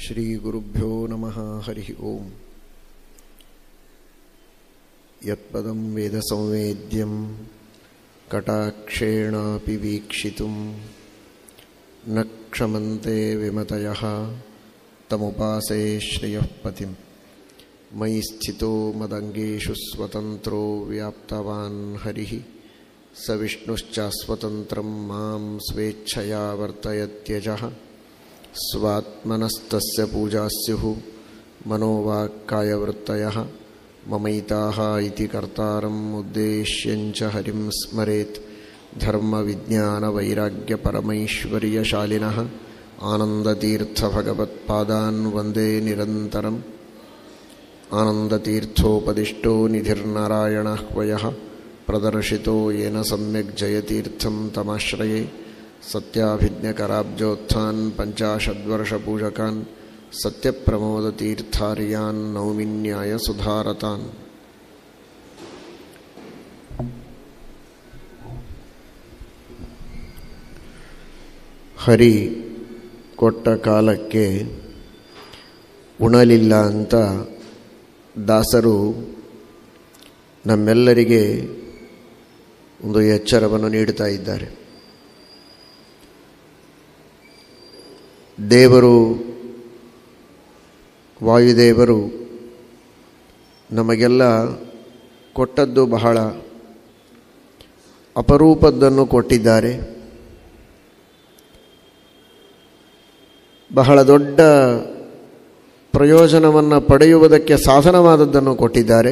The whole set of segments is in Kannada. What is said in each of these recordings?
श्रीगुरुभ्यो नमः हरिः ओम् यत्पदं वेदसंवेद्यं कटाक्षेणापि वीक्षितुं न क्षमन्ते विमतयः तमुपासे श्रियः पतिं मयि स्थितो मदङ्गेषु स्वतन्त्रो व्याप्तवान् हरिः स विष्णुश्चास्वतन्त्रं मां स्वेच्छया वर्तयत्यजः स्वात्मनस्तस्य पूजा स्युः मनोवाक्कायवृत्तयः ममैताः इति कर्तारम् उद्देश्यञ्च हरिं स्मरेत् धर्मविज्ञानवैराग्यपरमैश्वर्यशालिनः आनन्दतीर्थभगवत्पादान् वन्दे निरन्तरम् आनन्दतीर्थोपदिष्टो निधिर्नारायणः वयः प्रदर्शितो येन सम्यक् जयतीर्थं तमाश्रये सत्याभिज्ञकराब्जोत्थान् पञ्चाशद्वर्षपूजकान् सत्यप्रमोदतीर्थार्यान् नौमिन्यायसुधारतान् ಹರಿ ಕೊಟ್ಟ ಕಾಲಕ್ಕೆ ಉಣಲಿಲ್ಲ ಅಂತ ದಾಸರು ನಮ್ಮೆಲ್ಲರಿಗೆ ಒಂದು ಎಚ್ಚರವನ್ನು ನೀಡುತ್ತಾ ಇದ್ದಾರೆ ದೇವರು ವಾಯುದೇವರು ನಮಗೆಲ್ಲ ಕೊಟ್ಟದ್ದು ಬಹಳ ಅಪರೂಪದ್ದನ್ನು ಕೊಟ್ಟಿದ್ದಾರೆ ಬಹಳ ದೊಡ್ಡ ಪ್ರಯೋಜನವನ್ನು ಪಡೆಯುವುದಕ್ಕೆ ಸಾಧನವಾದದ್ದನ್ನು ಕೊಟ್ಟಿದ್ದಾರೆ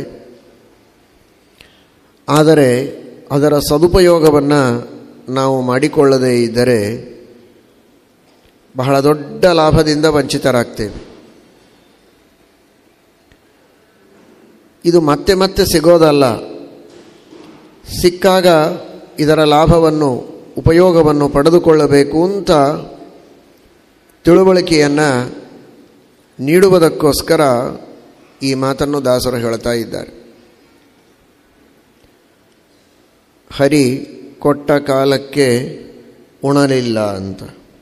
ಆದರೆ ಅದರ ಸದುಪಯೋಗವನ್ನು ನಾವು ಮಾಡಿಕೊಳ್ಳದೇ ಇದ್ದರೆ ಬಹಳ ದೊಡ್ಡ ಲಾಭದಿಂದ ವಂಚಿತರಾಗ್ತೇವೆ ಇದು ಮತ್ತೆ ಮತ್ತೆ ಸಿಗೋದಲ್ಲ ಸಿಕ್ಕಾಗ ಇದರ ಲಾಭವನ್ನು ಉಪಯೋಗವನ್ನು ಪಡೆದುಕೊಳ್ಳಬೇಕು ಅಂತ ತಿಳುವಳಿಕೆಯನ್ನು ನೀಡುವುದಕ್ಕೋಸ್ಕರ ಈ ಮಾತನ್ನು ದಾಸರು ಹೇಳ್ತಾ ಇದ್ದಾರೆ ಹರಿ ಕೊಟ್ಟ ಕಾಲಕ್ಕೆ ಉಣಲಿಲ್ಲ ಅಂತ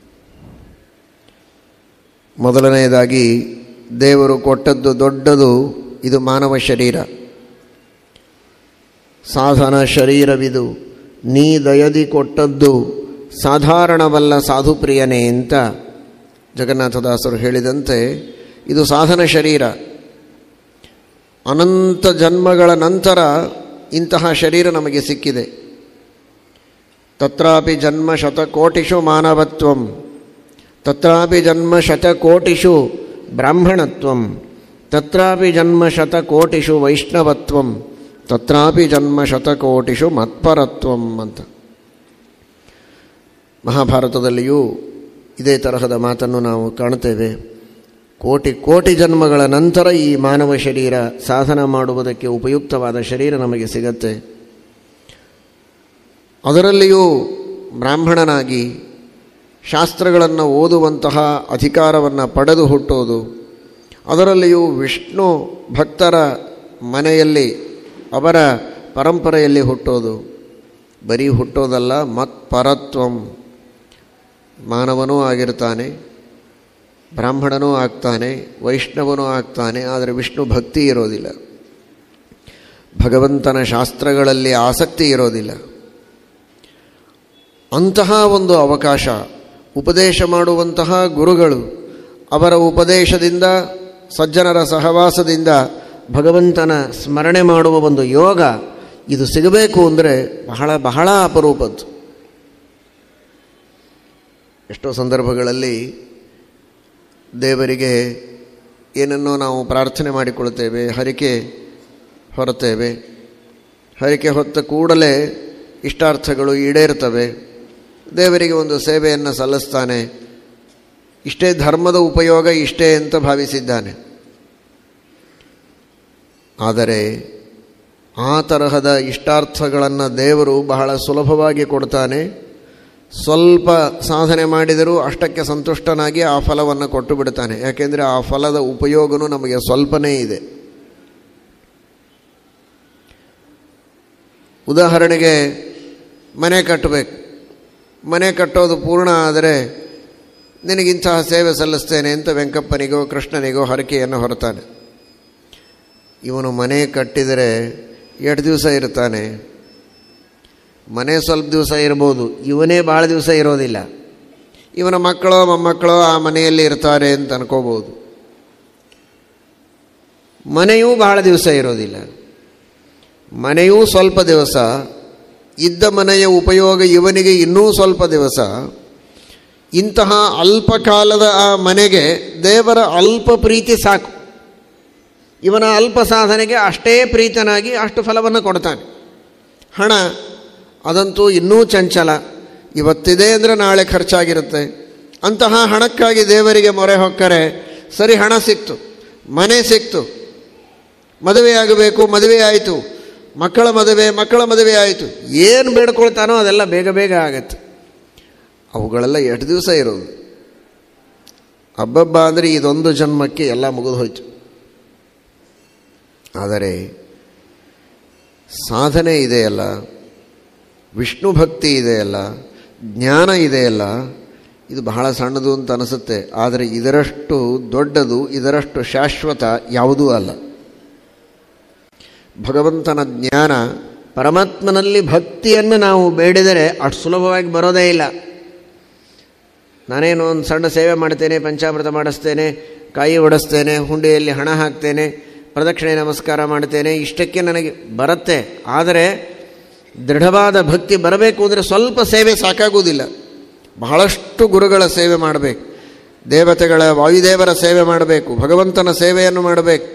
ಮೊದಲನೆಯದಾಗಿ ದೇವರು ಕೊಟ್ಟದ್ದು ದೊಡ್ಡದು ಇದು ಮಾನವ ಶರೀರ ಸಾಧನ ಶರೀರವಿದು ನೀ ದಯದಿ ಕೊಟ್ಟದ್ದು ಸಾಧಾರಣವಲ್ಲ ಸಾಧುಪ್ರಿಯನೇ ಅಂತ ಜಗನ್ನಾಥದಾಸರು ಹೇಳಿದಂತೆ ಇದು ಸಾಧನ ಶರೀರ ಅನಂತ ಜನ್ಮಗಳ ನಂತರ ಇಂತಹ ಶರೀರ ನಮಗೆ ಸಿಕ್ಕಿದೆ ತತ್ರಾಪಿ ಜನ್ಮ ಶತಕೋಟಿಷು ಮಾನವತ್ವಂ ತತ್ರಾಪಿ ಜನ್ಮ ಶತಕೋಟಿಷು ಬ್ರಾಹ್ಮಣತ್ವಂ ತತ್ರಾಪಿ ಜನ್ಮ ಶತಕೋಟಿಷು ವೈಷ್ಣವತ್ವಂ ತತ್ರಾಪಿ ಜನ್ಮ ಶತಕೋಟಿಷು ಮತ್ಪರತ್ವಂ ಅಂತ ಮಹಾಭಾರತದಲ್ಲಿಯೂ ಇದೇ ತರಹದ ಮಾತನ್ನು ನಾವು ಕಾಣ್ತೇವೆ ಕೋಟಿ ಕೋಟಿ ಜನ್ಮಗಳ ನಂತರ ಈ ಮಾನವ ಶರೀರ ಸಾಧನ ಮಾಡುವುದಕ್ಕೆ ಉಪಯುಕ್ತವಾದ ಶರೀರ ನಮಗೆ ಸಿಗತ್ತೆ ಅದರಲ್ಲಿಯೂ ಬ್ರಾಹ್ಮಣನಾಗಿ ಶಾಸ್ತ್ರಗಳನ್ನು ಓದುವಂತಹ ಅಧಿಕಾರವನ್ನು ಪಡೆದು ಹುಟ್ಟೋದು ಅದರಲ್ಲಿಯೂ ವಿಷ್ಣು ಭಕ್ತರ ಮನೆಯಲ್ಲಿ ಅವರ ಪರಂಪರೆಯಲ್ಲಿ ಹುಟ್ಟೋದು ಬರೀ ಹುಟ್ಟೋದಲ್ಲ ಮತ್ಪರತ್ವಂ ಮಾನವನೂ ಆಗಿರ್ತಾನೆ ಬ್ರಾಹ್ಮಣನೂ ಆಗ್ತಾನೆ ವೈಷ್ಣವನೂ ಆಗ್ತಾನೆ ಆದರೆ ವಿಷ್ಣು ಭಕ್ತಿ ಇರೋದಿಲ್ಲ ಭಗವಂತನ ಶಾಸ್ತ್ರಗಳಲ್ಲಿ ಆಸಕ್ತಿ ಇರೋದಿಲ್ಲ ಅಂತಹ ಒಂದು ಅವಕಾಶ ಉಪದೇಶ ಮಾಡುವಂತಹ ಗುರುಗಳು ಅವರ ಉಪದೇಶದಿಂದ ಸಜ್ಜನರ ಸಹವಾಸದಿಂದ ಭಗವಂತನ ಸ್ಮರಣೆ ಮಾಡುವ ಒಂದು ಯೋಗ ಇದು ಸಿಗಬೇಕು ಅಂದರೆ ಬಹಳ ಬಹಳ ಅಪರೂಪದ್ದು ಎಷ್ಟೋ ಸಂದರ್ಭಗಳಲ್ಲಿ ದೇವರಿಗೆ ಏನನ್ನೋ ನಾವು ಪ್ರಾರ್ಥನೆ ಮಾಡಿಕೊಳ್ತೇವೆ ಹರಿಕೆ ಹೊರತೇವೆ ಹರಿಕೆ ಹೊತ್ತ ಕೂಡಲೇ ಇಷ್ಟಾರ್ಥಗಳು ಈಡೇರ್ತವೆ ದೇವರಿಗೆ ಒಂದು ಸೇವೆಯನ್ನು ಸಲ್ಲಿಸ್ತಾನೆ ಇಷ್ಟೇ ಧರ್ಮದ ಉಪಯೋಗ ಇಷ್ಟೇ ಅಂತ ಭಾವಿಸಿದ್ದಾನೆ ಆದರೆ ಆ ತರಹದ ಇಷ್ಟಾರ್ಥಗಳನ್ನು ದೇವರು ಬಹಳ ಸುಲಭವಾಗಿ ಕೊಡ್ತಾನೆ ಸ್ವಲ್ಪ ಸಾಧನೆ ಮಾಡಿದರೂ ಅಷ್ಟಕ್ಕೆ ಸಂತುಷ್ಟನಾಗಿ ಆ ಫಲವನ್ನು ಕೊಟ್ಟು ಬಿಡ್ತಾನೆ ಯಾಕೆಂದರೆ ಆ ಫಲದ ಉಪಯೋಗನೂ ನಮಗೆ ಸ್ವಲ್ಪನೇ ಇದೆ ಉದಾಹರಣೆಗೆ ಮನೆ ಕಟ್ಟಬೇಕು ಮನೆ ಕಟ್ಟೋದು ಪೂರ್ಣ ಆದರೆ ನಿನಗಿಂತಹ ಸೇವೆ ಸಲ್ಲಿಸ್ತೇನೆ ಅಂತ ವೆಂಕಪ್ಪನಿಗೋ ಕೃಷ್ಣನಿಗೋ ಹರಕೆಯನ್ನು ಹೊರತಾನೆ ಇವನು ಮನೆ ಕಟ್ಟಿದರೆ ಎರಡು ದಿವಸ ಇರ್ತಾನೆ ಮನೆ ಸ್ವಲ್ಪ ದಿವಸ ಇರ್ಬೋದು ಇವನೇ ಭಾಳ ದಿವಸ ಇರೋದಿಲ್ಲ ಇವನ ಮಕ್ಕಳೋ ಮೊಮ್ಮಕ್ಕಳೋ ಆ ಮನೆಯಲ್ಲಿ ಇರ್ತಾರೆ ಅಂತ ಅನ್ಕೋಬೋದು ಮನೆಯೂ ಬಹಳ ದಿವಸ ಇರೋದಿಲ್ಲ ಮನೆಯೂ ಸ್ವಲ್ಪ ದಿವಸ ಇದ್ದ ಮನೆಯ ಉಪಯೋಗ ಇವನಿಗೆ ಇನ್ನೂ ಸ್ವಲ್ಪ ದಿವಸ ಇಂತಹ ಅಲ್ಪ ಕಾಲದ ಆ ಮನೆಗೆ ದೇವರ ಅಲ್ಪ ಪ್ರೀತಿ ಸಾಕು ಇವನ ಅಲ್ಪ ಸಾಧನೆಗೆ ಅಷ್ಟೇ ಪ್ರೀತನಾಗಿ ಅಷ್ಟು ಫಲವನ್ನು ಕೊಡ್ತಾನೆ ಹಣ ಅದಂತೂ ಇನ್ನೂ ಚಂಚಲ ಇವತ್ತಿದೆ ಅಂದರೆ ನಾಳೆ ಖರ್ಚಾಗಿರುತ್ತೆ ಅಂತಹ ಹಣಕ್ಕಾಗಿ ದೇವರಿಗೆ ಮೊರೆ ಹೊಕ್ಕರೆ ಸರಿ ಹಣ ಸಿಕ್ತು ಮನೆ ಸಿಕ್ತು ಮದುವೆಯಾಗಬೇಕು ಮದುವೆ ಆಯಿತು ಮಕ್ಕಳ ಮದುವೆ ಮಕ್ಕಳ ಮದುವೆ ಆಯಿತು ಏನು ಬೇಡ್ಕೊಳ್ತಾನೋ ಅದೆಲ್ಲ ಬೇಗ ಬೇಗ ಆಗತ್ತೆ ಅವುಗಳೆಲ್ಲ ಎಷ್ಟು ದಿವಸ ಇರೋದು ಹಬ್ಬಬ್ಬ ಅಂದರೆ ಇದೊಂದು ಜನ್ಮಕ್ಕೆ ಎಲ್ಲ ಮುಗಿದು ಹೋಯ್ತು ಆದರೆ ಸಾಧನೆ ಇದೆಯಲ್ಲ ವಿಷ್ಣು ಭಕ್ತಿ ಇದೆಯಲ್ಲ ಜ್ಞಾನ ಇದೆಯಲ್ಲ ಇದು ಬಹಳ ಸಣ್ಣದು ಅಂತ ಅನಿಸುತ್ತೆ ಆದರೆ ಇದರಷ್ಟು ದೊಡ್ಡದು ಇದರಷ್ಟು ಶಾಶ್ವತ ಯಾವುದೂ ಅಲ್ಲ ಭಗವಂತನ ಜ್ಞಾನ ಪರಮಾತ್ಮನಲ್ಲಿ ಭಕ್ತಿಯನ್ನು ನಾವು ಬೇಡಿದರೆ ಅಷ್ಟು ಸುಲಭವಾಗಿ ಬರೋದೇ ಇಲ್ಲ ನಾನೇನು ಒಂದು ಸಣ್ಣ ಸೇವೆ ಮಾಡ್ತೇನೆ ಪಂಚಾಮೃತ ಮಾಡಿಸ್ತೇನೆ ಕಾಯಿ ಒಡಿಸ್ತೇನೆ ಹುಂಡಿಯಲ್ಲಿ ಹಣ ಹಾಕ್ತೇನೆ ಪ್ರದಕ್ಷಿಣೆ ನಮಸ್ಕಾರ ಮಾಡ್ತೇನೆ ಇಷ್ಟಕ್ಕೆ ನನಗೆ ಬರುತ್ತೆ ಆದರೆ ದೃಢವಾದ ಭಕ್ತಿ ಬರಬೇಕು ಅಂದರೆ ಸ್ವಲ್ಪ ಸೇವೆ ಸಾಕಾಗುವುದಿಲ್ಲ ಬಹಳಷ್ಟು ಗುರುಗಳ ಸೇವೆ ಮಾಡಬೇಕು ದೇವತೆಗಳ ವಾಯುದೇವರ ಸೇವೆ ಮಾಡಬೇಕು ಭಗವಂತನ ಸೇವೆಯನ್ನು ಮಾಡಬೇಕು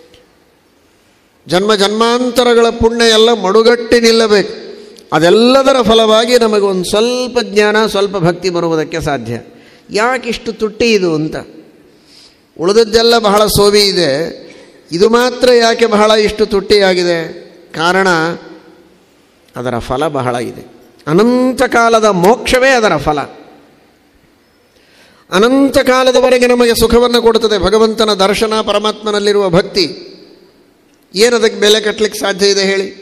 ಜನ್ಮ ಜನ್ಮಾಂತರಗಳ ಪುಣ್ಯ ಎಲ್ಲ ಮಡುಗಟ್ಟಿ ನಿಲ್ಲಬೇಕು ಅದೆಲ್ಲದರ ಫಲವಾಗಿ ನಮಗೆ ಒಂದು ಸ್ವಲ್ಪ ಜ್ಞಾನ ಸ್ವಲ್ಪ ಭಕ್ತಿ ಬರುವುದಕ್ಕೆ ಸಾಧ್ಯ ಯಾಕಿಷ್ಟು ತುಟ್ಟಿ ಇದು ಅಂತ ಉಳಿದದ್ದೆಲ್ಲ ಬಹಳ ಸೋವಿ ಇದೆ ಇದು ಮಾತ್ರ ಯಾಕೆ ಬಹಳ ಇಷ್ಟು ತುಟ್ಟಿಯಾಗಿದೆ ಕಾರಣ ಅದರ ಫಲ ಬಹಳ ಇದೆ ಅನಂತ ಕಾಲದ ಮೋಕ್ಷವೇ ಅದರ ಫಲ ಅನಂತ ಕಾಲದವರೆಗೆ ನಮಗೆ ಸುಖವನ್ನು ಕೊಡುತ್ತದೆ ಭಗವಂತನ ದರ್ಶನ ಪರಮಾತ್ಮನಲ್ಲಿರುವ ಭಕ್ತಿ ಏನದಕ್ಕೆ ಬೆಲೆ ಕಟ್ಟಲಿಕ್ಕೆ ಸಾಧ್ಯ ಇದೆ ಹೇಳಿ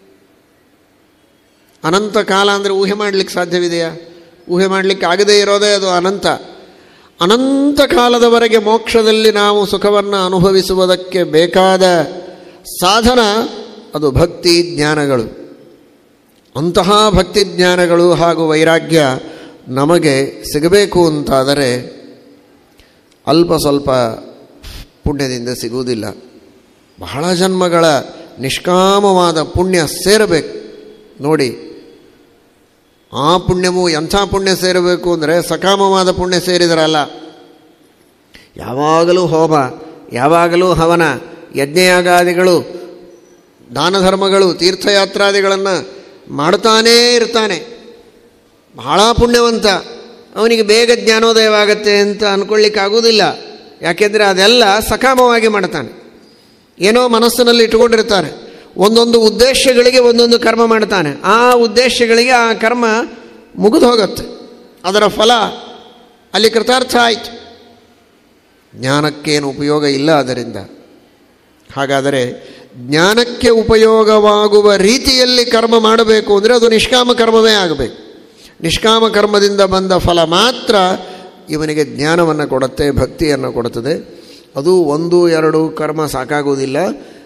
ಅನಂತ ಕಾಲ ಅಂದರೆ ಊಹೆ ಮಾಡಲಿಕ್ಕೆ ಸಾಧ್ಯವಿದೆಯಾ ಊಹೆ ಮಾಡಲಿಕ್ಕೆ ಆಗದೇ ಇರೋದೇ ಅದು ಅನಂತ ಅನಂತ ಕಾಲದವರೆಗೆ ಮೋಕ್ಷದಲ್ಲಿ ನಾವು ಸುಖವನ್ನು ಅನುಭವಿಸುವುದಕ್ಕೆ ಬೇಕಾದ ಸಾಧನ ಅದು ಭಕ್ತಿ ಜ್ಞಾನಗಳು ಅಂತಹ ಭಕ್ತಿ ಜ್ಞಾನಗಳು ಹಾಗೂ ವೈರಾಗ್ಯ ನಮಗೆ ಸಿಗಬೇಕು ಅಂತಾದರೆ ಅಲ್ಪ ಸ್ವಲ್ಪ ಪುಣ್ಯದಿಂದ ಸಿಗುವುದಿಲ್ಲ ಬಹಳ ಜನ್ಮಗಳ ನಿಷ್ಕಾಮವಾದ ಪುಣ್ಯ ಸೇರಬೇಕು ನೋಡಿ ಆ ಪುಣ್ಯವು ಎಂಥ ಪುಣ್ಯ ಸೇರಬೇಕು ಅಂದರೆ ಸಕಾಮವಾದ ಪುಣ್ಯ ಸೇರಿದರಲ್ಲ ಯಾವಾಗಲೂ ಹೋಮ ಯಾವಾಗಲೂ ಹವನ ಯಜ್ಞಯಾಗಾದಿಗಳು ದಾನ ಧರ್ಮಗಳು ತೀರ್ಥಯಾತ್ರಾದಿಗಳನ್ನು ಮಾಡ್ತಾನೇ ಇರ್ತಾನೆ ಬಹಳ ಪುಣ್ಯವಂತ ಅವನಿಗೆ ಬೇಗ ಜ್ಞಾನೋದಯವಾಗತ್ತೆ ಅಂತ ಅಂದ್ಕೊಳ್ಳಿಕ್ಕಾಗೋದಿಲ್ಲ ಯಾಕೆಂದರೆ ಅದೆಲ್ಲ ಸಕಾಮವಾಗಿ ಮಾಡ್ತಾನೆ ಏನೋ ಮನಸ್ಸಿನಲ್ಲಿ ಇಟ್ಕೊಂಡಿರ್ತಾರೆ ಒಂದೊಂದು ಉದ್ದೇಶಗಳಿಗೆ ಒಂದೊಂದು ಕರ್ಮ ಮಾಡ್ತಾನೆ ಆ ಉದ್ದೇಶಗಳಿಗೆ ಆ ಕರ್ಮ ಮುಗಿದು ಹೋಗುತ್ತೆ ಅದರ ಫಲ ಅಲ್ಲಿ ಕೃತಾರ್ಥ ಆಯಿತು ಜ್ಞಾನಕ್ಕೇನು ಉಪಯೋಗ ಇಲ್ಲ ಅದರಿಂದ ಹಾಗಾದರೆ ಜ್ಞಾನಕ್ಕೆ ಉಪಯೋಗವಾಗುವ ರೀತಿಯಲ್ಲಿ ಕರ್ಮ ಮಾಡಬೇಕು ಅಂದರೆ ಅದು ನಿಷ್ಕಾಮ ಕರ್ಮವೇ ಆಗಬೇಕು ನಿಷ್ಕಾಮ ಕರ್ಮದಿಂದ ಬಂದ ಫಲ ಮಾತ್ರ ಇವನಿಗೆ ಜ್ಞಾನವನ್ನು ಕೊಡುತ್ತೆ ಭಕ್ತಿಯನ್ನು ಕೊಡುತ್ತದೆ ಅದು ಒಂದು ಎರಡು ಕರ್ಮ ಸಾಕಾಗುವುದಿಲ್ಲ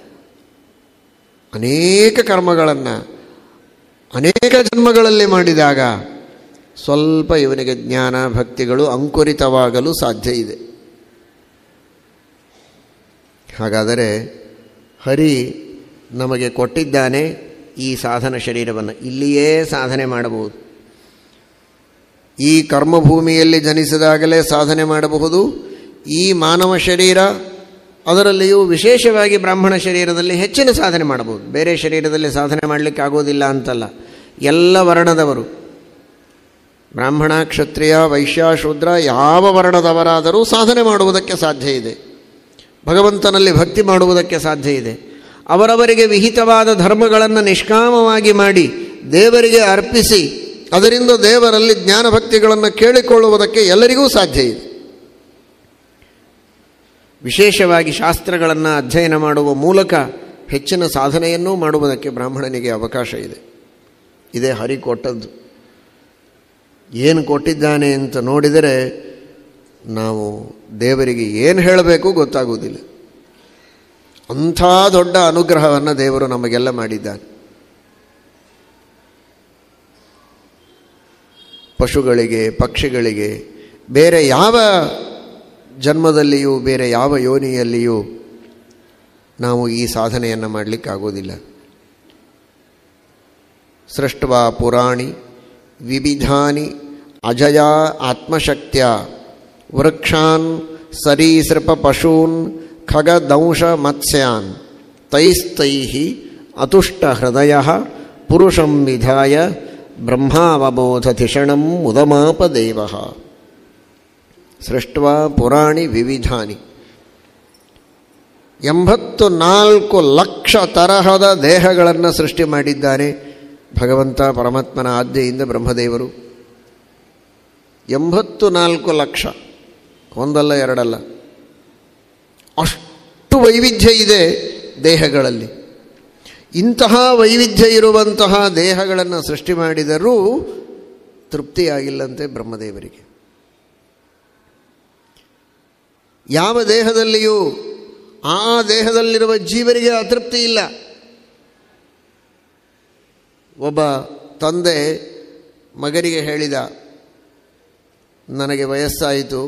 ಅನೇಕ ಕರ್ಮಗಳನ್ನು ಅನೇಕ ಜನ್ಮಗಳಲ್ಲಿ ಮಾಡಿದಾಗ ಸ್ವಲ್ಪ ಇವನಿಗೆ ಜ್ಞಾನ ಭಕ್ತಿಗಳು ಅಂಕುರಿತವಾಗಲು ಸಾಧ್ಯ ಇದೆ ಹಾಗಾದರೆ ಹರಿ ನಮಗೆ ಕೊಟ್ಟಿದ್ದಾನೆ ಈ ಸಾಧನ ಶರೀರವನ್ನು ಇಲ್ಲಿಯೇ ಸಾಧನೆ ಮಾಡಬಹುದು ಈ ಕರ್ಮಭೂಮಿಯಲ್ಲಿ ಜನಿಸಿದಾಗಲೇ ಸಾಧನೆ ಮಾಡಬಹುದು ಈ ಮಾನವ ಶರೀರ ಅದರಲ್ಲಿಯೂ ವಿಶೇಷವಾಗಿ ಬ್ರಾಹ್ಮಣ ಶರೀರದಲ್ಲಿ ಹೆಚ್ಚಿನ ಸಾಧನೆ ಮಾಡಬಹುದು ಬೇರೆ ಶರೀರದಲ್ಲಿ ಸಾಧನೆ ಮಾಡಲಿಕ್ಕೆ ಆಗೋದಿಲ್ಲ ಅಂತಲ್ಲ ಎಲ್ಲ ವರ್ಣದವರು ಬ್ರಾಹ್ಮಣ ಕ್ಷತ್ರಿಯ ವೈಶ್ಯ ಶೂದ್ರ ಯಾವ ವರ್ಣದವರಾದರೂ ಸಾಧನೆ ಮಾಡುವುದಕ್ಕೆ ಸಾಧ್ಯ ಇದೆ ಭಗವಂತನಲ್ಲಿ ಭಕ್ತಿ ಮಾಡುವುದಕ್ಕೆ ಸಾಧ್ಯ ಇದೆ ಅವರವರಿಗೆ ವಿಹಿತವಾದ ಧರ್ಮಗಳನ್ನು ನಿಷ್ಕಾಮವಾಗಿ ಮಾಡಿ ದೇವರಿಗೆ ಅರ್ಪಿಸಿ ಅದರಿಂದ ದೇವರಲ್ಲಿ ಜ್ಞಾನಭಕ್ತಿಗಳನ್ನು ಕೇಳಿಕೊಳ್ಳುವುದಕ್ಕೆ ಎಲ್ಲರಿಗೂ ಸಾಧ್ಯ ಇದೆ ವಿಶೇಷವಾಗಿ ಶಾಸ್ತ್ರಗಳನ್ನು ಅಧ್ಯಯನ ಮಾಡುವ ಮೂಲಕ ಹೆಚ್ಚಿನ ಸಾಧನೆಯನ್ನೂ ಮಾಡುವುದಕ್ಕೆ ಬ್ರಾಹ್ಮಣನಿಗೆ ಅವಕಾಶ ಇದೆ ಇದೇ ಹರಿ ಕೊಟ್ಟದ್ದು ಏನು ಕೊಟ್ಟಿದ್ದಾನೆ ಅಂತ ನೋಡಿದರೆ ನಾವು ದೇವರಿಗೆ ಏನು ಹೇಳಬೇಕು ಗೊತ್ತಾಗುವುದಿಲ್ಲ ಅಂಥ ದೊಡ್ಡ ಅನುಗ್ರಹವನ್ನು ದೇವರು ನಮಗೆಲ್ಲ ಮಾಡಿದ್ದಾನೆ ಪಶುಗಳಿಗೆ ಪಕ್ಷಿಗಳಿಗೆ ಬೇರೆ ಯಾವ ಜನ್ಮದಲ್ಲಿಯೂ ಬೇರೆ ಯಾವ ಯೋನಿಯಲ್ಲಿಯೂ ನಾವು ಈ ಸಾಧನೆಯನ್ನು ಮಾಡಲಿಕ್ಕಾಗೋದಿಲ್ಲ ಸೃಷ್ಟವಾ ಪುರಾಣಿ ವಿವಿಧಾನಿ ಅಜಯ ಆತ್ಮಶಕ್ತಿಯ ವೃಕ್ಷಾನ್ ಸರೀಸೃಪ ಪಶೂನ್ ಖಗದಂಶ ಮತ್ಸ್ಯಾನ್ ತೈಸ್ತೈ ಅತುಷ್ಟ ಹೃದಯ ಪುರುಷಂ ವಿಧಾಯ ಬ್ರಹ್ಮಾವಬೋಧತಿಷಣಂ ಮುದಮಾಪದೇವ ಸೃಷ್ಟ್ವಾ ಪುರಾಣಿ ವಿವಿಧಾನಿ ಎಂಬತ್ತು ನಾಲ್ಕು ಲಕ್ಷ ತರಹದ ದೇಹಗಳನ್ನು ಸೃಷ್ಟಿ ಮಾಡಿದ್ದಾನೆ ಭಗವಂತ ಪರಮಾತ್ಮನ ಆಜ್ಞೆಯಿಂದ ಬ್ರಹ್ಮದೇವರು ಎಂಬತ್ತು ನಾಲ್ಕು ಲಕ್ಷ ಒಂದಲ್ಲ ಎರಡಲ್ಲ ಅಷ್ಟು ವೈವಿಧ್ಯ ಇದೆ ದೇಹಗಳಲ್ಲಿ ಇಂತಹ ವೈವಿಧ್ಯ ಇರುವಂತಹ ದೇಹಗಳನ್ನು ಸೃಷ್ಟಿ ಮಾಡಿದರೂ ತೃಪ್ತಿಯಾಗಿಲ್ಲಂತೆ ಬ್ರಹ್ಮದೇವರಿಗೆ ಯಾವ ದೇಹದಲ್ಲಿಯೂ ಆ ದೇಹದಲ್ಲಿರುವ ಜೀವರಿಗೆ ಅತೃಪ್ತಿ ಇಲ್ಲ ಒಬ್ಬ ತಂದೆ ಮಗನಿಗೆ ಹೇಳಿದ ನನಗೆ ವಯಸ್ಸಾಯಿತು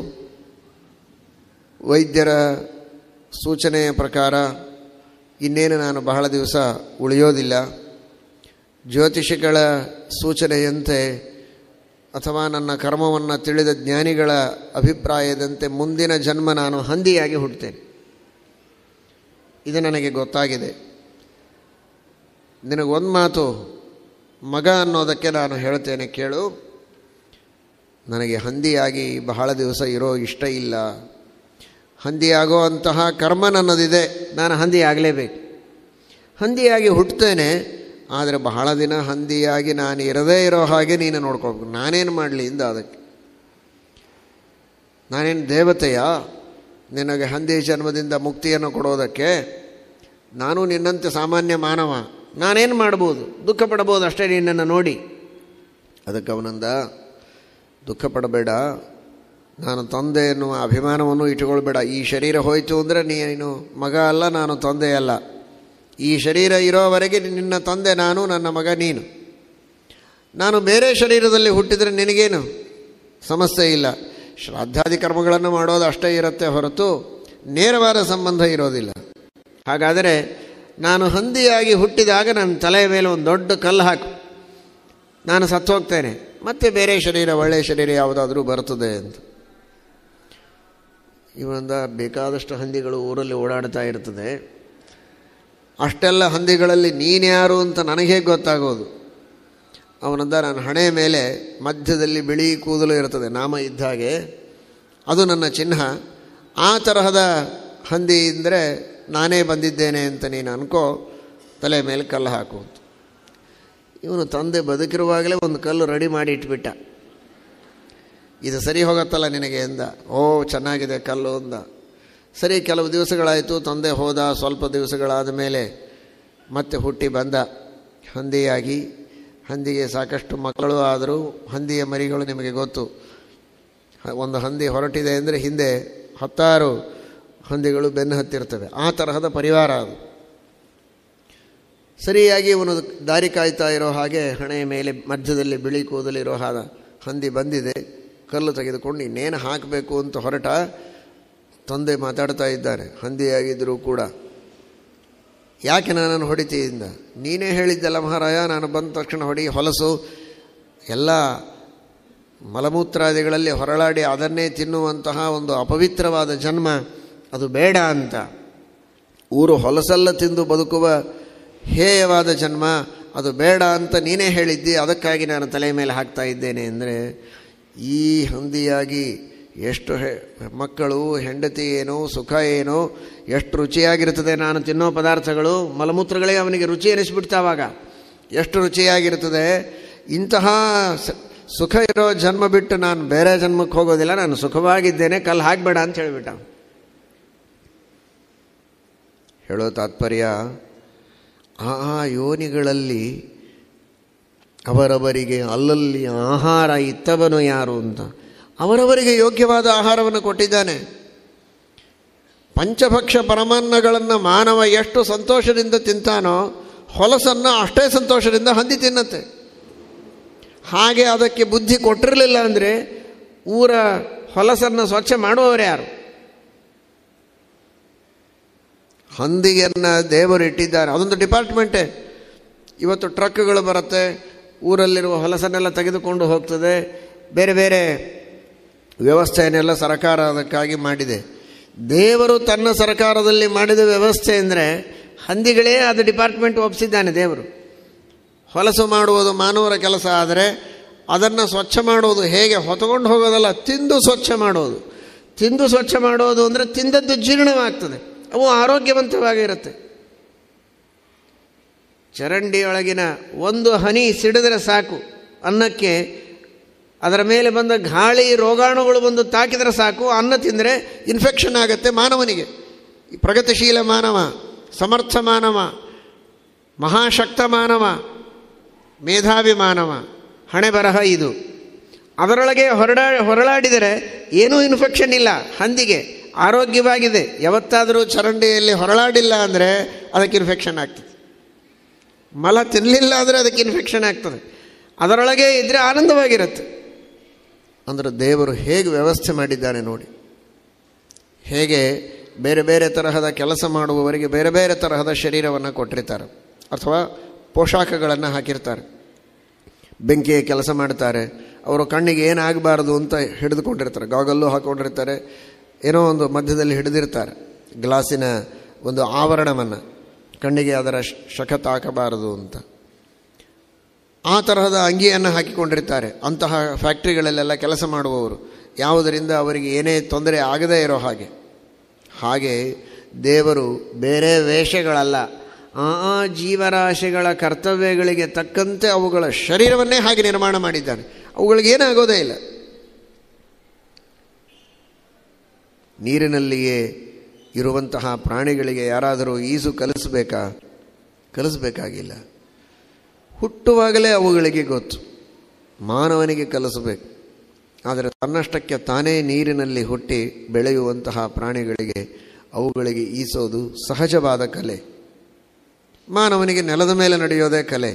ವೈದ್ಯರ ಸೂಚನೆಯ ಪ್ರಕಾರ ಇನ್ನೇನು ನಾನು ಬಹಳ ದಿವಸ ಉಳಿಯೋದಿಲ್ಲ ಜ್ಯೋತಿಷಿಗಳ ಸೂಚನೆಯಂತೆ ಅಥವಾ ನನ್ನ ಕರ್ಮವನ್ನು ತಿಳಿದ ಜ್ಞಾನಿಗಳ ಅಭಿಪ್ರಾಯದಂತೆ ಮುಂದಿನ ಜನ್ಮ ನಾನು ಹಂದಿಯಾಗಿ ಹುಟ್ಟುತ್ತೇನೆ ಇದು ನನಗೆ ಗೊತ್ತಾಗಿದೆ ನಿನಗೊಂದು ಮಾತು ಮಗ ಅನ್ನೋದಕ್ಕೆ ನಾನು ಹೇಳ್ತೇನೆ ಕೇಳು ನನಗೆ ಹಂದಿಯಾಗಿ ಬಹಳ ದಿವಸ ಇರೋ ಇಷ್ಟ ಇಲ್ಲ ಹಂದಿಯಾಗೋ ಅಂತಹ ಕರ್ಮ ನನ್ನದಿದೆ ನಾನು ಹಂದಿ ಆಗಲೇಬೇಕು ಹಂದಿಯಾಗಿ ಹುಟ್ಟುತ್ತೇನೆ ಆದರೆ ಬಹಳ ದಿನ ಹಂದಿಯಾಗಿ ನಾನು ಇರದೇ ಇರೋ ಹಾಗೆ ನೀನು ನೋಡ್ಕೊಳ್ಬೇಕು ನಾನೇನು ಮಾಡಲಿ ಇಂದ ಅದಕ್ಕೆ ನಾನೇನು ದೇವತೆಯಾ ನಿನಗೆ ಹಂದಿ ಜನ್ಮದಿಂದ ಮುಕ್ತಿಯನ್ನು ಕೊಡೋದಕ್ಕೆ ನಾನು ನಿನ್ನಂತೆ ಸಾಮಾನ್ಯ ಮಾನವ ನಾನೇನು ಮಾಡ್ಬೋದು ದುಃಖ ಪಡಬಹುದು ಅಷ್ಟೇ ನಿನ್ನನ್ನು ನೋಡಿ ಅದಕ್ಕೆ ಅವನಂದ ದುಃಖ ಪಡಬೇಡ ನಾನು ತಂದೆ ಎನ್ನುವ ಅಭಿಮಾನವನ್ನು ಇಟ್ಟುಕೊಳ್ಬೇಡ ಈ ಶರೀರ ಹೋಯಿತು ಅಂದರೆ ನೀನು ಮಗ ಅಲ್ಲ ನಾನು ತಂದೆ ಅಲ್ಲ ಈ ಶರೀರ ಇರೋವರೆಗೆ ನಿನ್ನ ತಂದೆ ನಾನು ನನ್ನ ಮಗ ನೀನು ನಾನು ಬೇರೆ ಶರೀರದಲ್ಲಿ ಹುಟ್ಟಿದರೆ ನಿನಗೇನು ಸಮಸ್ಯೆ ಇಲ್ಲ ಶ್ರಾದ್ದಾದಿ ಕರ್ಮಗಳನ್ನು ಮಾಡೋದು ಅಷ್ಟೇ ಇರುತ್ತೆ ಹೊರತು ನೇರವಾದ ಸಂಬಂಧ ಇರೋದಿಲ್ಲ ಹಾಗಾದರೆ ನಾನು ಹಂದಿಯಾಗಿ ಹುಟ್ಟಿದಾಗ ನನ್ನ ತಲೆಯ ಮೇಲೆ ಒಂದು ದೊಡ್ಡ ಕಲ್ಲು ಹಾಕು ನಾನು ಸತ್ತು ಹೋಗ್ತೇನೆ ಮತ್ತೆ ಬೇರೆ ಶರೀರ ಒಳ್ಳೆಯ ಶರೀರ ಯಾವುದಾದ್ರೂ ಬರ್ತದೆ ಅಂತ ಇವನಿಂದ ಬೇಕಾದಷ್ಟು ಹಂದಿಗಳು ಊರಲ್ಲಿ ಓಡಾಡ್ತಾ ಇರ್ತದೆ ಅಷ್ಟೆಲ್ಲ ಹಂದಿಗಳಲ್ಲಿ ನೀನ್ಯಾರು ಅಂತ ನನಗೇ ಗೊತ್ತಾಗೋದು ಅವನಂದ ನನ್ನ ಹಣೆ ಮೇಲೆ ಮಧ್ಯದಲ್ಲಿ ಬಿಳಿ ಕೂದಲು ಇರ್ತದೆ ನಾಮ ಇದ್ದ ಹಾಗೆ ಅದು ನನ್ನ ಚಿಹ್ನ ಆ ತರಹದ ಹಂದಿ ಅಂದರೆ ನಾನೇ ಬಂದಿದ್ದೇನೆ ಅಂತ ನೀನು ಅನ್ಕೋ ತಲೆ ಮೇಲೆ ಕಲ್ಲು ಹಾಕು ಅಂತ ಇವನು ತಂದೆ ಬದುಕಿರುವಾಗಲೇ ಒಂದು ಕಲ್ಲು ರೆಡಿ ಮಾಡಿ ಇಟ್ಬಿಟ್ಟ ಇದು ಸರಿ ಹೋಗತ್ತಲ್ಲ ನಿನಗೆ ಎಂದ ಓ ಚೆನ್ನಾಗಿದೆ ಕಲ್ಲು ಅಂದ ಸರಿ ಕೆಲವು ದಿವಸಗಳಾಯಿತು ತಂದೆ ಹೋದ ಸ್ವಲ್ಪ ದಿವಸಗಳಾದ ಮೇಲೆ ಮತ್ತೆ ಹುಟ್ಟಿ ಬಂದ ಹಂದಿಯಾಗಿ ಹಂದಿಗೆ ಸಾಕಷ್ಟು ಮಕ್ಕಳು ಆದರೂ ಹಂದಿಯ ಮರಿಗಳು ನಿಮಗೆ ಗೊತ್ತು ಒಂದು ಹಂದಿ ಹೊರಟಿದೆ ಅಂದರೆ ಹಿಂದೆ ಹತ್ತಾರು ಹಂದಿಗಳು ಬೆನ್ನು ಹತ್ತಿರ್ತವೆ ಆ ತರಹದ ಪರಿವಾರ ಅದು ಸರಿಯಾಗಿ ಇವನು ದಾರಿ ಕಾಯ್ತಾ ಇರೋ ಹಾಗೆ ಹಣೆಯ ಮೇಲೆ ಮಧ್ಯದಲ್ಲಿ ಬಿಳಿ ಕೂದಲಿರೋ ಹಾಗ ಹಂದಿ ಬಂದಿದೆ ಕಲ್ಲು ತೆಗೆದುಕೊಂಡು ಇನ್ನೇನು ಹಾಕಬೇಕು ಅಂತ ಹೊರಟ ತಂದೆ ಮಾತಾಡ್ತಾ ಇದ್ದಾರೆ ಹಂದಿಯಾಗಿದ್ದರೂ ಕೂಡ ಯಾಕೆ ನನ್ನನ್ನು ಹೊಡಿತೀಯಿಂದ ನೀನೇ ಹೇಳಿದ್ದಲ್ಲ ಮಹಾರಾಯ ನಾನು ಬಂದ ತಕ್ಷಣ ಹೊಡಿ ಹೊಲಸು ಎಲ್ಲ ಮಲಮೂತ್ರಾದಿಗಳಲ್ಲಿ ಹೊರಳಾಡಿ ಅದನ್ನೇ ತಿನ್ನುವಂತಹ ಒಂದು ಅಪವಿತ್ರವಾದ ಜನ್ಮ ಅದು ಬೇಡ ಅಂತ ಊರು ಹೊಲಸೆಲ್ಲ ತಿಂದು ಬದುಕುವ ಹೇಯವಾದ ಜನ್ಮ ಅದು ಬೇಡ ಅಂತ ನೀನೇ ಹೇಳಿದ್ದಿ ಅದಕ್ಕಾಗಿ ನಾನು ತಲೆ ಮೇಲೆ ಹಾಕ್ತಾ ಇದ್ದೇನೆ ಅಂದರೆ ಈ ಹಂದಿಯಾಗಿ ಎಷ್ಟು ಹೆ ಮಕ್ಕಳು ಹೆಂಡತಿ ಏನು ಸುಖ ಏನು ಎಷ್ಟು ರುಚಿಯಾಗಿರ್ತದೆ ನಾನು ತಿನ್ನೋ ಪದಾರ್ಥಗಳು ಮಲಮೂತ್ರಗಳೇ ಅವನಿಗೆ ರುಚಿ ಎನಿಸ್ಬಿಡ್ತಾವಾಗ ಎಷ್ಟು ರುಚಿಯಾಗಿರ್ತದೆ ಇಂತಹ ಸುಖ ಇರೋ ಜನ್ಮ ಬಿಟ್ಟು ನಾನು ಬೇರೆ ಜನ್ಮಕ್ಕೆ ಹೋಗೋದಿಲ್ಲ ನಾನು ಸುಖವಾಗಿದ್ದೇನೆ ಕಲ್ಲು ಹಾಕಬೇಡ ಅಂತ ಹೇಳಿಬಿಟ್ಟ ಹೇಳೋ ತಾತ್ಪರ್ಯ ಆ ಯೋನಿಗಳಲ್ಲಿ ಅವರವರಿಗೆ ಅಲ್ಲಲ್ಲಿ ಆಹಾರ ಇತ್ತವನು ಯಾರು ಅಂತ ಅವರವರಿಗೆ ಯೋಗ್ಯವಾದ ಆಹಾರವನ್ನು ಕೊಟ್ಟಿದ್ದಾನೆ ಪಂಚಭಕ್ಷ ಪರಮಾನ್ನಗಳನ್ನು ಮಾನವ ಎಷ್ಟು ಸಂತೋಷದಿಂದ ತಿಂತಾನೋ ಹೊಲಸನ್ನು ಅಷ್ಟೇ ಸಂತೋಷದಿಂದ ಹಂದಿ ತಿನ್ನತ್ತೆ ಹಾಗೆ ಅದಕ್ಕೆ ಬುದ್ಧಿ ಕೊಟ್ಟಿರಲಿಲ್ಲ ಅಂದರೆ ಊರ ಹೊಲಸನ್ನು ಸ್ವಚ್ಛ ಮಾಡುವವರು ಯಾರು ಹಂದಿಯನ್ನು ದೇವರು ಇಟ್ಟಿದ್ದಾರೆ ಅದೊಂದು ಡಿಪಾರ್ಟ್ಮೆಂಟೇ ಇವತ್ತು ಟ್ರಕ್ಗಳು ಬರುತ್ತೆ ಊರಲ್ಲಿರುವ ಹೊಲಸನ್ನೆಲ್ಲ ತೆಗೆದುಕೊಂಡು ಹೋಗ್ತದೆ ಬೇರೆ ಬೇರೆ ವ್ಯವಸ್ಥೆಯನ್ನೆಲ್ಲ ಸರ್ಕಾರ ಅದಕ್ಕಾಗಿ ಮಾಡಿದೆ ದೇವರು ತನ್ನ ಸರ್ಕಾರದಲ್ಲಿ ಮಾಡಿದ ವ್ಯವಸ್ಥೆ ಅಂದರೆ ಹಂದಿಗಳೇ ಅದು ಡಿಪಾರ್ಟ್ಮೆಂಟ್ ಒಪ್ಪಿಸಿದ್ದಾನೆ ದೇವರು ಹೊಲಸು ಮಾಡುವುದು ಮಾನವರ ಕೆಲಸ ಆದರೆ ಅದನ್ನು ಸ್ವಚ್ಛ ಮಾಡೋದು ಹೇಗೆ ಹೊತ್ಕೊಂಡು ಹೋಗೋದಲ್ಲ ತಿಂದು ಸ್ವಚ್ಛ ಮಾಡೋದು ತಿಂದು ಸ್ವಚ್ಛ ಮಾಡೋದು ಅಂದರೆ ತಿಂದದ್ದು ಜೀರ್ಣವಾಗ್ತದೆ ಅವು ಆರೋಗ್ಯವಂತವಾಗಿರುತ್ತೆ ಚರಂಡಿಯೊಳಗಿನ ಒಂದು ಹನಿ ಸಿಡಿದರೆ ಸಾಕು ಅನ್ನಕ್ಕೆ ಅದರ ಮೇಲೆ ಬಂದ ಗಾಳಿ ರೋಗಾಣುಗಳು ಬಂದು ತಾಕಿದರೆ ಸಾಕು ಅನ್ನ ತಿಂದರೆ ಇನ್ಫೆಕ್ಷನ್ ಆಗುತ್ತೆ ಮಾನವನಿಗೆ ಈ ಪ್ರಗತಿಶೀಲ ಮಾನವ ಸಮರ್ಥ ಮಾನವ ಮಹಾಶಕ್ತ ಮಾನವ ಮೇಧಾವಿ ಮಾನವ ಹಣೆ ಬರಹ ಇದು ಅದರೊಳಗೆ ಹೊರಡಾ ಹೊರಳಾಡಿದರೆ ಏನೂ ಇನ್ಫೆಕ್ಷನ್ ಇಲ್ಲ ಹಂದಿಗೆ ಆರೋಗ್ಯವಾಗಿದೆ ಯಾವತ್ತಾದರೂ ಚರಂಡಿಯಲ್ಲಿ ಹೊರಳಾಡಿಲ್ಲ ಅಂದರೆ ಅದಕ್ಕೆ ಇನ್ಫೆಕ್ಷನ್ ಆಗ್ತದೆ ಮಲ ತಿನ್ನಲಿಲ್ಲ ಅಂದರೆ ಅದಕ್ಕೆ ಇನ್ಫೆಕ್ಷನ್ ಆಗ್ತದೆ ಅದರೊಳಗೆ ಇದ್ದರೆ ಆನಂದವಾಗಿರುತ್ತೆ ಅಂದರೆ ದೇವರು ಹೇಗೆ ವ್ಯವಸ್ಥೆ ಮಾಡಿದ್ದಾನೆ ನೋಡಿ ಹೇಗೆ ಬೇರೆ ಬೇರೆ ತರಹದ ಕೆಲಸ ಮಾಡುವವರಿಗೆ ಬೇರೆ ಬೇರೆ ತರಹದ ಶರೀರವನ್ನು ಕೊಟ್ಟಿರ್ತಾರೆ ಅಥವಾ ಪೋಷಾಕಗಳನ್ನು ಹಾಕಿರ್ತಾರೆ ಬೆಂಕಿಯ ಕೆಲಸ ಮಾಡ್ತಾರೆ ಅವರು ಕಣ್ಣಿಗೆ ಏನಾಗಬಾರ್ದು ಅಂತ ಹಿಡಿದುಕೊಂಡಿರ್ತಾರೆ ಗಾಗಲ್ಲು ಹಾಕ್ಕೊಂಡಿರ್ತಾರೆ ಏನೋ ಒಂದು ಮಧ್ಯದಲ್ಲಿ ಹಿಡಿದಿರ್ತಾರೆ ಗ್ಲಾಸಿನ ಒಂದು ಆವರಣವನ್ನು ಕಣ್ಣಿಗೆ ಅದರ ಶಖ ತಾಕಬಾರದು ಅಂತ ಆ ತರಹದ ಅಂಗಿಯನ್ನು ಹಾಕಿಕೊಂಡಿರ್ತಾರೆ ಅಂತಹ ಫ್ಯಾಕ್ಟ್ರಿಗಳಲ್ಲೆಲ್ಲ ಕೆಲಸ ಮಾಡುವವರು ಯಾವುದರಿಂದ ಅವರಿಗೆ ಏನೇ ತೊಂದರೆ ಆಗದೇ ಇರೋ ಹಾಗೆ ಹಾಗೆ ದೇವರು ಬೇರೆ ವೇಷಗಳಲ್ಲ ಆ ಆ ಜೀವರಾಶಿಗಳ ಕರ್ತವ್ಯಗಳಿಗೆ ತಕ್ಕಂತೆ ಅವುಗಳ ಶರೀರವನ್ನೇ ಹಾಗೆ ನಿರ್ಮಾಣ ಮಾಡಿದ್ದಾನೆ ಅವುಗಳಿಗೆ ಏನಾಗೋದೇ ಇಲ್ಲ ನೀರಿನಲ್ಲಿಯೇ ಇರುವಂತಹ ಪ್ರಾಣಿಗಳಿಗೆ ಯಾರಾದರೂ ಈಜು ಕಲಿಸಬೇಕಾ ಕಲಿಸಬೇಕಾಗಿಲ್ಲ ಹುಟ್ಟುವಾಗಲೇ ಅವುಗಳಿಗೆ ಗೊತ್ತು ಮಾನವನಿಗೆ ಕಲಿಸಬೇಕು ಆದರೆ ತನ್ನಷ್ಟಕ್ಕೆ ತಾನೇ ನೀರಿನಲ್ಲಿ ಹುಟ್ಟಿ ಬೆಳೆಯುವಂತಹ ಪ್ರಾಣಿಗಳಿಗೆ ಅವುಗಳಿಗೆ ಈಸೋದು ಸಹಜವಾದ ಕಲೆ ಮಾನವನಿಗೆ ನೆಲದ ಮೇಲೆ ನಡೆಯೋದೇ ಕಲೆ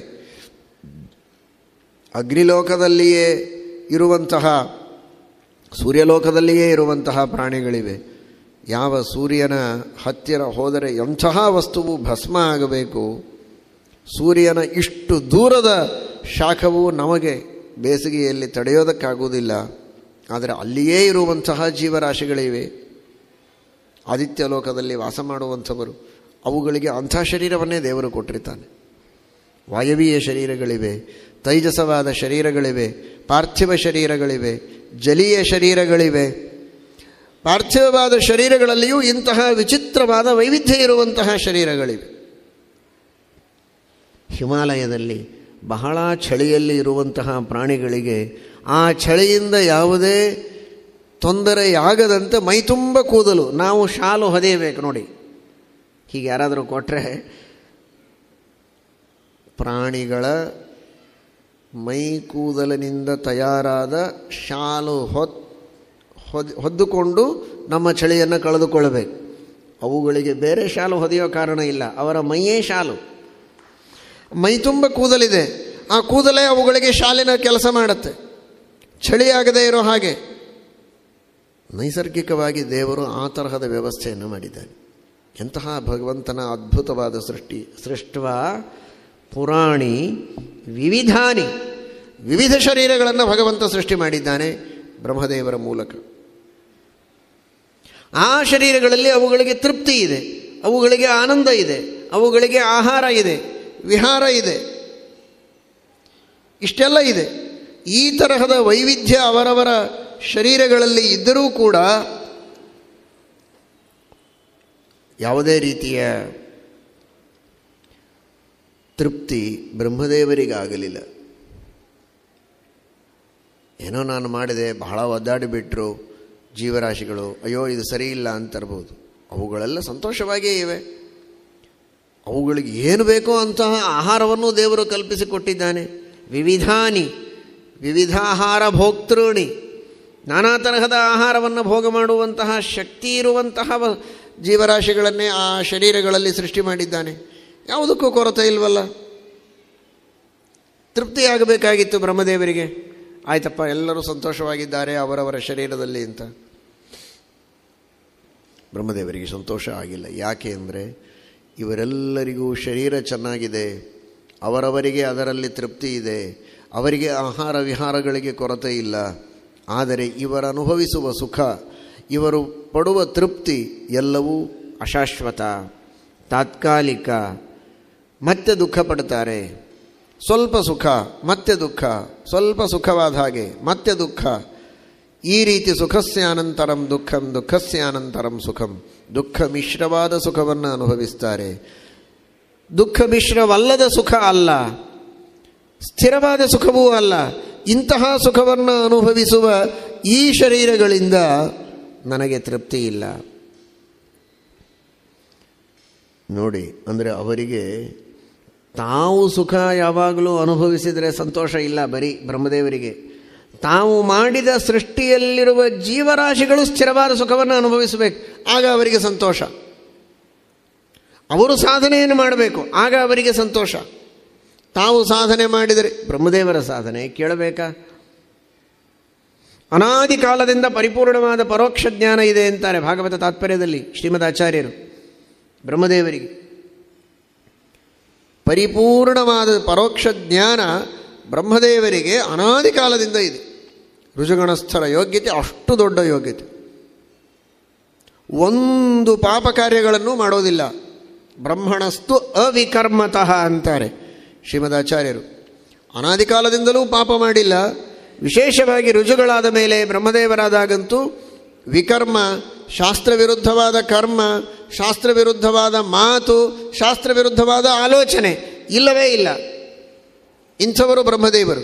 ಅಗ್ನಿಲೋಕದಲ್ಲಿಯೇ ಇರುವಂತಹ ಸೂರ್ಯಲೋಕದಲ್ಲಿಯೇ ಇರುವಂತಹ ಪ್ರಾಣಿಗಳಿವೆ ಯಾವ ಸೂರ್ಯನ ಹತ್ತಿರ ಹೋದರೆ ಎಂತಹ ವಸ್ತುವು ಭಸ್ಮ ಆಗಬೇಕು ಸೂರ್ಯನ ಇಷ್ಟು ದೂರದ ಶಾಖವು ನಮಗೆ ಬೇಸಿಗೆಯಲ್ಲಿ ತಡೆಯೋದಕ್ಕಾಗುವುದಿಲ್ಲ ಆದರೆ ಅಲ್ಲಿಯೇ ಇರುವಂತಹ ಜೀವರಾಶಿಗಳಿವೆ ಆದಿತ್ಯ ಲೋಕದಲ್ಲಿ ವಾಸ ಮಾಡುವಂಥವರು ಅವುಗಳಿಗೆ ಅಂಥ ಶರೀರವನ್ನೇ ದೇವರು ಕೊಟ್ಟಿರ್ತಾನೆ ವಾಯವೀಯ ಶರೀರಗಳಿವೆ ತೈಜಸವಾದ ಶರೀರಗಳಿವೆ ಪಾರ್ಥಿವ ಶರೀರಗಳಿವೆ ಜಲೀಯ ಶರೀರಗಳಿವೆ ಪಾರ್ಥಿವವಾದ ಶರೀರಗಳಲ್ಲಿಯೂ ಇಂತಹ ವಿಚಿತ್ರವಾದ ವೈವಿಧ್ಯ ಇರುವಂತಹ ಶರೀರಗಳಿವೆ ಹಿಮಾಲಯದಲ್ಲಿ ಬಹಳ ಚಳಿಯಲ್ಲಿ ಇರುವಂತಹ ಪ್ರಾಣಿಗಳಿಗೆ ಆ ಚಳಿಯಿಂದ ಯಾವುದೇ ತೊಂದರೆಯಾಗದಂತೆ ಮೈತುಂಬ ಕೂದಲು ನಾವು ಶಾಲು ಹೊದೆಯಬೇಕು ನೋಡಿ ಹೀಗೆ ಯಾರಾದರೂ ಕೊಟ್ಟರೆ ಪ್ರಾಣಿಗಳ ಮೈ ಕೂದಲಿನಿಂದ ತಯಾರಾದ ಶಾಲು ಹೊತ್ ಹೊದ್ ಹೊದ್ದುಕೊಂಡು ನಮ್ಮ ಚಳಿಯನ್ನು ಕಳೆದುಕೊಳ್ಳಬೇಕು ಅವುಗಳಿಗೆ ಬೇರೆ ಶಾಲು ಹೊದೆಯೋ ಕಾರಣ ಇಲ್ಲ ಅವರ ಮೈಯೇ ಶಾಲು ಮೈ ತುಂಬ ಕೂದಲಿದೆ ಆ ಕೂದಲೇ ಅವುಗಳಿಗೆ ಶಾಲಿನ ಕೆಲಸ ಮಾಡುತ್ತೆ ಚಳಿಯಾಗದೇ ಇರೋ ಹಾಗೆ ನೈಸರ್ಗಿಕವಾಗಿ ದೇವರು ಆ ತರಹದ ವ್ಯವಸ್ಥೆಯನ್ನು ಮಾಡಿದ್ದಾನೆ ಎಂತಹ ಭಗವಂತನ ಅದ್ಭುತವಾದ ಸೃಷ್ಟಿ ಸೃಷ್ಟವ ಪುರಾಣಿ ವಿವಿಧಾನಿ ವಿವಿಧ ಶರೀರಗಳನ್ನು ಭಗವಂತ ಸೃಷ್ಟಿ ಮಾಡಿದ್ದಾನೆ ಬ್ರಹ್ಮದೇವರ ಮೂಲಕ ಆ ಶರೀರಗಳಲ್ಲಿ ಅವುಗಳಿಗೆ ತೃಪ್ತಿ ಇದೆ ಅವುಗಳಿಗೆ ಆನಂದ ಇದೆ ಅವುಗಳಿಗೆ ಆಹಾರ ಇದೆ ವಿಹಾರ ಇದೆ ಇಷ್ಟೆಲ್ಲ ಇದೆ ಈ ತರಹದ ವೈವಿಧ್ಯ ಅವರವರ ಶರೀರಗಳಲ್ಲಿ ಇದ್ದರೂ ಕೂಡ ಯಾವುದೇ ರೀತಿಯ ತೃಪ್ತಿ ಬ್ರಹ್ಮದೇವರಿಗಾಗಲಿಲ್ಲ ಏನೋ ನಾನು ಮಾಡಿದೆ ಬಹಳ ಒದ್ದಾಡಿಬಿಟ್ರು ಜೀವರಾಶಿಗಳು ಅಯ್ಯೋ ಇದು ಸರಿ ಇಲ್ಲ ಅಂತರ್ಬೋದು ಅವುಗಳೆಲ್ಲ ಸಂತೋಷವಾಗಿಯೇ ಇವೆ ಅವುಗಳಿಗೆ ಏನು ಬೇಕೋ ಅಂತಹ ಆಹಾರವನ್ನು ದೇವರು ಕಲ್ಪಿಸಿಕೊಟ್ಟಿದ್ದಾನೆ ವಿವಿಧಾನಿ ವಿವಿಧಾಹಾರ ಭೋಕ್ತೃಣಿ ನಾನಾ ತರಹದ ಆಹಾರವನ್ನು ಭೋಗ ಮಾಡುವಂತಹ ಶಕ್ತಿ ಇರುವಂತಹ ವ- ಜೀವರಾಶಿಗಳನ್ನೇ ಆ ಶರೀರಗಳಲ್ಲಿ ಸೃಷ್ಟಿ ಮಾಡಿದ್ದಾನೆ ಯಾವುದಕ್ಕೂ ಕೊರತೆ ಇಲ್ವಲ್ಲ ತೃಪ್ತಿಯಾಗಬೇಕಾಗಿತ್ತು ಬ್ರಹ್ಮದೇವರಿಗೆ ಆಯ್ತಪ್ಪ ಎಲ್ಲರೂ ಸಂತೋಷವಾಗಿದ್ದಾರೆ ಅವರವರ ಶರೀರದಲ್ಲಿ ಅಂತ ಬ್ರಹ್ಮದೇವರಿಗೆ ಸಂತೋಷ ಆಗಿಲ್ಲ ಯಾಕೆ ಅಂದರೆ ಇವರೆಲ್ಲರಿಗೂ ಶರೀರ ಚೆನ್ನಾಗಿದೆ ಅವರವರಿಗೆ ಅದರಲ್ಲಿ ತೃಪ್ತಿ ಇದೆ ಅವರಿಗೆ ಆಹಾರ ವಿಹಾರಗಳಿಗೆ ಕೊರತೆ ಇಲ್ಲ ಆದರೆ ಇವರು ಅನುಭವಿಸುವ ಸುಖ ಇವರು ಪಡುವ ತೃಪ್ತಿ ಎಲ್ಲವೂ ಅಶಾಶ್ವತ ತಾತ್ಕಾಲಿಕ ಮತ್ತೆ ದುಃಖ ಪಡ್ತಾರೆ ಸ್ವಲ್ಪ ಸುಖ ಮತ್ತೆ ದುಃಖ ಸ್ವಲ್ಪ ಸುಖವಾದ ಹಾಗೆ ಮತ್ತೆ ದುಃಖ ಈ ರೀತಿ ಸುಖಸ್ಯ ಅನಂತರಂ ದುಃಖಂ ದುಃಖಸ್ಯ ಅನಂತರಂ ಸುಖಂ ದುಃಖ ಮಿಶ್ರವಾದ ಸುಖವನ್ನು ಅನುಭವಿಸ್ತಾರೆ ದುಃಖ ಮಿಶ್ರವಲ್ಲದ ಸುಖ ಅಲ್ಲ ಸ್ಥಿರವಾದ ಸುಖವೂ ಅಲ್ಲ ಇಂತಹ ಸುಖವನ್ನು ಅನುಭವಿಸುವ ಈ ಶರೀರಗಳಿಂದ ನನಗೆ ತೃಪ್ತಿ ಇಲ್ಲ ನೋಡಿ ಅಂದರೆ ಅವರಿಗೆ ತಾವು ಸುಖ ಯಾವಾಗಲೂ ಅನುಭವಿಸಿದರೆ ಸಂತೋಷ ಇಲ್ಲ ಬರೀ ಬ್ರಹ್ಮದೇವರಿಗೆ ತಾವು ಮಾಡಿದ ಸೃಷ್ಟಿಯಲ್ಲಿರುವ ಜೀವರಾಶಿಗಳು ಸ್ಥಿರವಾದ ಸುಖವನ್ನು ಅನುಭವಿಸಬೇಕು ಆಗ ಅವರಿಗೆ ಸಂತೋಷ ಅವರು ಸಾಧನೆಯನ್ನು ಮಾಡಬೇಕು ಆಗ ಅವರಿಗೆ ಸಂತೋಷ ತಾವು ಸಾಧನೆ ಮಾಡಿದರೆ ಬ್ರಹ್ಮದೇವರ ಸಾಧನೆ ಕೇಳಬೇಕಾ ಅನಾದಿ ಕಾಲದಿಂದ ಪರಿಪೂರ್ಣವಾದ ಪರೋಕ್ಷ ಜ್ಞಾನ ಇದೆ ಅಂತಾರೆ ಭಾಗವತ ತಾತ್ಪರ್ಯದಲ್ಲಿ ಶ್ರೀಮದ್ ಆಚಾರ್ಯರು ಬ್ರಹ್ಮದೇವರಿಗೆ ಪರಿಪೂರ್ಣವಾದ ಪರೋಕ್ಷ ಜ್ಞಾನ ಬ್ರಹ್ಮದೇವರಿಗೆ ಅನಾದಿ ಕಾಲದಿಂದ ಇದೆ ಋಜುಗಣಸ್ಥರ ಯೋಗ್ಯತೆ ಅಷ್ಟು ದೊಡ್ಡ ಯೋಗ್ಯತೆ ಒಂದು ಪಾಪ ಕಾರ್ಯಗಳನ್ನು ಮಾಡೋದಿಲ್ಲ ಬ್ರಹ್ಮಣಸ್ತು ಅವಿಕರ್ಮತಃ ಅಂತಾರೆ ಶ್ರೀಮದಾಚಾರ್ಯರು ಅನಾದಿ ಕಾಲದಿಂದಲೂ ಪಾಪ ಮಾಡಿಲ್ಲ ವಿಶೇಷವಾಗಿ ರುಜುಗಳಾದ ಮೇಲೆ ಬ್ರಹ್ಮದೇವರಾದಾಗಂತೂ ವಿಕರ್ಮ ಶಾಸ್ತ್ರವಿರುದ್ಧವಾದ ಕರ್ಮ ಶಾಸ್ತ್ರವಿರುದ್ಧವಾದ ಮಾತು ಶಾಸ್ತ್ರವಿರುದ್ಧವಾದ ಆಲೋಚನೆ ಇಲ್ಲವೇ ಇಲ್ಲ ಇಂಥವರು ಬ್ರಹ್ಮದೇವರು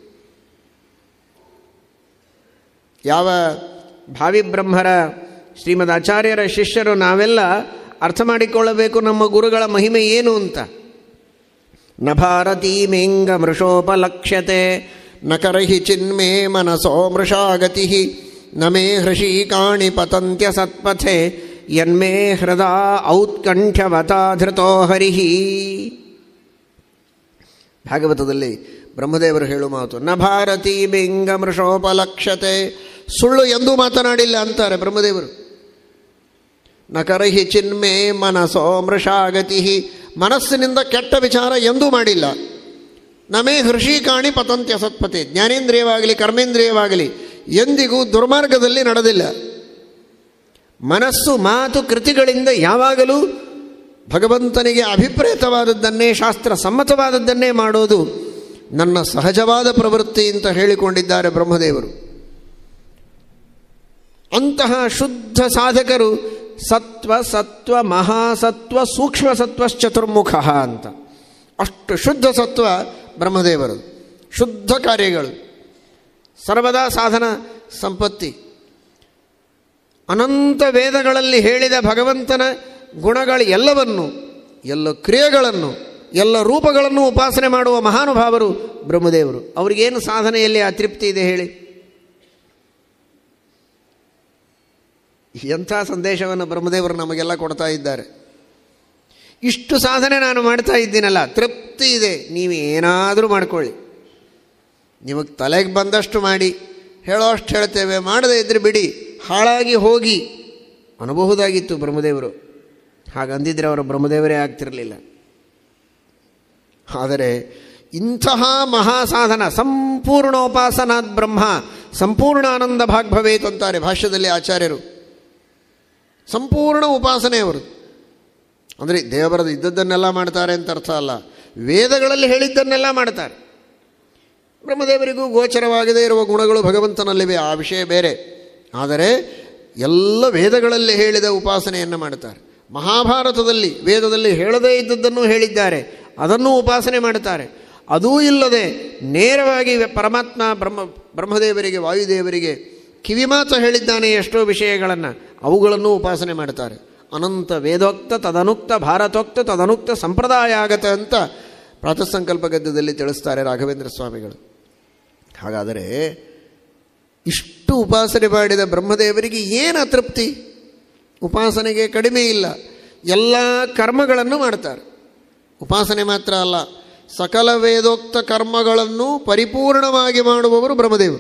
ಯಾವ ಭಾವಿ ಬ್ರಹ್ಮರ ಶ್ರೀಮದ್ ಆಚಾರ್ಯರ ಶಿಷ್ಯರು ನಾವೆಲ್ಲ ಅರ್ಥ ಮಾಡಿಕೊಳ್ಳಬೇಕು ನಮ್ಮ ಗುರುಗಳ ಮಹಿಮೆ ಏನು ಅಂತ ನ ಭಾರತೀಮೇಂಗ ಮೃಷೋಪಲಕ್ಷ್ಯತೆ ನ ಕರ್ಹಿ ಚಿನ್ಮೇ ಮನಸೋ ಮೃಷಾಗತಿ ನ ಮೇ ಹೃಷೀಕಾಣಿ ಪತಂತ್ಯ ಸತ್ಪಥೆ ಯನ್ಮೇ ಹೃದಾ ಔತ್ಕಂಠ್ಯವತಾ ಧೃತೋ ಹರಿಹಿ ಭಾಗವತದಲ್ಲಿ ಬ್ರಹ್ಮದೇವರು ಹೇಳು ಮಾತು ನ ಭಾರತೀ ಬಿಂಗ ಮೃಷೋಪಲಕ್ಷತೆ ಸುಳ್ಳು ಎಂದೂ ಮಾತನಾಡಿಲ್ಲ ಅಂತಾರೆ ಬ್ರಹ್ಮದೇವರು ನ ಕರಹಿ ಚಿನ್ಮೆ ಮನಸೋ ಮೃಷಾಗತಿ ಮನಸ್ಸಿನಿಂದ ಕೆಟ್ಟ ವಿಚಾರ ಎಂದೂ ಮಾಡಿಲ್ಲ ನಮೇ ಹೃಷಿಕಾಣಿ ಪತಂತ್ಯ ಸತ್ಪತೆ ಜ್ಞಾನೇಂದ್ರಿಯವಾಗಲಿ ಕರ್ಮೇಂದ್ರಿಯವಾಗಲಿ ಎಂದಿಗೂ ದುರ್ಮಾರ್ಗದಲ್ಲಿ ನಡೆದಿಲ್ಲ ಮನಸ್ಸು ಮಾತು ಕೃತಿಗಳಿಂದ ಯಾವಾಗಲೂ ಭಗವಂತನಿಗೆ ಅಭಿಪ್ರೇತವಾದದ್ದನ್ನೇ ಶಾಸ್ತ್ರ ಸಮ್ಮತವಾದದ್ದನ್ನೇ ಮಾಡೋದು ನನ್ನ ಸಹಜವಾದ ಪ್ರವೃತ್ತಿ ಅಂತ ಹೇಳಿಕೊಂಡಿದ್ದಾರೆ ಬ್ರಹ್ಮದೇವರು ಅಂತಹ ಶುದ್ಧ ಸಾಧಕರು ಸತ್ವ ಸತ್ವ ಮಹಾಸತ್ವ ಸೂಕ್ಷ್ಮ ಸತ್ವಶ್ಚತುರ್ಮುಖ ಅಂತ ಅಷ್ಟು ಶುದ್ಧ ಸತ್ವ ಬ್ರಹ್ಮದೇವರು ಶುದ್ಧ ಕಾರ್ಯಗಳು ಸರ್ವದಾ ಸಾಧನ ಸಂಪತ್ತಿ ಅನಂತ ವೇದಗಳಲ್ಲಿ ಹೇಳಿದ ಭಗವಂತನ ಗುಣಗಳು ಎಲ್ಲವನ್ನು ಎಲ್ಲ ಕ್ರಿಯೆಗಳನ್ನು ಎಲ್ಲ ರೂಪಗಳನ್ನು ಉಪಾಸನೆ ಮಾಡುವ ಮಹಾನುಭಾವರು ಬ್ರಹ್ಮದೇವರು ಅವರಿಗೇನು ಸಾಧನೆಯಲ್ಲಿ ಅತೃಪ್ತಿ ಇದೆ ಹೇಳಿ ಎಂಥ ಸಂದೇಶವನ್ನು ಬ್ರಹ್ಮದೇವರು ನಮಗೆಲ್ಲ ಕೊಡ್ತಾ ಇದ್ದಾರೆ ಇಷ್ಟು ಸಾಧನೆ ನಾನು ಮಾಡ್ತಾ ಇದ್ದೀನಲ್ಲ ತೃಪ್ತಿ ಇದೆ ನೀವು ಏನಾದರೂ ಮಾಡ್ಕೊಳ್ಳಿ ನಿಮಗೆ ತಲೆಗೆ ಬಂದಷ್ಟು ಮಾಡಿ ಹೇಳೋ ಅಷ್ಟು ಹೇಳ್ತೇವೆ ಮಾಡದೇ ಇದ್ರೆ ಬಿಡಿ ಹಾಳಾಗಿ ಹೋಗಿ ಅನ್ನಬಹುದಾಗಿತ್ತು ಬ್ರಹ್ಮದೇವರು ಹಾಗಂದಿದ್ರೆ ಅವರು ಬ್ರಹ್ಮದೇವರೇ ಆಗ್ತಿರಲಿಲ್ಲ ಆದರೆ ಇಂತಹ ಮಹಾಸಾಧನ ಸಂಪೂರ್ಣೋಪಾಸನಾದ್ ಬ್ರಹ್ಮ ಸಂಪೂರ್ಣ ಆನಂದ ಭಾಗ್ ಭವೇತ್ ಅಂತಾರೆ ಭಾಷ್ಯದಲ್ಲಿ ಆಚಾರ್ಯರು ಸಂಪೂರ್ಣ ಉಪಾಸನೆ ಅವರು ಅಂದರೆ ದೇವರದ ಇದ್ದದ್ದನ್ನೆಲ್ಲ ಮಾಡ್ತಾರೆ ಅಂತ ಅರ್ಥ ಅಲ್ಲ ವೇದಗಳಲ್ಲಿ ಹೇಳಿದ್ದನ್ನೆಲ್ಲ ಮಾಡ್ತಾರೆ ಬ್ರಹ್ಮದೇವರಿಗೂ ಗೋಚರವಾಗದೇ ಇರುವ ಗುಣಗಳು ಭಗವಂತನಲ್ಲಿವೆ ಆ ವಿಷಯ ಬೇರೆ ಆದರೆ ಎಲ್ಲ ವೇದಗಳಲ್ಲಿ ಹೇಳಿದ ಉಪಾಸನೆಯನ್ನು ಮಾಡ್ತಾರೆ ಮಹಾಭಾರತದಲ್ಲಿ ವೇದದಲ್ಲಿ ಹೇಳದೇ ಇದ್ದದ್ದನ್ನು ಹೇಳಿದ್ದಾರೆ ಅದನ್ನು ಉಪಾಸನೆ ಮಾಡುತ್ತಾರೆ ಅದೂ ಇಲ್ಲದೆ ನೇರವಾಗಿ ಪರಮಾತ್ಮ ಬ್ರಹ್ಮ ಬ್ರಹ್ಮದೇವರಿಗೆ ವಾಯುದೇವರಿಗೆ ಕಿವಿಮಾತು ಹೇಳಿದ್ದಾನೆ ಎಷ್ಟೋ ವಿಷಯಗಳನ್ನು ಅವುಗಳನ್ನು ಉಪಾಸನೆ ಮಾಡ್ತಾರೆ ಅನಂತ ವೇದೋಕ್ತ ತದನುಕ್ತ ಭಾರತೋಕ್ತ ತದನುಕ್ತ ಸಂಪ್ರದಾಯ ಆಗತ್ತೆ ಅಂತ ಪ್ರಾತಃಸಂಕಲ್ಪ ಗದ್ಯದಲ್ಲಿ ತಿಳಿಸ್ತಾರೆ ರಾಘವೇಂದ್ರ ಸ್ವಾಮಿಗಳು ಹಾಗಾದರೆ ಇಷ್ಟು ಉಪಾಸನೆ ಮಾಡಿದ ಬ್ರಹ್ಮದೇವರಿಗೆ ಏನು ಅತೃಪ್ತಿ ಉಪಾಸನೆಗೆ ಕಡಿಮೆ ಇಲ್ಲ ಎಲ್ಲ ಕರ್ಮಗಳನ್ನು ಮಾಡ್ತಾರೆ ಉಪಾಸನೆ ಮಾತ್ರ ಅಲ್ಲ ಸಕಲ ವೇದೋಕ್ತ ಕರ್ಮಗಳನ್ನು ಪರಿಪೂರ್ಣವಾಗಿ ಮಾಡುವವರು ಬ್ರಹ್ಮದೇವರು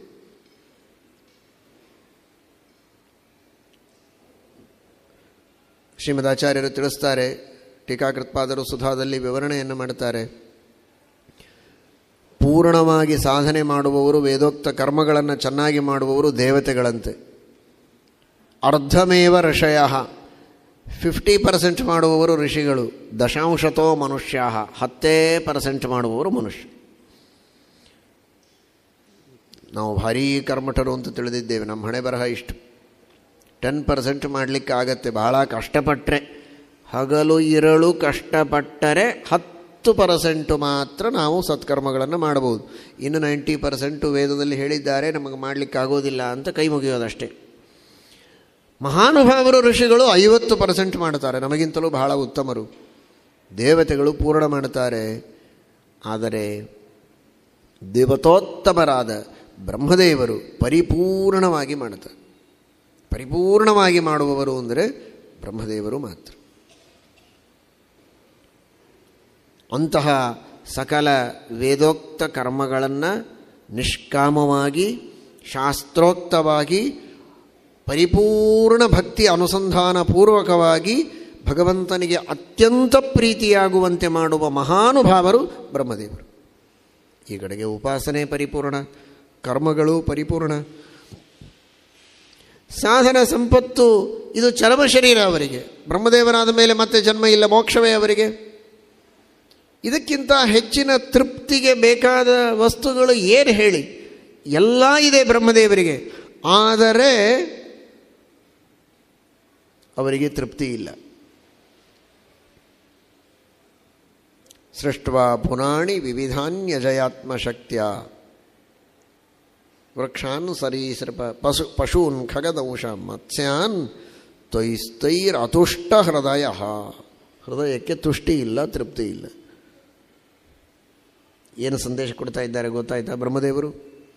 ಶ್ರೀಮದಾಚಾರ್ಯರು ತಿಳಿಸ್ತಾರೆ ಟೀಕಾಕೃತ್ಪಾದರು ಸುಧಾದಲ್ಲಿ ವಿವರಣೆಯನ್ನು ಮಾಡ್ತಾರೆ ಪೂರ್ಣವಾಗಿ ಸಾಧನೆ ಮಾಡುವವರು ವೇದೋಕ್ತ ಕರ್ಮಗಳನ್ನು ಚೆನ್ನಾಗಿ ಮಾಡುವವರು ದೇವತೆಗಳಂತೆ ಅರ್ಧಮೇವ ಋಷಯ ಫಿಫ್ಟಿ ಪರ್ಸೆಂಟ್ ಮಾಡುವವರು ಋಷಿಗಳು ದಶಾಂಶತೋ ಮನುಷ್ಯ ಹತ್ತೇ ಪರ್ಸೆಂಟ್ ಮಾಡುವವರು ಮನುಷ್ಯ ನಾವು ಭಾರೀ ಕರ್ಮಠರು ಅಂತ ತಿಳಿದಿದ್ದೇವೆ ನಮ್ಮ ಹಣೆ ಬರಹ ಇಷ್ಟು ಟೆನ್ ಪರ್ಸೆಂಟ್ ಮಾಡಲಿಕ್ಕೆ ಆಗತ್ತೆ ಬಹಳ ಕಷ್ಟಪಟ್ಟರೆ ಹಗಲು ಇರಳು ಕಷ್ಟಪಟ್ಟರೆ ಹತ್ತು ಪರ್ಸೆಂಟು ಮಾತ್ರ ನಾವು ಸತ್ಕರ್ಮಗಳನ್ನು ಮಾಡಬಹುದು ಇನ್ನು ನೈಂಟಿ ಪರ್ಸೆಂಟು ವೇದದಲ್ಲಿ ಹೇಳಿದ್ದಾರೆ ನಮಗೆ ಮಾಡಲಿಕ್ಕೆ ಆಗೋದಿಲ್ಲ ಅಂತ ಕೈ ಮುಗಿಯೋದಷ್ಟೇ ಮಹಾನುಭಾವರು ಋಷಿಗಳು ಐವತ್ತು ಪರ್ಸೆಂಟ್ ಮಾಡ್ತಾರೆ ನಮಗಿಂತಲೂ ಬಹಳ ಉತ್ತಮರು ದೇವತೆಗಳು ಪೂರ್ಣ ಮಾಡ್ತಾರೆ ಆದರೆ ದೇವತೋತ್ತಮರಾದ ಬ್ರಹ್ಮದೇವರು ಪರಿಪೂರ್ಣವಾಗಿ ಮಾಡ್ತಾರೆ ಪರಿಪೂರ್ಣವಾಗಿ ಮಾಡುವವರು ಅಂದರೆ ಬ್ರಹ್ಮದೇವರು ಮಾತ್ರ ಅಂತಹ ಸಕಲ ವೇದೋಕ್ತ ಕರ್ಮಗಳನ್ನು ನಿಷ್ಕಾಮವಾಗಿ ಶಾಸ್ತ್ರೋಕ್ತವಾಗಿ ಪರಿಪೂರ್ಣ ಭಕ್ತಿ ಅನುಸಂಧಾನ ಪೂರ್ವಕವಾಗಿ ಭಗವಂತನಿಗೆ ಅತ್ಯಂತ ಪ್ರೀತಿಯಾಗುವಂತೆ ಮಾಡುವ ಮಹಾನುಭಾವರು ಬ್ರಹ್ಮದೇವರು ಈ ಕಡೆಗೆ ಉಪಾಸನೆ ಪರಿಪೂರ್ಣ ಕರ್ಮಗಳು ಪರಿಪೂರ್ಣ ಸಾಧನ ಸಂಪತ್ತು ಇದು ಚರಮ ಶರೀರ ಅವರಿಗೆ ಬ್ರಹ್ಮದೇವರಾದ ಮೇಲೆ ಮತ್ತೆ ಜನ್ಮ ಇಲ್ಲ ಮೋಕ್ಷವೇ ಅವರಿಗೆ ಇದಕ್ಕಿಂತ ಹೆಚ್ಚಿನ ತೃಪ್ತಿಗೆ ಬೇಕಾದ ವಸ್ತುಗಳು ಏನು ಹೇಳಿ ಎಲ್ಲ ಇದೆ ಬ್ರಹ್ಮದೇವರಿಗೆ ಆದರೆ ಅವರಿಗೆ ತೃಪ್ತಿ ಇಲ್ಲ ಸೃಷ್ಟ್ವಾ ಪುರಾಣಿ ವಿವಿಧಾನ್ಯಜಯಾತ್ಮಶಕ್ತಿಯ ವೃಕ್ಷಾನ್ ಸರೀಸೃಪ ಪಶು ಪಶೂನ್ ಖಗದಂಶ ಮತ್ಸ್ಯಾನ್ ತ್ವೈಸ್ತೈರತುಷ್ಟ ಹೃದಯ ಹೃದಯಕ್ಕೆ ತುಷ್ಟಿ ಇಲ್ಲ ತೃಪ್ತಿ ಇಲ್ಲ ಏನು ಸಂದೇಶ ಕೊಡ್ತಾ ಇದ್ದಾರೆ ಗೊತ್ತಾಯ್ತಾ ಬ್ರಹ್ಮದೇವರು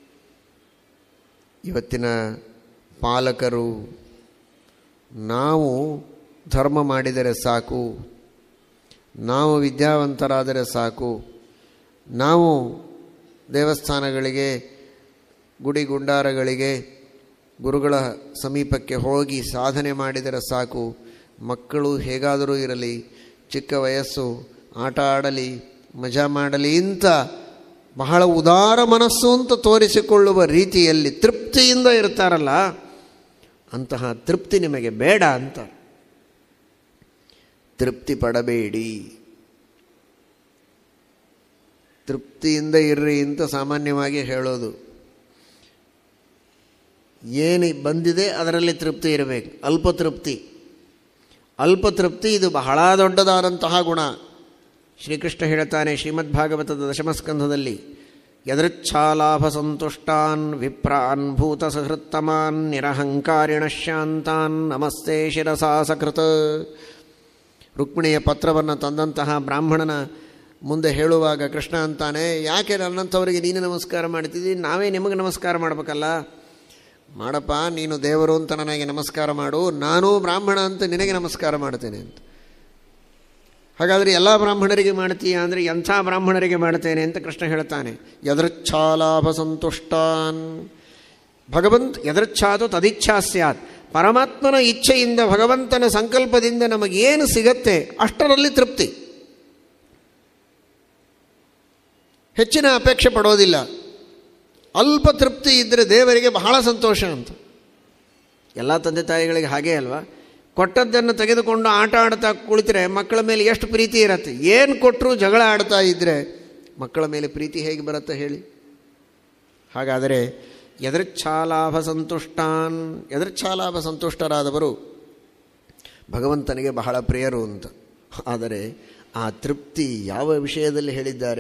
ಇವತ್ತಿನ ಪಾಲಕರು ನಾವು ಧರ್ಮ ಮಾಡಿದರೆ ಸಾಕು ನಾವು ವಿದ್ಯಾವಂತರಾದರೆ ಸಾಕು ನಾವು ದೇವಸ್ಥಾನಗಳಿಗೆ ಗುಡಿ ಗುಂಡಾರಗಳಿಗೆ ಗುರುಗಳ ಸಮೀಪಕ್ಕೆ ಹೋಗಿ ಸಾಧನೆ ಮಾಡಿದರೆ ಸಾಕು ಮಕ್ಕಳು ಹೇಗಾದರೂ ಇರಲಿ ಚಿಕ್ಕ ವಯಸ್ಸು ಆಟ ಆಡಲಿ ಮಜಾ ಮಾಡಲಿ ಅಂತ ಬಹಳ ಉದಾರ ಮನಸ್ಸು ಅಂತ ತೋರಿಸಿಕೊಳ್ಳುವ ರೀತಿಯಲ್ಲಿ ತೃಪ್ತಿಯಿಂದ ಇರ್ತಾರಲ್ಲ ಅಂತಹ ತೃಪ್ತಿ ನಿಮಗೆ ಬೇಡ ಅಂತ ತೃಪ್ತಿ ಪಡಬೇಡಿ ತೃಪ್ತಿಯಿಂದ ಇರ್ರಿ ಅಂತ ಸಾಮಾನ್ಯವಾಗಿ ಹೇಳೋದು ಏನು ಬಂದಿದೆ ಅದರಲ್ಲಿ ತೃಪ್ತಿ ಇರಬೇಕು ಅಲ್ಪ ತೃಪ್ತಿ ಅಲ್ಪ ತೃಪ್ತಿ ಇದು ಬಹಳ ದೊಡ್ಡದಾದಂತಹ ಗುಣ ಶ್ರೀಕೃಷ್ಣ ಹೇಳ್ತಾನೆ ಶ್ರೀಮದ್ ಭಾಗವತದ ದಶಮಸ್ಕಂಧದಲ್ಲಿ ಯದೃಚ್ಛಾಲಾಭ ಸಂತುಷ್ಟಾನ್ ವಿಪ್ರಾನ್ ಭೂತ ಸಹೃತ್ತಮಾನ್ ನಿರಹಂಕಾರಿಣ ಶಾಂತಾನ್ ನಮಸ್ತೆ ಶಿರಸಾ ಸಕೃತ ರುಕ್ಮಿಣಿಯ ಪತ್ರವನ್ನು ತಂದಂತಹ ಬ್ರಾಹ್ಮಣನ ಮುಂದೆ ಹೇಳುವಾಗ ಕೃಷ್ಣ ಅಂತಾನೆ ಯಾಕೆ ನನ್ನಂಥವರಿಗೆ ನೀನು ನಮಸ್ಕಾರ ಮಾಡ್ತಿದ್ದಿ ನಾವೇ ನಿಮಗೆ ನಮಸ್ಕಾರ ಮಾಡಬೇಕಲ್ಲ ಮಾಡಪ್ಪ ನೀನು ದೇವರು ಅಂತ ನನಗೆ ನಮಸ್ಕಾರ ಮಾಡು ನಾನು ಬ್ರಾಹ್ಮಣ ಅಂತ ನಿನಗೆ ನಮಸ್ಕಾರ ಮಾಡ್ತೇನೆ ಅಂತ ಹಾಗಾದರೆ ಎಲ್ಲ ಬ್ರಾಹ್ಮಣರಿಗೆ ಮಾಡ್ತೀಯ ಅಂದರೆ ಎಂಥ ಬ್ರಾಹ್ಮಣರಿಗೆ ಮಾಡ್ತೇನೆ ಅಂತ ಕೃಷ್ಣ ಹೇಳ್ತಾನೆ ಯದೃಚ್ಛಾಲಾಭ ಸಂತುಷ್ಟಾನ್ ಭಗವಂತ ಯದೃಚ್ಛಾದು ತದಿಚ್ಛಾ ಸ್ಯಾತ್ ಪರಮಾತ್ಮನ ಇಚ್ಛೆಯಿಂದ ಭಗವಂತನ ಸಂಕಲ್ಪದಿಂದ ನಮಗೇನು ಸಿಗತ್ತೆ ಅಷ್ಟರಲ್ಲಿ ತೃಪ್ತಿ ಹೆಚ್ಚಿನ ಅಪೇಕ್ಷೆ ಪಡೋದಿಲ್ಲ ಅಲ್ಪ ತೃಪ್ತಿ ಇದ್ದರೆ ದೇವರಿಗೆ ಬಹಳ ಸಂತೋಷ ಅಂತ ಎಲ್ಲ ತಂದೆ ತಾಯಿಗಳಿಗೆ ಹಾಗೇ ಅಲ್ವಾ ಕೊಟ್ಟದ್ದನ್ನು ತೆಗೆದುಕೊಂಡು ಆಟ ಆಡ್ತಾ ಕುಳಿತರೆ ಮಕ್ಕಳ ಮೇಲೆ ಎಷ್ಟು ಪ್ರೀತಿ ಇರತ್ತೆ ಏನು ಕೊಟ್ಟರು ಜಗಳ ಆಡ್ತಾ ಇದ್ದರೆ ಮಕ್ಕಳ ಮೇಲೆ ಪ್ರೀತಿ ಹೇಗೆ ಬರುತ್ತೆ ಹೇಳಿ ಹಾಗಾದರೆ ಎದೃಚ್ಛಾಲಾಭ ಸಂತುಷ್ಟಾನ್ ಎದೃಚ್ಛಾಲಾಭ ಸಂತುಷ್ಟರಾದವರು ಭಗವಂತನಿಗೆ ಬಹಳ ಪ್ರಿಯರು ಅಂತ ಆದರೆ ಆ ತೃಪ್ತಿ ಯಾವ ವಿಷಯದಲ್ಲಿ ಹೇಳಿದ್ದಾರೆ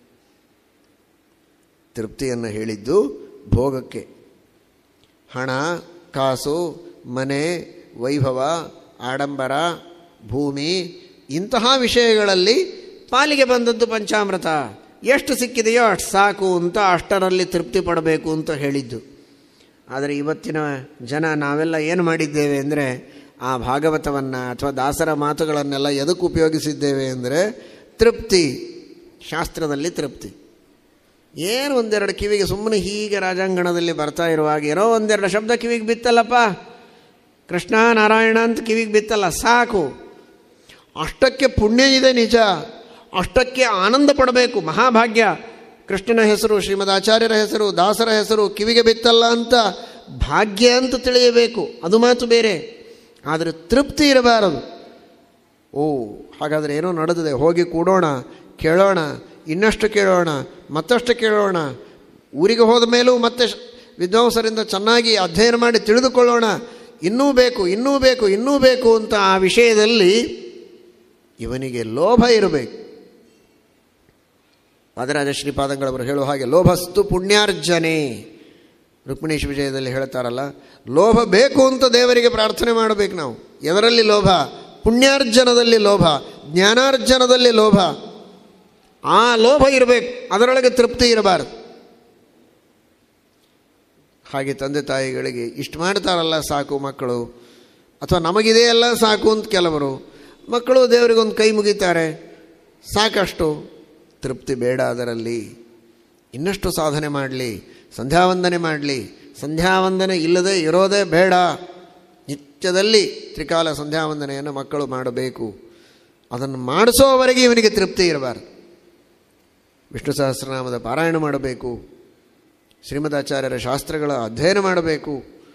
ತೃಪ್ತಿಯನ್ನು ಹೇಳಿದ್ದು ಭೋಗಕ್ಕೆ ಹಣ ಕಾಸು ಮನೆ ವೈಭವ ಆಡಂಬರ ಭೂಮಿ ಇಂತಹ ವಿಷಯಗಳಲ್ಲಿ ಪಾಲಿಗೆ ಬಂದದ್ದು ಪಂಚಾಮೃತ ಎಷ್ಟು ಸಿಕ್ಕಿದೆಯೋ ಅಷ್ಟು ಸಾಕು ಅಂತ ಅಷ್ಟರಲ್ಲಿ ತೃಪ್ತಿ ಪಡಬೇಕು ಅಂತ ಹೇಳಿದ್ದು ಆದರೆ ಇವತ್ತಿನ ಜನ ನಾವೆಲ್ಲ ಏನು ಮಾಡಿದ್ದೇವೆ ಅಂದರೆ ಆ ಭಾಗವತವನ್ನು ಅಥವಾ ದಾಸರ ಮಾತುಗಳನ್ನೆಲ್ಲ ಎದಕ್ಕೆ ಉಪಯೋಗಿಸಿದ್ದೇವೆ ಅಂದರೆ ತೃಪ್ತಿ ಶಾಸ್ತ್ರದಲ್ಲಿ ತೃಪ್ತಿ ಏನು ಒಂದೆರಡು ಕಿವಿಗೆ ಸುಮ್ಮನೆ ಹೀಗೆ ರಾಜಾಂಗಣದಲ್ಲಿ ಬರ್ತಾ ಇರುವಾಗ ಏನೋ ಒಂದೆರಡು ಶಬ್ದ ಕಿವಿಗೆ ಬಿತ್ತಲ್ಲಪ್ಪ ಕೃಷ್ಣ ನಾರಾಯಣ ಅಂತ ಕಿವಿಗೆ ಬಿತ್ತಲ್ಲ ಸಾಕು ಅಷ್ಟಕ್ಕೆ ಪುಣ್ಯ ಇದೆ ನಿಜ ಅಷ್ಟಕ್ಕೆ ಆನಂದ ಪಡಬೇಕು ಮಹಾಭಾಗ್ಯ ಕೃಷ್ಣನ ಹೆಸರು ಶ್ರೀಮದ್ ಆಚಾರ್ಯರ ಹೆಸರು ದಾಸರ ಹೆಸರು ಕಿವಿಗೆ ಬಿತ್ತಲ್ಲ ಅಂತ ಭಾಗ್ಯ ಅಂತ ತಿಳಿಯಬೇಕು ಅದು ಮಾತು ಬೇರೆ ಆದರೆ ತೃಪ್ತಿ ಇರಬಾರದು ಓ ಹಾಗಾದರೆ ಏನೋ ನಡೆದಿದೆ ಹೋಗಿ ಕೂಡೋಣ ಕೇಳೋಣ ಇನ್ನಷ್ಟು ಕೇಳೋಣ ಮತ್ತಷ್ಟು ಕೇಳೋಣ ಊರಿಗೆ ಹೋದ ಮೇಲೂ ಮತ್ತೆ ವಿದ್ವಾಂಸರಿಂದ ಚೆನ್ನಾಗಿ ಅಧ್ಯಯನ ಮಾಡಿ ತಿಳಿದುಕೊಳ್ಳೋಣ ಇನ್ನೂ ಬೇಕು ಇನ್ನೂ ಬೇಕು ಇನ್ನೂ ಬೇಕು ಅಂತ ಆ ವಿಷಯದಲ್ಲಿ ಇವನಿಗೆ ಲೋಭ ಇರಬೇಕು ವಾದರಾಜ ಶ್ರೀಪಾದಂಗಳವರು ಹೇಳುವ ಹಾಗೆ ಲೋಭಸ್ತು ಪುಣ್ಯಾರ್ಜನೆ ರುಕ್ಮಿಣೀಶ್ ವಿಜಯದಲ್ಲಿ ಹೇಳ್ತಾರಲ್ಲ ಲೋಭ ಬೇಕು ಅಂತ ದೇವರಿಗೆ ಪ್ರಾರ್ಥನೆ ಮಾಡಬೇಕು ನಾವು ಎದರಲ್ಲಿ ಲೋಭ ಪುಣ್ಯಾರ್ಜನದಲ್ಲಿ ಲೋಭ ಜ್ಞಾನಾರ್ಜನದಲ್ಲಿ ಲೋಭ ಆ ಲೋಭ ಇರಬೇಕು ಅದರೊಳಗೆ ತೃಪ್ತಿ ಇರಬಾರದು ಹಾಗೆ ತಂದೆ ತಾಯಿಗಳಿಗೆ ಇಷ್ಟು ಮಾಡ್ತಾರಲ್ಲ ಸಾಕು ಮಕ್ಕಳು ಅಥವಾ ನಮಗಿದೆಯಲ್ಲ ಸಾಕು ಅಂತ ಕೆಲವರು ಮಕ್ಕಳು ದೇವರಿಗೊಂದು ಕೈ ಮುಗಿತಾರೆ ಸಾಕಷ್ಟು ತೃಪ್ತಿ ಬೇಡ ಅದರಲ್ಲಿ ಇನ್ನಷ್ಟು ಸಾಧನೆ ಮಾಡಲಿ ಸಂಧ್ಯಾವಂದನೆ ಮಾಡಲಿ ಸಂಧ್ಯಾವಂದನೆ ಇಲ್ಲದೆ ಇರೋದೇ ಬೇಡ ನಿತ್ಯದಲ್ಲಿ ತ್ರಿಕಾಲ ಸಂಧ್ಯಾವಂದನೆಯನ್ನು ಮಕ್ಕಳು ಮಾಡಬೇಕು ಅದನ್ನು ಮಾಡಿಸೋವರೆಗೆ ಇವನಿಗೆ ತೃಪ್ತಿ ಇರಬಾರ್ದು ವಿಷ್ಣು ಸಹಸ್ರನಾಮದ ಪಾರಾಯಣ ಮಾಡಬೇಕು ಶ್ರೀಮದಾಚಾರ್ಯರ ಶಾಸ್ತ್ರಗಳ ಅಧ್ಯಯನ ಮಾಡಬೇಕು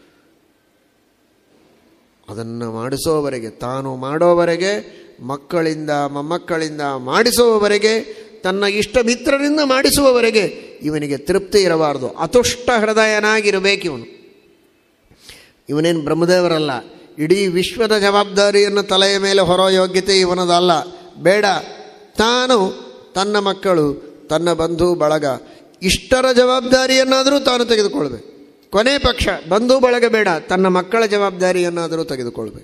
ಅದನ್ನು ಮಾಡಿಸೋವರೆಗೆ ತಾನು ಮಾಡೋವರೆಗೆ ಮಕ್ಕಳಿಂದ ಮೊಮ್ಮಕ್ಕಳಿಂದ ಮಾಡಿಸುವವರೆಗೆ ತನ್ನ ಇಷ್ಟ ಮಿತ್ರರಿಂದ ಮಾಡಿಸುವವರೆಗೆ ಇವನಿಗೆ ತೃಪ್ತಿ ಇರಬಾರ್ದು ಅತುಷ್ಟ ಹೃದಯನಾಗಿರಬೇಕು ಇವನು ಇವನೇನು ಬ್ರಹ್ಮದೇವರಲ್ಲ ಇಡೀ ವಿಶ್ವದ ಜವಾಬ್ದಾರಿಯನ್ನು ತಲೆಯ ಮೇಲೆ ಹೊರೋ ಯೋಗ್ಯತೆ ಇವನದಲ್ಲ ಬೇಡ ತಾನು ತನ್ನ ಮಕ್ಕಳು ತನ್ನ ಬಂಧು ಬಳಗ ಇಷ್ಟರ ಜವಾಬ್ದಾರಿಯನ್ನಾದರೂ ತಾನು ತೆಗೆದುಕೊಳ್ಬೇಕು ಕೊನೆ ಪಕ್ಷ ಬಂಧು ಬಳಗ ಬೇಡ ತನ್ನ ಮಕ್ಕಳ ಜವಾಬ್ದಾರಿಯನ್ನಾದರೂ ತೆಗೆದುಕೊಳ್ಬೇಕು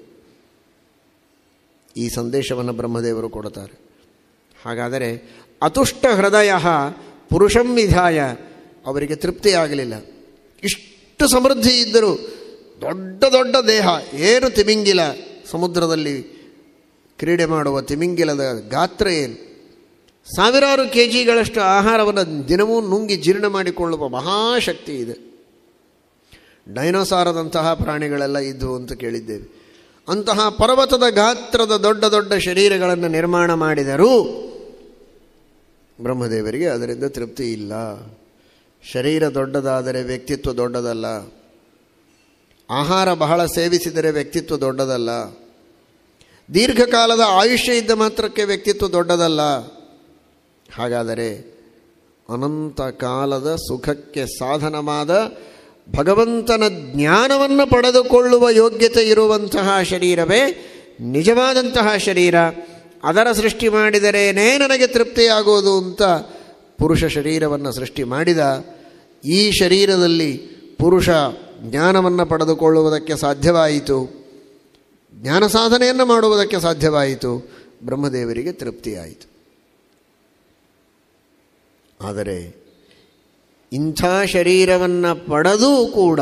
ಈ ಸಂದೇಶವನ್ನು ಬ್ರಹ್ಮದೇವರು ಕೊಡುತ್ತಾರೆ ಹಾಗಾದರೆ ಅತುಷ್ಟ ಹೃದಯ ಪುರುಷಂ ವಿಧಾಯ ಅವರಿಗೆ ತೃಪ್ತಿ ಆಗಲಿಲ್ಲ ಇಷ್ಟು ಸಮೃದ್ಧಿ ಇದ್ದರೂ ದೊಡ್ಡ ದೊಡ್ಡ ದೇಹ ಏನು ತಿಮಿಂಗಿಲ ಸಮುದ್ರದಲ್ಲಿ ಕ್ರೀಡೆ ಮಾಡುವ ತಿಮಿಂಗಿಲದ ಗಾತ್ರ ಏನು ಸಾವಿರಾರು ಕೆ ಜಿಗಳಷ್ಟು ಆಹಾರವನ್ನು ದಿನವೂ ನುಂಗಿ ಜೀರ್ಣ ಮಾಡಿಕೊಳ್ಳುವ ಮಹಾಶಕ್ತಿ ಇದೆ ಡೈನೋಸಾರದಂತಹ ಪ್ರಾಣಿಗಳೆಲ್ಲ ಇದ್ದವು ಅಂತ ಕೇಳಿದ್ದೇವೆ ಅಂತಹ ಪರ್ವತದ ಗಾತ್ರದ ದೊಡ್ಡ ದೊಡ್ಡ ಶರೀರಗಳನ್ನು ನಿರ್ಮಾಣ ಮಾಡಿದರೂ ಬ್ರಹ್ಮದೇವರಿಗೆ ಅದರಿಂದ ತೃಪ್ತಿ ಇಲ್ಲ ಶರೀರ ದೊಡ್ಡದಾದರೆ ವ್ಯಕ್ತಿತ್ವ ದೊಡ್ಡದಲ್ಲ ಆಹಾರ ಬಹಳ ಸೇವಿಸಿದರೆ ವ್ಯಕ್ತಿತ್ವ ದೊಡ್ಡದಲ್ಲ ದೀರ್ಘಕಾಲದ ಆಯುಷ್ಯ ಇದ್ದ ಮಾತ್ರಕ್ಕೆ ವ್ಯಕ್ತಿತ್ವ ದೊಡ್ಡದಲ್ಲ ಹಾಗಾದರೆ ಅನಂತ ಕಾಲದ ಸುಖಕ್ಕೆ ಸಾಧನವಾದ ಭಗವಂತನ ಜ್ಞಾನವನ್ನು ಪಡೆದುಕೊಳ್ಳುವ ಯೋಗ್ಯತೆ ಇರುವಂತಹ ಶರೀರವೇ ನಿಜವಾದಂತಹ ಶರೀರ ಅದರ ಸೃಷ್ಟಿ ಮಾಡಿದರೇನೇ ನನಗೆ ತೃಪ್ತಿಯಾಗೋದು ಅಂತ ಪುರುಷ ಶರೀರವನ್ನು ಸೃಷ್ಟಿ ಮಾಡಿದ ಈ ಶರೀರದಲ್ಲಿ ಪುರುಷ ಜ್ಞಾನವನ್ನು ಪಡೆದುಕೊಳ್ಳುವುದಕ್ಕೆ ಸಾಧ್ಯವಾಯಿತು ಜ್ಞಾನ ಸಾಧನೆಯನ್ನು ಮಾಡುವುದಕ್ಕೆ ಸಾಧ್ಯವಾಯಿತು ಬ್ರಹ್ಮದೇವರಿಗೆ ತೃಪ್ತಿಯಾಯಿತು ಆದರೆ ಇಂಥ ಶರೀರವನ್ನು ಪಡೆದೂ ಕೂಡ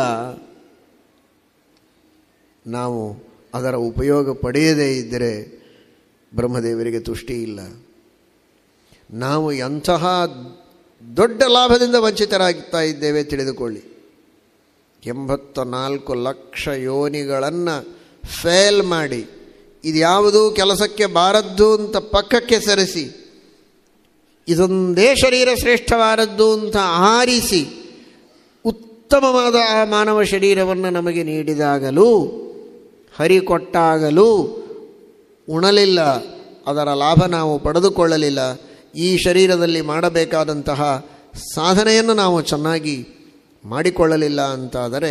ನಾವು ಅದರ ಉಪಯೋಗ ಪಡೆಯದೇ ಇದ್ದರೆ ಬ್ರಹ್ಮದೇವರಿಗೆ ತುಷ್ಟಿ ಇಲ್ಲ ನಾವು ಎಂತಹ ದೊಡ್ಡ ಲಾಭದಿಂದ ವಂಚಿತರಾಗ್ತಾ ಇದ್ದೇವೆ ತಿಳಿದುಕೊಳ್ಳಿ ಎಂಬತ್ತ ನಾಲ್ಕು ಲಕ್ಷ ಯೋನಿಗಳನ್ನು ಫೇಲ್ ಮಾಡಿ ಇದ್ಯಾವುದೂ ಕೆಲಸಕ್ಕೆ ಬಾರದ್ದು ಅಂತ ಪಕ್ಕಕ್ಕೆ ಸರಿಸಿ ಇದೊಂದೇ ಶರೀರ ಶ್ರೇಷ್ಠವಾದದ್ದು ಅಂತ ಆರಿಸಿ ಉತ್ತಮವಾದ ಆ ಮಾನವ ಶರೀರವನ್ನು ನಮಗೆ ನೀಡಿದಾಗಲೂ ಹರಿಕೊಟ್ಟಾಗಲೂ ಉಣಲಿಲ್ಲ ಅದರ ಲಾಭ ನಾವು ಪಡೆದುಕೊಳ್ಳಲಿಲ್ಲ ಈ ಶರೀರದಲ್ಲಿ ಮಾಡಬೇಕಾದಂತಹ ಸಾಧನೆಯನ್ನು ನಾವು ಚೆನ್ನಾಗಿ ಮಾಡಿಕೊಳ್ಳಲಿಲ್ಲ ಅಂತಾದರೆ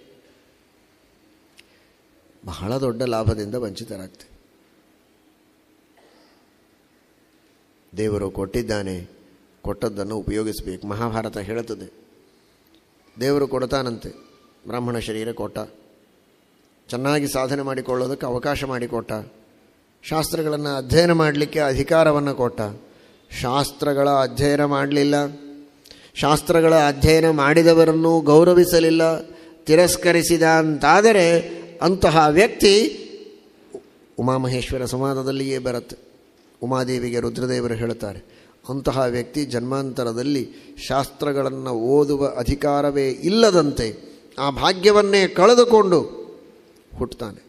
ಬಹಳ ದೊಡ್ಡ ಲಾಭದಿಂದ ವಂಚಿತರಾಗ್ತೇವೆ ದೇವರು ಕೊಟ್ಟಿದ್ದಾನೆ ಕೊಟ್ಟದ್ದನ್ನು ಉಪಯೋಗಿಸಬೇಕು ಮಹಾಭಾರತ ಹೇಳುತ್ತದೆ ದೇವರು ಕೊಡ್ತಾನಂತೆ ಬ್ರಾಹ್ಮಣ ಶರೀರ ಕೊಟ್ಟ ಚೆನ್ನಾಗಿ ಸಾಧನೆ ಮಾಡಿಕೊಳ್ಳೋದಕ್ಕೆ ಅವಕಾಶ ಮಾಡಿಕೊಟ್ಟ ಶಾಸ್ತ್ರಗಳನ್ನು ಅಧ್ಯಯನ ಮಾಡಲಿಕ್ಕೆ ಅಧಿಕಾರವನ್ನು ಕೊಟ್ಟ ಶಾಸ್ತ್ರಗಳ ಅಧ್ಯಯನ ಮಾಡಲಿಲ್ಲ ಶಾಸ್ತ್ರಗಳ ಅಧ್ಯಯನ ಮಾಡಿದವರನ್ನು ಗೌರವಿಸಲಿಲ್ಲ ತಿರಸ್ಕರಿಸಿದ ಅಂತಾದರೆ ಅಂತಹ ವ್ಯಕ್ತಿ ಉಮಾಮಹೇಶ್ವರ ಸಂವಾದದಲ್ಲಿಯೇ ಬರುತ್ತೆ ಉಮಾದೇವಿಗೆ ರುದ್ರದೇವರು ಹೇಳ್ತಾರೆ ಅಂತಹ ವ್ಯಕ್ತಿ ಜನ್ಮಾಂತರದಲ್ಲಿ ಶಾಸ್ತ್ರಗಳನ್ನು ಓದುವ ಅಧಿಕಾರವೇ ಇಲ್ಲದಂತೆ ಆ ಭಾಗ್ಯವನ್ನೇ ಕಳೆದುಕೊಂಡು ಹುಟ್ಟುತ್ತಾನೆ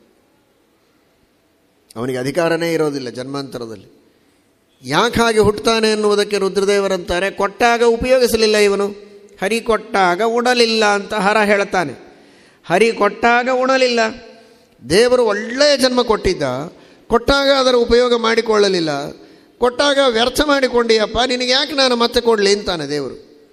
ಅವನಿಗೆ ಅಧಿಕಾರನೇ ಇರೋದಿಲ್ಲ ಜನ್ಮಾಂತರದಲ್ಲಿ ಯಾಕೆ ಹಾಗೆ ಹುಟ್ಟುತ್ತಾನೆ ಎನ್ನುವುದಕ್ಕೆ ರುದ್ರದೇವರಂತಾರೆ ಕೊಟ್ಟಾಗ ಉಪಯೋಗಿಸಲಿಲ್ಲ ಇವನು ಹರಿ ಕೊಟ್ಟಾಗ ಉಣಲಿಲ್ಲ ಅಂತ ಹರ ಹೇಳ್ತಾನೆ ಹರಿ ಕೊಟ್ಟಾಗ ಉಣಲಿಲ್ಲ ದೇವರು ಒಳ್ಳೆಯ ಜನ್ಮ ಕೊಟ್ಟಿದ್ದ ಕೊಟ್ಟಾಗ ಅದರ ಉಪಯೋಗ ಮಾಡಿಕೊಳ್ಳಲಿಲ್ಲ ಕೊಟ್ಟಾಗ ವ್ಯರ್ಥ ಮಾಡಿಕೊಂಡಿಯಪ್ಪ ನಿನಗೆ ಯಾಕೆ ನಾನು ಮತ್ತೆ ಕೊಡಲಿ ಅಂತಾನೆ ದೇವರು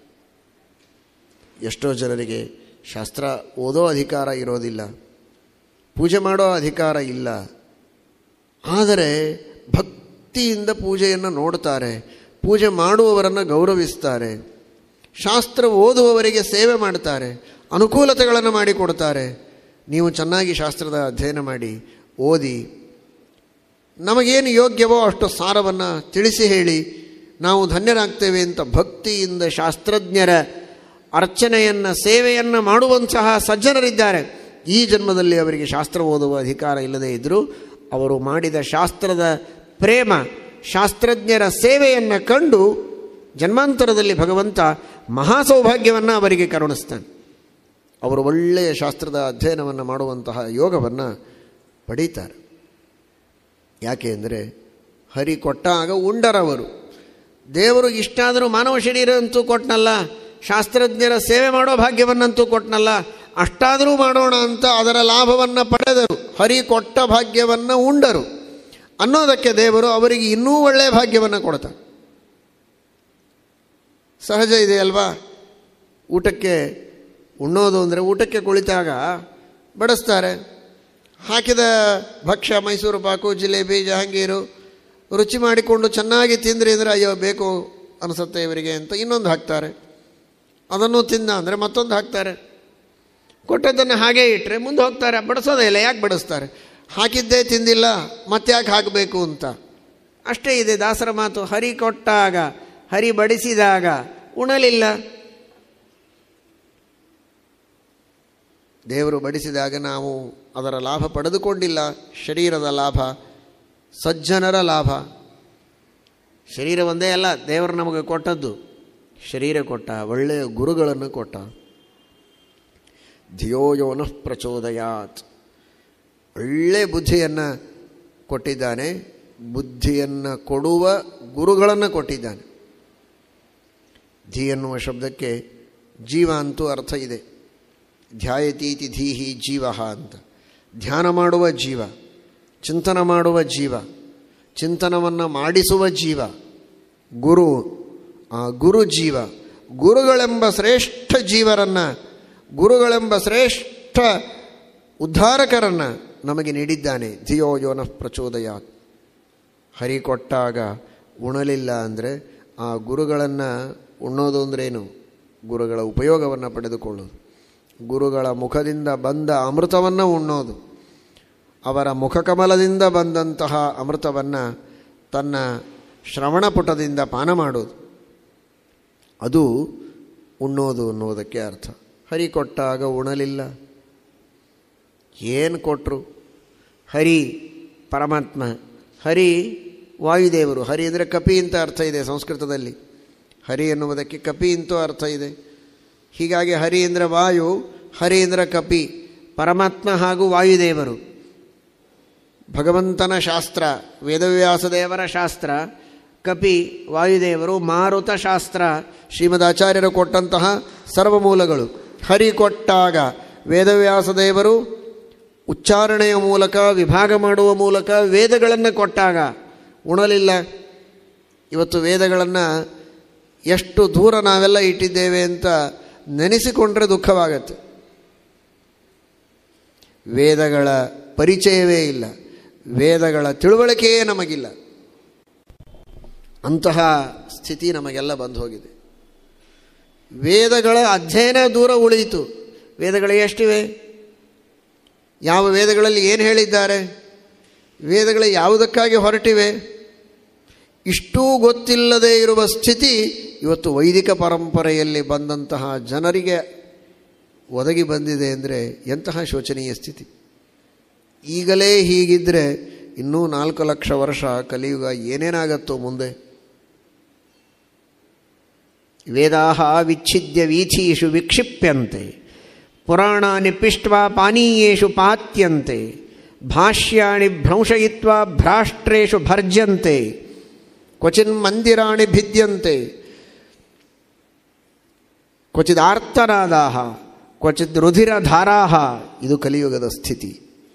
ಎಷ್ಟೋ ಜನರಿಗೆ ಶಾಸ್ತ್ರ ಓದೋ ಅಧಿಕಾರ ಇರೋದಿಲ್ಲ ಪೂಜೆ ಮಾಡೋ ಅಧಿಕಾರ ಇಲ್ಲ ಆದರೆ ಭಕ್ತಿಯಿಂದ ಪೂಜೆಯನ್ನು ನೋಡ್ತಾರೆ ಪೂಜೆ ಮಾಡುವವರನ್ನು ಗೌರವಿಸ್ತಾರೆ ಶಾಸ್ತ್ರ ಓದುವವರಿಗೆ ಸೇವೆ ಮಾಡ್ತಾರೆ ಅನುಕೂಲತೆಗಳನ್ನು ಮಾಡಿಕೊಡ್ತಾರೆ ನೀವು ಚೆನ್ನಾಗಿ ಶಾಸ್ತ್ರದ ಅಧ್ಯಯನ ಮಾಡಿ ಓದಿ ನಮಗೇನು ಯೋಗ್ಯವೋ ಅಷ್ಟು ಸಾರವನ್ನು ತಿಳಿಸಿ ಹೇಳಿ ನಾವು ಧನ್ಯರಾಗ್ತೇವೆ ಅಂತ ಭಕ್ತಿಯಿಂದ ಶಾಸ್ತ್ರಜ್ಞರ ಅರ್ಚನೆಯನ್ನು ಸೇವೆಯನ್ನು ಮಾಡುವಂತಹ ಸಜ್ಜನರಿದ್ದಾರೆ ಈ ಜನ್ಮದಲ್ಲಿ ಅವರಿಗೆ ಶಾಸ್ತ್ರ ಓದುವ ಅಧಿಕಾರ ಇಲ್ಲದೇ ಇದ್ದರೂ ಅವರು ಮಾಡಿದ ಶಾಸ್ತ್ರದ ಪ್ರೇಮ ಶಾಸ್ತ್ರಜ್ಞರ ಸೇವೆಯನ್ನು ಕಂಡು ಜನ್ಮಾಂತರದಲ್ಲಿ ಭಗವಂತ ಮಹಾ ಸೌಭಾಗ್ಯವನ್ನು ಅವರಿಗೆ ಕರುಣಿಸ್ತಾನೆ ಅವರು ಒಳ್ಳೆಯ ಶಾಸ್ತ್ರದ ಅಧ್ಯಯನವನ್ನು ಮಾಡುವಂತಹ ಯೋಗವನ್ನು ಪಡೀತಾರೆ ಯಾಕೆ ಅಂದರೆ ಹರಿ ಕೊಟ್ಟಾಗ ಉಂಡರವರು ದೇವರು ಇಷ್ಟಾದರೂ ಮಾನವ ಶರೀರ ಅಂತೂ ಕೊಟ್ಟನಲ್ಲ ಶಾಸ್ತ್ರಜ್ಞರ ಸೇವೆ ಮಾಡೋ ಭಾಗ್ಯವನ್ನಂತೂ ಕೊಟ್ಟನಲ್ಲ ಅಷ್ಟಾದರೂ ಮಾಡೋಣ ಅಂತ ಅದರ ಲಾಭವನ್ನು ಪಡೆದರು ಹರಿ ಕೊಟ್ಟ ಭಾಗ್ಯವನ್ನು ಉಂಡರು ಅನ್ನೋದಕ್ಕೆ ದೇವರು ಅವರಿಗೆ ಇನ್ನೂ ಒಳ್ಳೆಯ ಭಾಗ್ಯವನ್ನು ಕೊಡ್ತಾರೆ ಸಹಜ ಇದೆ ಅಲ್ವಾ ಊಟಕ್ಕೆ ಉಣ್ಣೋದು ಅಂದರೆ ಊಟಕ್ಕೆ ಕುಳಿತಾಗ ಬಡಿಸ್ತಾರೆ ಹಾಕಿದ ಭಕ್ಷ್ಯ ಮೈಸೂರು ಪಾಕು ಜಿಲೇಬಿ ಜಹಾಂಗೀರು ರುಚಿ ಮಾಡಿಕೊಂಡು ಚೆನ್ನಾಗಿ ತಿಂದ್ರಿ ಅಂದರೆ ಅಯ್ಯೋ ಬೇಕು ಅನಿಸುತ್ತೆ ಇವರಿಗೆ ಅಂತ ಇನ್ನೊಂದು ಹಾಕ್ತಾರೆ ಅದನ್ನು ತಿಂದ ಅಂದರೆ ಮತ್ತೊಂದು ಹಾಕ್ತಾರೆ ಕೊಟ್ಟದ್ದನ್ನು ಹಾಗೇ ಇಟ್ಟರೆ ಮುಂದೆ ಹೋಗ್ತಾರೆ ಬಡಿಸೋದೇ ಇಲ್ಲ ಯಾಕೆ ಬಡಿಸ್ತಾರೆ ಹಾಕಿದ್ದೇ ತಿಂದಿಲ್ಲ ಮತ್ತ್ಯಾಕೆ ಹಾಕಬೇಕು ಅಂತ ಅಷ್ಟೇ ಇದೆ ದಾಸರ ಮಾತು ಹರಿ ಕೊಟ್ಟಾಗ ಹರಿ ಬಡಿಸಿದಾಗ ಉಣಲಿಲ್ಲ ದೇವರು ಬಡಿಸಿದಾಗ ನಾವು ಅದರ ಲಾಭ ಪಡೆದುಕೊಂಡಿಲ್ಲ ಶರೀರದ ಲಾಭ ಸಜ್ಜನರ ಲಾಭ ಶರೀರ ಒಂದೇ ಅಲ್ಲ ದೇವರು ನಮಗೆ ಕೊಟ್ಟದ್ದು ಶರೀರ ಕೊಟ್ಟ ಒಳ್ಳೆಯ ಗುರುಗಳನ್ನು ಕೊಟ್ಟ ಧಿಯೋಯೋನಃ ಪ್ರಚೋದಯಾತ್ ಒಳ್ಳೆ ಬುದ್ಧಿಯನ್ನು ಕೊಟ್ಟಿದ್ದಾನೆ ಬುದ್ಧಿಯನ್ನು ಕೊಡುವ ಗುರುಗಳನ್ನು ಕೊಟ್ಟಿದ್ದಾನೆ ಧಿ ಎನ್ನುವ ಶಬ್ದಕ್ಕೆ ಜೀವ ಅಂತೂ ಅರ್ಥ ಇದೆ ಧ್ಯಾಯತೀತಿ ಧೀಹಿ ಜೀವ ಅಂತ ಧ್ಯಾನ ಮಾಡುವ ಜೀವ ಚಿಂತನ ಮಾಡುವ ಜೀವ ಚಿಂತನವನ್ನು ಮಾಡಿಸುವ ಜೀವ ಗುರು ಆ ಗುರು ಜೀವ ಗುರುಗಳೆಂಬ ಶ್ರೇಷ್ಠ ಜೀವರನ್ನು ಗುರುಗಳೆಂಬ ಶ್ರೇಷ್ಠ ಉದ್ಧಾರಕರನ್ನು ನಮಗೆ ನೀಡಿದ್ದಾನೆ ಧಿಯೋ ಯೋನಃ ಪ್ರಚೋದಯಾತ್ ಹರಿ ಕೊಟ್ಟಾಗ ಉಣಲಿಲ್ಲ ಅಂದರೆ ಆ ಗುರುಗಳನ್ನು ಉಣ್ಣೋದು ಅಂದ್ರೇನು ಗುರುಗಳ ಉಪಯೋಗವನ್ನು ಪಡೆದುಕೊಳ್ಳೋದು ಗುರುಗಳ ಮುಖದಿಂದ ಬಂದ ಅಮೃತವನ್ನು ಉಣ್ಣೋದು ಅವರ ಮುಖಕಮಲದಿಂದ ಬಂದಂತಹ ಅಮೃತವನ್ನು ತನ್ನ ಶ್ರವಣಪುಟದಿಂದ ಪಾನ ಮಾಡೋದು ಅದು ಉಣ್ಣೋದು ಅನ್ನೋದಕ್ಕೆ ಅರ್ಥ ಹರಿ ಕೊಟ್ಟಾಗ ಉಣಲಿಲ್ಲ ಏನು ಕೊಟ್ಟರು ಹರಿ ಪರಮಾತ್ಮ ಹರಿ ವಾಯುದೇವರು ಹರಿ ಅಂದರೆ ಕಪಿ ಅಂತ ಅರ್ಥ ಇದೆ ಸಂಸ್ಕೃತದಲ್ಲಿ ಹರಿ ಎನ್ನುವುದಕ್ಕೆ ಕಪಿ ಅಂತೂ ಅರ್ಥ ಇದೆ ಹೀಗಾಗಿ ಹರಿ ಅಂದರೆ ವಾಯು ಹರಿ ಅಂದರೆ ಕಪಿ ಪರಮಾತ್ಮ ಹಾಗೂ ವಾಯುದೇವರು ಭಗವಂತನ ಶಾಸ್ತ್ರ ವೇದವ್ಯಾಸದೇವರ ಶಾಸ್ತ್ರ ಕಪಿ ವಾಯುದೇವರು ಮಾರುತ ಶಾಸ್ತ್ರ ಶ್ರೀಮದ್ ಆಚಾರ್ಯರು ಕೊಟ್ಟಂತಹ ಸರ್ವಮೂಲಗಳು ಹರಿ ಕೊಟ್ಟಾಗ ವೇದವ್ಯಾಸದೇವರು ಉಚ್ಚಾರಣೆಯ ಮೂಲಕ ವಿಭಾಗ ಮಾಡುವ ಮೂಲಕ ವೇದಗಳನ್ನು ಕೊಟ್ಟಾಗ ಉಣಲಿಲ್ಲ ಇವತ್ತು ವೇದಗಳನ್ನು ಎಷ್ಟು ದೂರ ನಾವೆಲ್ಲ ಇಟ್ಟಿದ್ದೇವೆ ಅಂತ ನೆನೆಸಿಕೊಂಡ್ರೆ ದುಃಖವಾಗತ್ತೆ ವೇದಗಳ ಪರಿಚಯವೇ ಇಲ್ಲ ವೇದಗಳ ತಿಳುವಳಿಕೆಯೇ ನಮಗಿಲ್ಲ ಅಂತಹ ಸ್ಥಿತಿ ನಮಗೆಲ್ಲ ಬಂದು ಹೋಗಿದೆ ವೇದಗಳ ಅಧ್ಯಯನ ದೂರ ಉಳಿಯಿತು ವೇದಗಳು ಎಷ್ಟಿವೆ ಯಾವ ವೇದಗಳಲ್ಲಿ ಏನು ಹೇಳಿದ್ದಾರೆ ವೇದಗಳು ಯಾವುದಕ್ಕಾಗಿ ಹೊರಟಿವೆ ಇಷ್ಟೂ ಗೊತ್ತಿಲ್ಲದೆ ಇರುವ ಸ್ಥಿತಿ ಇವತ್ತು ವೈದಿಕ ಪರಂಪರೆಯಲ್ಲಿ ಬಂದಂತಹ ಜನರಿಗೆ ಒದಗಿ ಬಂದಿದೆ ಅಂದರೆ ಎಂತಹ ಶೋಚನೀಯ ಸ್ಥಿತಿ ಈಗಲೇ ಹೀಗಿದ್ದರೆ ಇನ್ನೂ ನಾಲ್ಕು ಲಕ್ಷ ವರ್ಷ ಕಲಿಯುಗ ಏನೇನಾಗತ್ತೋ ಮುಂದೆ ವೇದಾಹ ವಿಚ್ಛಿದ್ಯ ವೀಥೀಷು ವಿಕ್ಷಿಪ್ಯಂತೆ ಪುರಾಣಾನಿ ಪಿಷ್ಟ್ವಾ ಪಾನೀಯೇಷು ಪಾತ್ಯಂತೆ ಭಾಷ್ಯಾಣಿ ಭ್ರಂಶಯಿತ್ವಾ ಭ್ರಾಷ್ಟ್ರೇಷು ಭರ್ಜಂತೆ ಕ್ವಚಿನ್ ಮಂದಿರಾಣಿ ಭಿದ್ಯಂತೆ ಕ್ವಚಿದಾರ್ತನಾದಾ ಕ್ವಚಿತ್ ರುಧಿರಧಾರಾ ಇದು ಕಲಿಯುಗದ ಸ್ಥಿತಿ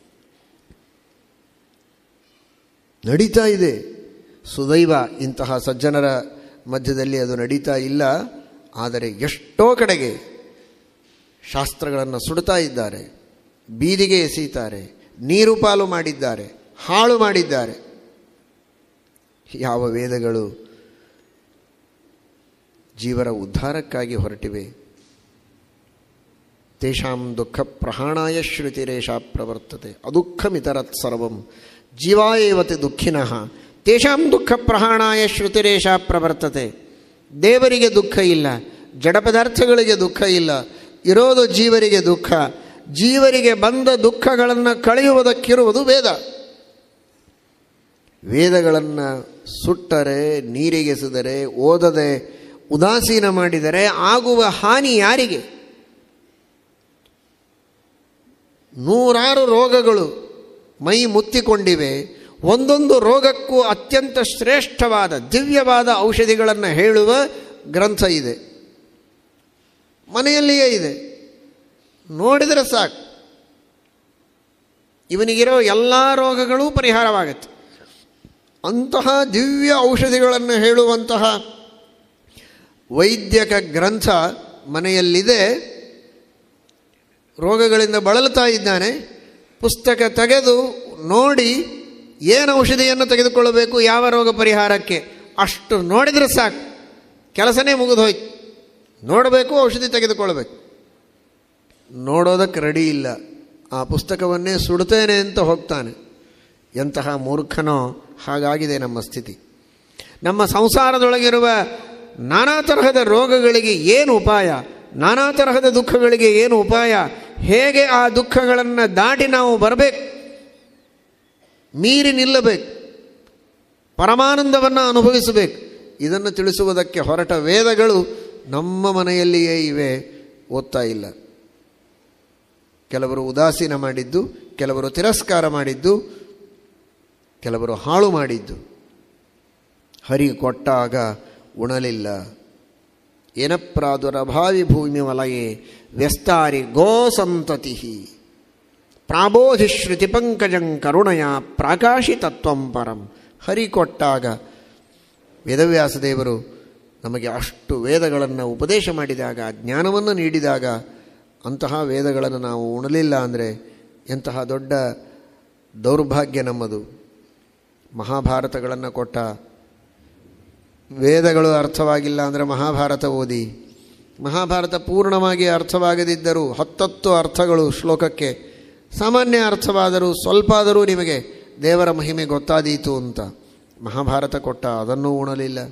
ನಡೀತಾ ಇದೆ ಸುದೈವ ಇಂತಹ ಸಜ್ಜನರ ಮಧ್ಯದಲ್ಲಿ ಅದು ನಡೀತಾ ಇಲ್ಲ ಆದರೆ ಎಷ್ಟೋ ಕಡೆಗೆ ಶಾಸ್ತ್ರಗಳನ್ನು ಸುಡ್ತಾ ಇದ್ದಾರೆ ಬೀದಿಗೆ ಎಸೀತಾರೆ ನೀರು ಪಾಲು ಮಾಡಿದ್ದಾರೆ ಹಾಳು ಮಾಡಿದ್ದಾರೆ ಯಾವ ವೇದಗಳು ಜೀವರ ಉದ್ಧಾರಕ್ಕಾಗಿ ಹೊರಟಿವೆ ತೇಷಾಂ ದುಃಖ ಪ್ರಹಾಣಾಯ ಶ್ರುತಿರೇಷ ಪ್ರವರ್ತತೆ ಅದುಃಖಮಿತರತ್ ಸರ್ವಂ ಜೀವಾಯೇವತೆ ದುಃಖಿನಃ ತೇಷಾಂ ದುಃಖ ಪ್ರಹಾಣಾಯ ಶ್ರುತಿರೇಷ ಪ್ರವರ್ತತೆ ದೇವರಿಗೆ ದುಃಖ ಇಲ್ಲ ಜಡ ಪದಾರ್ಥಗಳಿಗೆ ದುಃಖ ಇಲ್ಲ ಇರೋದು ಜೀವರಿಗೆ ದುಃಖ ಜೀವರಿಗೆ ಬಂದ ದುಃಖಗಳನ್ನು ಕಳೆಯುವುದಕ್ಕಿರುವುದು ವೇದ ವೇದಗಳನ್ನು ಸುಟ್ಟರೆ ನೀರಿಗೆಸೆದರೆ ಓದದೆ ಉದಾಸೀನ ಮಾಡಿದರೆ ಆಗುವ ಹಾನಿ ಯಾರಿಗೆ ನೂರಾರು ರೋಗಗಳು ಮೈ ಮುತ್ತಿಕೊಂಡಿವೆ ಒಂದೊಂದು ರೋಗಕ್ಕೂ ಅತ್ಯಂತ ಶ್ರೇಷ್ಠವಾದ ದಿವ್ಯವಾದ ಔಷಧಿಗಳನ್ನು ಹೇಳುವ ಗ್ರಂಥ ಇದೆ ಮನೆಯಲ್ಲಿಯೇ ಇದೆ ನೋಡಿದರೆ ಸಾಕು ಇವನಿಗಿರೋ ಎಲ್ಲ ರೋಗಗಳೂ ಪರಿಹಾರವಾಗತ್ತೆ ಅಂತಹ ದಿವ್ಯ ಔಷಧಿಗಳನ್ನು ಹೇಳುವಂತಹ ವೈದ್ಯಕ ಗ್ರಂಥ ಮನೆಯಲ್ಲಿದೆ ರೋಗಗಳಿಂದ ಬಳಲ್ತಾ ಇದ್ದಾನೆ ಪುಸ್ತಕ ತೆಗೆದು ನೋಡಿ ಏನು ಔಷಧಿಯನ್ನು ತೆಗೆದುಕೊಳ್ಳಬೇಕು ಯಾವ ರೋಗ ಪರಿಹಾರಕ್ಕೆ ಅಷ್ಟು ನೋಡಿದರೆ ಸಾಕು ಕೆಲಸನೇ ಮುಗಿದೋಯ್ತು ನೋಡಬೇಕು ಔಷಧಿ ತೆಗೆದುಕೊಳ್ಬೇಕು ನೋಡೋದಕ್ಕೆ ರೆಡಿ ಇಲ್ಲ ಆ ಪುಸ್ತಕವನ್ನೇ ಸುಡ್ತೇನೆ ಅಂತ ಹೋಗ್ತಾನೆ ಎಂತಹ ಮೂರ್ಖನೋ ಹಾಗಾಗಿದೆ ನಮ್ಮ ಸ್ಥಿತಿ ನಮ್ಮ ಸಂಸಾರದೊಳಗಿರುವ ನಾನಾ ತರಹದ ರೋಗಗಳಿಗೆ ಏನು ಉಪಾಯ ನಾನಾ ತರಹದ ದುಃಖಗಳಿಗೆ ಏನು ಉಪಾಯ ಹೇಗೆ ಆ ದುಃಖಗಳನ್ನು ದಾಟಿ ನಾವು ಬರಬೇಕು ಮೀರಿ ನಿಲ್ಲಬೇಕು ಪರಮಾನಂದವನ್ನು ಅನುಭವಿಸಬೇಕು ಇದನ್ನು ತಿಳಿಸುವುದಕ್ಕೆ ಹೊರಟ ವೇದಗಳು ನಮ್ಮ ಮನೆಯಲ್ಲಿಯೇ ಇವೆ ಓದ್ತಾ ಇಲ್ಲ ಕೆಲವರು ಉದಾಸೀನ ಮಾಡಿದ್ದು ಕೆಲವರು ತಿರಸ್ಕಾರ ಮಾಡಿದ್ದು ಕೆಲವರು ಹಾಳು ಮಾಡಿದ್ದು ಹರಿ ಕೊಟ್ಟಾಗ ಉಣಲಿಲ್ಲ ಏನಪ್ರಾದುರಭಾವಿ ಭೂಮಿ ವಲಯೇ ವ್ಯಸ್ತಾರಿ ಗೋಸಂತತಿ ಪ್ರಾಬೋಧಿಶ್ರುತಿ ಪಂಕಜಂ ಕರುಣಯ ಪ್ರಾಕಾಶಿತತ್ವಂ ಪರಂ ಹರಿ ಕೊಟ್ಟಾಗ ವೇದವ್ಯಾಸದೇವರು ನಮಗೆ ಅಷ್ಟು ವೇದಗಳನ್ನು ಉಪದೇಶ ಮಾಡಿದಾಗ ಜ್ಞಾನವನ್ನು ನೀಡಿದಾಗ ಅಂತಹ ವೇದಗಳನ್ನು ನಾವು ಉಣಲಿಲ್ಲ ಅಂದರೆ ಎಂತಹ ದೊಡ್ಡ ದೌರ್ಭಾಗ್ಯ ನಮ್ಮದು ಮಹಾಭಾರತಗಳನ್ನು ಕೊಟ್ಟ ವೇದಗಳು ಅರ್ಥವಾಗಿಲ್ಲ ಅಂದರೆ ಮಹಾಭಾರತ ಓದಿ ಮಹಾಭಾರತ ಪೂರ್ಣವಾಗಿ ಅರ್ಥವಾಗದಿದ್ದರೂ ಹತ್ತತ್ತು ಅರ್ಥಗಳು ಶ್ಲೋಕಕ್ಕೆ ಸಾಮಾನ್ಯ ಅರ್ಥವಾದರೂ ಸ್ವಲ್ಪ ಆದರೂ ನಿಮಗೆ ದೇವರ ಮಹಿಮೆ ಗೊತ್ತಾದೀತು ಅಂತ ಮಹಾಭಾರತ ಕೊಟ್ಟ ಅದನ್ನೂ ಉಣಲಿಲ್ಲ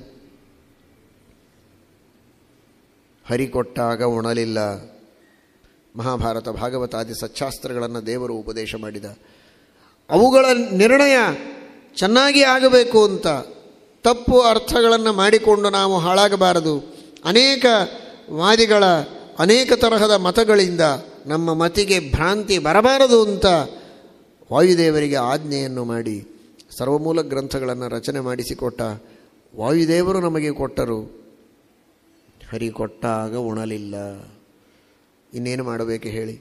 ಹರಿ ಕೊಟ್ಟಾಗ ಉಣಲಿಲ್ಲ ಮಹಾಭಾರತ ಭಾಗವತಾದಿ ಸಚ್ಚಾಸ್ತ್ರಗಳನ್ನು ದೇವರು ಉಪದೇಶ ಮಾಡಿದ ಅವುಗಳ ನಿರ್ಣಯ ಚೆನ್ನಾಗಿ ಆಗಬೇಕು ಅಂತ ತಪ್ಪು ಅರ್ಥಗಳನ್ನು ಮಾಡಿಕೊಂಡು ನಾವು ಹಾಳಾಗಬಾರದು ಅನೇಕ ವಾದಿಗಳ ಅನೇಕ ತರಹದ ಮತಗಳಿಂದ ನಮ್ಮ ಮತಿಗೆ ಭ್ರಾಂತಿ ಬರಬಾರದು ಅಂತ ವಾಯುದೇವರಿಗೆ ಆಜ್ಞೆಯನ್ನು ಮಾಡಿ ಸರ್ವಮೂಲ ಗ್ರಂಥಗಳನ್ನು ರಚನೆ ಮಾಡಿಸಿಕೊಟ್ಟ ವಾಯುದೇವರು ನಮಗೆ ಕೊಟ್ಟರು ಹರಿ ಕೊಟ್ಟಾಗ ಉಣಲಿಲ್ಲ ಇನ್ನೇನು ಮಾಡಬೇಕು ಹೇಳಿ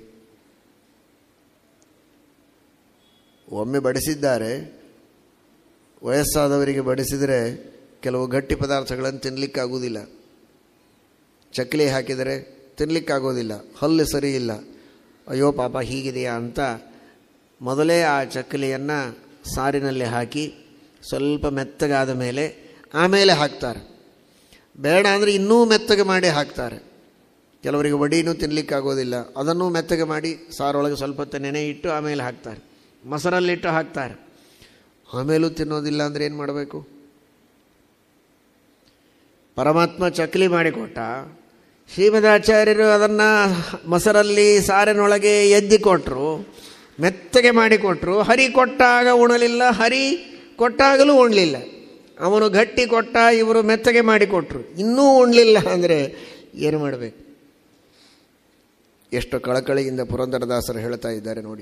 ಒಮ್ಮೆ ಬಡಿಸಿದ್ದಾರೆ ವಯಸ್ಸಾದವರಿಗೆ ಬಡಿಸಿದರೆ ಕೆಲವು ಗಟ್ಟಿ ಪದಾರ್ಥಗಳನ್ನು ತಿನ್ನಲಿಕ್ಕಾಗೋದಿಲ್ಲ ಚಕ್ಕಲಿ ಹಾಕಿದರೆ ತಿನ್ನಲಿಕ್ಕಾಗೋದಿಲ್ಲ ಹಲ್ಲು ಸರಿ ಇಲ್ಲ ಅಯ್ಯೋ ಪಾಪ ಹೀಗಿದೆಯಾ ಅಂತ ಮೊದಲೇ ಆ ಚಕ್ಕಲಿಯನ್ನು ಸಾರಿನಲ್ಲಿ ಹಾಕಿ ಸ್ವಲ್ಪ ಮೆತ್ತಗಾದ ಮೇಲೆ ಆಮೇಲೆ ಹಾಕ್ತಾರೆ ಬೇಡ ಅಂದರೆ ಇನ್ನೂ ಮೆತ್ತಗೆ ಮಾಡಿ ಹಾಕ್ತಾರೆ ಕೆಲವರಿಗೆ ವಡಿನೂ ತಿನ್ನಲಿಕ್ಕಾಗೋದಿಲ್ಲ ಅದನ್ನು ಮೆತ್ತಗೆ ಮಾಡಿ ಸಾರೊಳಗೆ ಸ್ವಲ್ಪ ಹೊತ್ತು ನೆನೆ ಇಟ್ಟು ಆಮೇಲೆ ಹಾಕ್ತಾರೆ ಮೊಸರಲ್ಲಿಟ್ಟು ಹಾಕ್ತಾರೆ ಆಮೇಲೂ ತಿನ್ನೋದಿಲ್ಲ ಅಂದರೆ ಏನು ಮಾಡಬೇಕು ಪರಮಾತ್ಮ ಚಕ್ಲಿ ಮಾಡಿಕೊಟ್ಟ ಶ್ರೀಮದಾಚಾರ್ಯರು ಅದನ್ನು ಮೊಸರಲ್ಲಿ ಸಾರಿನೊಳಗೆ ಎದ್ದಿಕೊಟ್ರು ಮೆತ್ತಗೆ ಮಾಡಿಕೊಟ್ರು ಹರಿ ಕೊಟ್ಟಾಗ ಉಣಲಿಲ್ಲ ಹರಿ ಕೊಟ್ಟಾಗಲೂ ಉಣ್ಲಿಲ್ಲ ಅವನು ಗಟ್ಟಿ ಕೊಟ್ಟ ಇವರು ಮೆತ್ತಗೆ ಮಾಡಿಕೊಟ್ರು ಇನ್ನೂ ಉಣ್ಲಿಲ್ಲ ಅಂದರೆ ಏನು ಮಾಡಬೇಕು ಎಷ್ಟು ಕಳಕಳಿಯಿಂದ ಪುರಂದರದಾಸರು ಹೇಳ್ತಾ ಇದ್ದಾರೆ ನೋಡಿ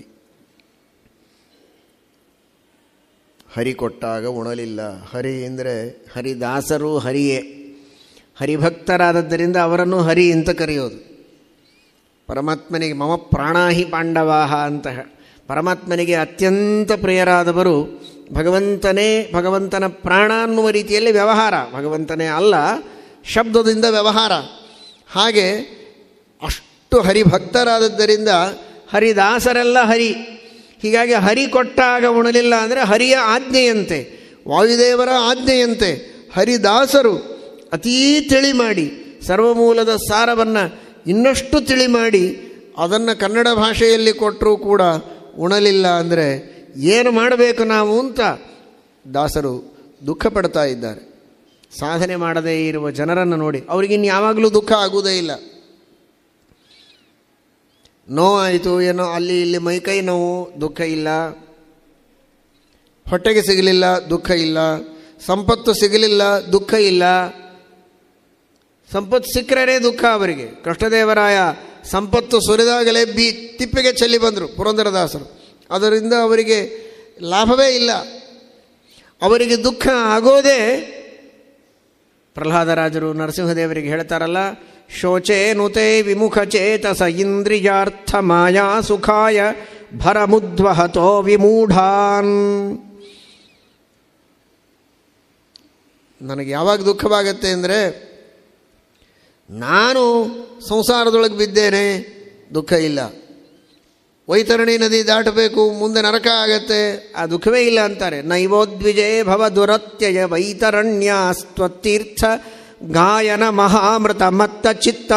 ಹರಿ ಕೊಟ್ಟಾಗ ಉಣಲಿಲ್ಲ ಹರಿ ಅಂದರೆ ಹರಿದಾಸರು ಹರಿಯೇ ಹರಿಭಕ್ತರಾದದ್ದರಿಂದ ಅವರನ್ನು ಹರಿ ಅಂತ ಕರೆಯೋದು ಪರಮಾತ್ಮನಿಗೆ ಮಮ ಪ್ರಾಣಾಹಿ ಪಾಂಡವಾಹ ಅಂತ ಪರಮಾತ್ಮನಿಗೆ ಅತ್ಯಂತ ಪ್ರಿಯರಾದವರು ಭಗವಂತನೇ ಭಗವಂತನ ಪ್ರಾಣ ಅನ್ನುವ ರೀತಿಯಲ್ಲಿ ವ್ಯವಹಾರ ಭಗವಂತನೇ ಅಲ್ಲ ಶಬ್ದದಿಂದ ವ್ಯವಹಾರ ಹಾಗೆ ಅಷ್ಟು ಹರಿಭಕ್ತರಾದದ್ದರಿಂದ ಹರಿದಾಸರೆಲ್ಲ ಹರಿ ಹೀಗಾಗಿ ಹರಿ ಕೊಟ್ಟಾಗ ಉಣಲಿಲ್ಲ ಅಂದರೆ ಹರಿಯ ಆಜ್ಞೆಯಂತೆ ವಾಯುದೇವರ ಆಜ್ಞೆಯಂತೆ ಹರಿದಾಸರು ಅತೀ ತಿಳಿ ಮಾಡಿ ಸರ್ವಮೂಲದ ಸಾರವನ್ನು ಇನ್ನಷ್ಟು ತಿಳಿ ಮಾಡಿ ಅದನ್ನು ಕನ್ನಡ ಭಾಷೆಯಲ್ಲಿ ಕೊಟ್ಟರೂ ಕೂಡ ಉಣಲಿಲ್ಲ ಅಂದರೆ ಏನು ಮಾಡಬೇಕು ನಾವು ಅಂತ ದಾಸರು ದುಃಖ ಪಡ್ತಾ ಇದ್ದಾರೆ ಸಾಧನೆ ಮಾಡದೇ ಇರುವ ಜನರನ್ನು ನೋಡಿ ಅವ್ರಿಗಿನ್ನು ಯಾವಾಗಲೂ ದುಃಖ ಆಗುವುದೇ ಇಲ್ಲ ನೋವಾಯಿತು ಏನೋ ಅಲ್ಲಿ ಇಲ್ಲಿ ಮೈಕೈ ನೋವು ದುಃಖ ಇಲ್ಲ ಹೊಟ್ಟೆಗೆ ಸಿಗಲಿಲ್ಲ ದುಃಖ ಇಲ್ಲ ಸಂಪತ್ತು ಸಿಗಲಿಲ್ಲ ದುಃಖ ಇಲ್ಲ ಸಂಪತ್ತು ಸಿಕ್ಕರೆ ದುಃಖ ಅವರಿಗೆ ಕೃಷ್ಣದೇವರಾಯ ಸಂಪತ್ತು ಸುರಿದಾಗಲೇ ಬಿ ತಿಪ್ಪೆಗೆ ಚೆಲ್ಲಿ ಬಂದರು ಪುರಂದರದಾಸರು ಅದರಿಂದ ಅವರಿಗೆ ಲಾಭವೇ ಇಲ್ಲ ಅವರಿಗೆ ದುಃಖ ಆಗೋದೇ ಪ್ರಹ್ಲಾದರಾಜರು ನರಸಿಂಹದೇವರಿಗೆ ಹೇಳ್ತಾರಲ್ಲ ಶೋಚೆ ನುತೆ ವಿಮುಖ ಚೇತಸ ಇಂದ್ರಿಯಾರ್ಥ ಮಾಯಾ ಸುಖಾಯ ಭರಮುದ್ವಹತೋ ವಿಮೂಢಾನ್ ನನಗೆ ಯಾವಾಗ ದುಃಖವಾಗತ್ತೆ ಅಂದರೆ ನಾನು ಸಂಸಾರದೊಳಗೆ ಬಿದ್ದೇನೆ ದುಃಖ ಇಲ್ಲ ವೈತರಣಿ ನದಿ ದಾಟಬೇಕು ಮುಂದೆ ನರಕ ಆಗತ್ತೆ ಆ ದುಃಖವೇ ಇಲ್ಲ ಅಂತಾರೆ ನೈವೋದ್ವಿಜೇ ಭವ ದುರತ್ಯಯ ವೈತರಣ್ಯಾಸ್ತ್ವತ್ತೀರ್ಥ ಗಾಯನ ಮಹಾಮೃತ ಮತ್ತ ಚಿತ್ತ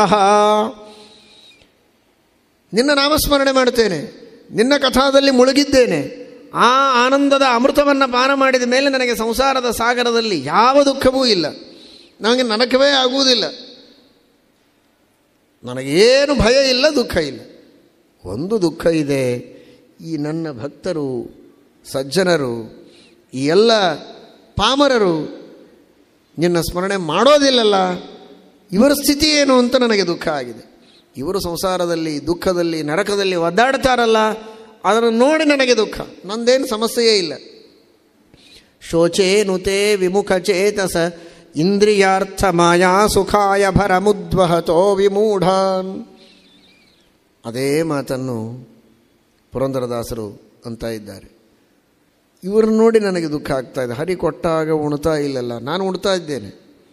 ನಿನ್ನ ನಾಮಸ್ಮರಣೆ ಮಾಡ್ತೇನೆ ನಿನ್ನ ಕಥಾದಲ್ಲಿ ಮುಳುಗಿದ್ದೇನೆ ಆ ಆನಂದದ ಅಮೃತವನ್ನು ಪಾನ ಮಾಡಿದ ಮೇಲೆ ನನಗೆ ಸಂಸಾರದ ಸಾಗರದಲ್ಲಿ ಯಾವ ದುಃಖವೂ ಇಲ್ಲ ನನಗೆ ನರಕವೇ ಆಗುವುದಿಲ್ಲ ನನಗೇನು ಭಯ ಇಲ್ಲ ದುಃಖ ಇಲ್ಲ ಒಂದು ದುಃಖ ಇದೆ ಈ ನನ್ನ ಭಕ್ತರು ಸಜ್ಜನರು ಈ ಎಲ್ಲ ಪಾಮರರು ನಿನ್ನ ಸ್ಮರಣೆ ಮಾಡೋದಿಲ್ಲಲ್ಲ ಇವರ ಸ್ಥಿತಿ ಏನು ಅಂತ ನನಗೆ ದುಃಖ ಆಗಿದೆ ಇವರು ಸಂಸಾರದಲ್ಲಿ ದುಃಖದಲ್ಲಿ ನರಕದಲ್ಲಿ ಒದ್ದಾಡ್ತಾರಲ್ಲ ಅದನ್ನು ನೋಡಿ ನನಗೆ ದುಃಖ ನಂದೇನು ಸಮಸ್ಯೆಯೇ ಇಲ್ಲ ಶೋಚೇ ನುತೆ ವಿಮುಖ ಚೇತಸ ಇಂದ್ರಿಯಾರ್ಥ ಮಾಯಾ ಸುಖಾಯ ಭರಮುದ್ವಹತೋ ವಿಮೂಢಾನ್ ಅದೇ ಮಾತನ್ನು ಪುರಂದರದಾಸರು ಅಂತ ಇದ್ದಾರೆ ಇವ್ರನ್ನ ನೋಡಿ ನನಗೆ ದುಃಖ ಆಗ್ತಾ ಇದೆ ಹರಿ ಕೊಟ್ಟಾಗ ಉಣ್ತಾ ಇಲ್ಲಲ್ಲ ನಾನು ಉಣ್ತಾ ಇದ್ದೇನೆ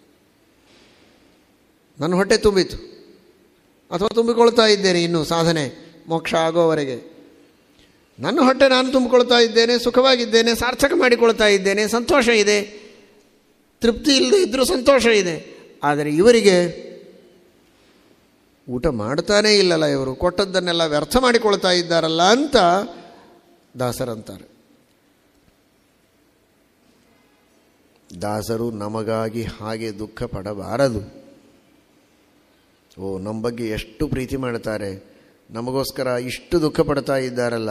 ನನ್ನ ಹೊಟ್ಟೆ ತುಂಬಿತು ಅಥವಾ ತುಂಬಿಕೊಳ್ತಾ ಇದ್ದೇನೆ ಇನ್ನು ಸಾಧನೆ ಮೋಕ್ಷ ಆಗೋವರೆಗೆ ನನ್ನ ಹೊಟ್ಟೆ ನಾನು ತುಂಬಿಕೊಳ್ತಾ ಇದ್ದೇನೆ ಸುಖವಾಗಿದ್ದೇನೆ ಸಾರ್ಥಕ ಮಾಡಿಕೊಳ್ತಾ ಇದ್ದೇನೆ ಸಂತೋಷ ಇದೆ ತೃಪ್ತಿ ಇಲ್ಲದೆ ಇದ್ದರೂ ಸಂತೋಷ ಇದೆ ಆದರೆ ಇವರಿಗೆ ಊಟ ಮಾಡ್ತಾನೇ ಇಲ್ಲಲ್ಲ ಇವರು ಕೊಟ್ಟದ್ದನ್ನೆಲ್ಲ ವ್ಯರ್ಥ ಮಾಡಿಕೊಳ್ತಾ ಇದ್ದಾರಲ್ಲ ಅಂತ ದಾಸರಂತಾರೆ ದಾಸರು ನಮಗಾಗಿ ಹಾಗೆ ದುಃಖ ಪಡಬಾರದು ಓ ನಮ್ಮ ಬಗ್ಗೆ ಎಷ್ಟು ಪ್ರೀತಿ ಮಾಡ್ತಾರೆ ನಮಗೋಸ್ಕರ ಇಷ್ಟು ದುಃಖ ಪಡ್ತಾ ಇದ್ದಾರಲ್ಲ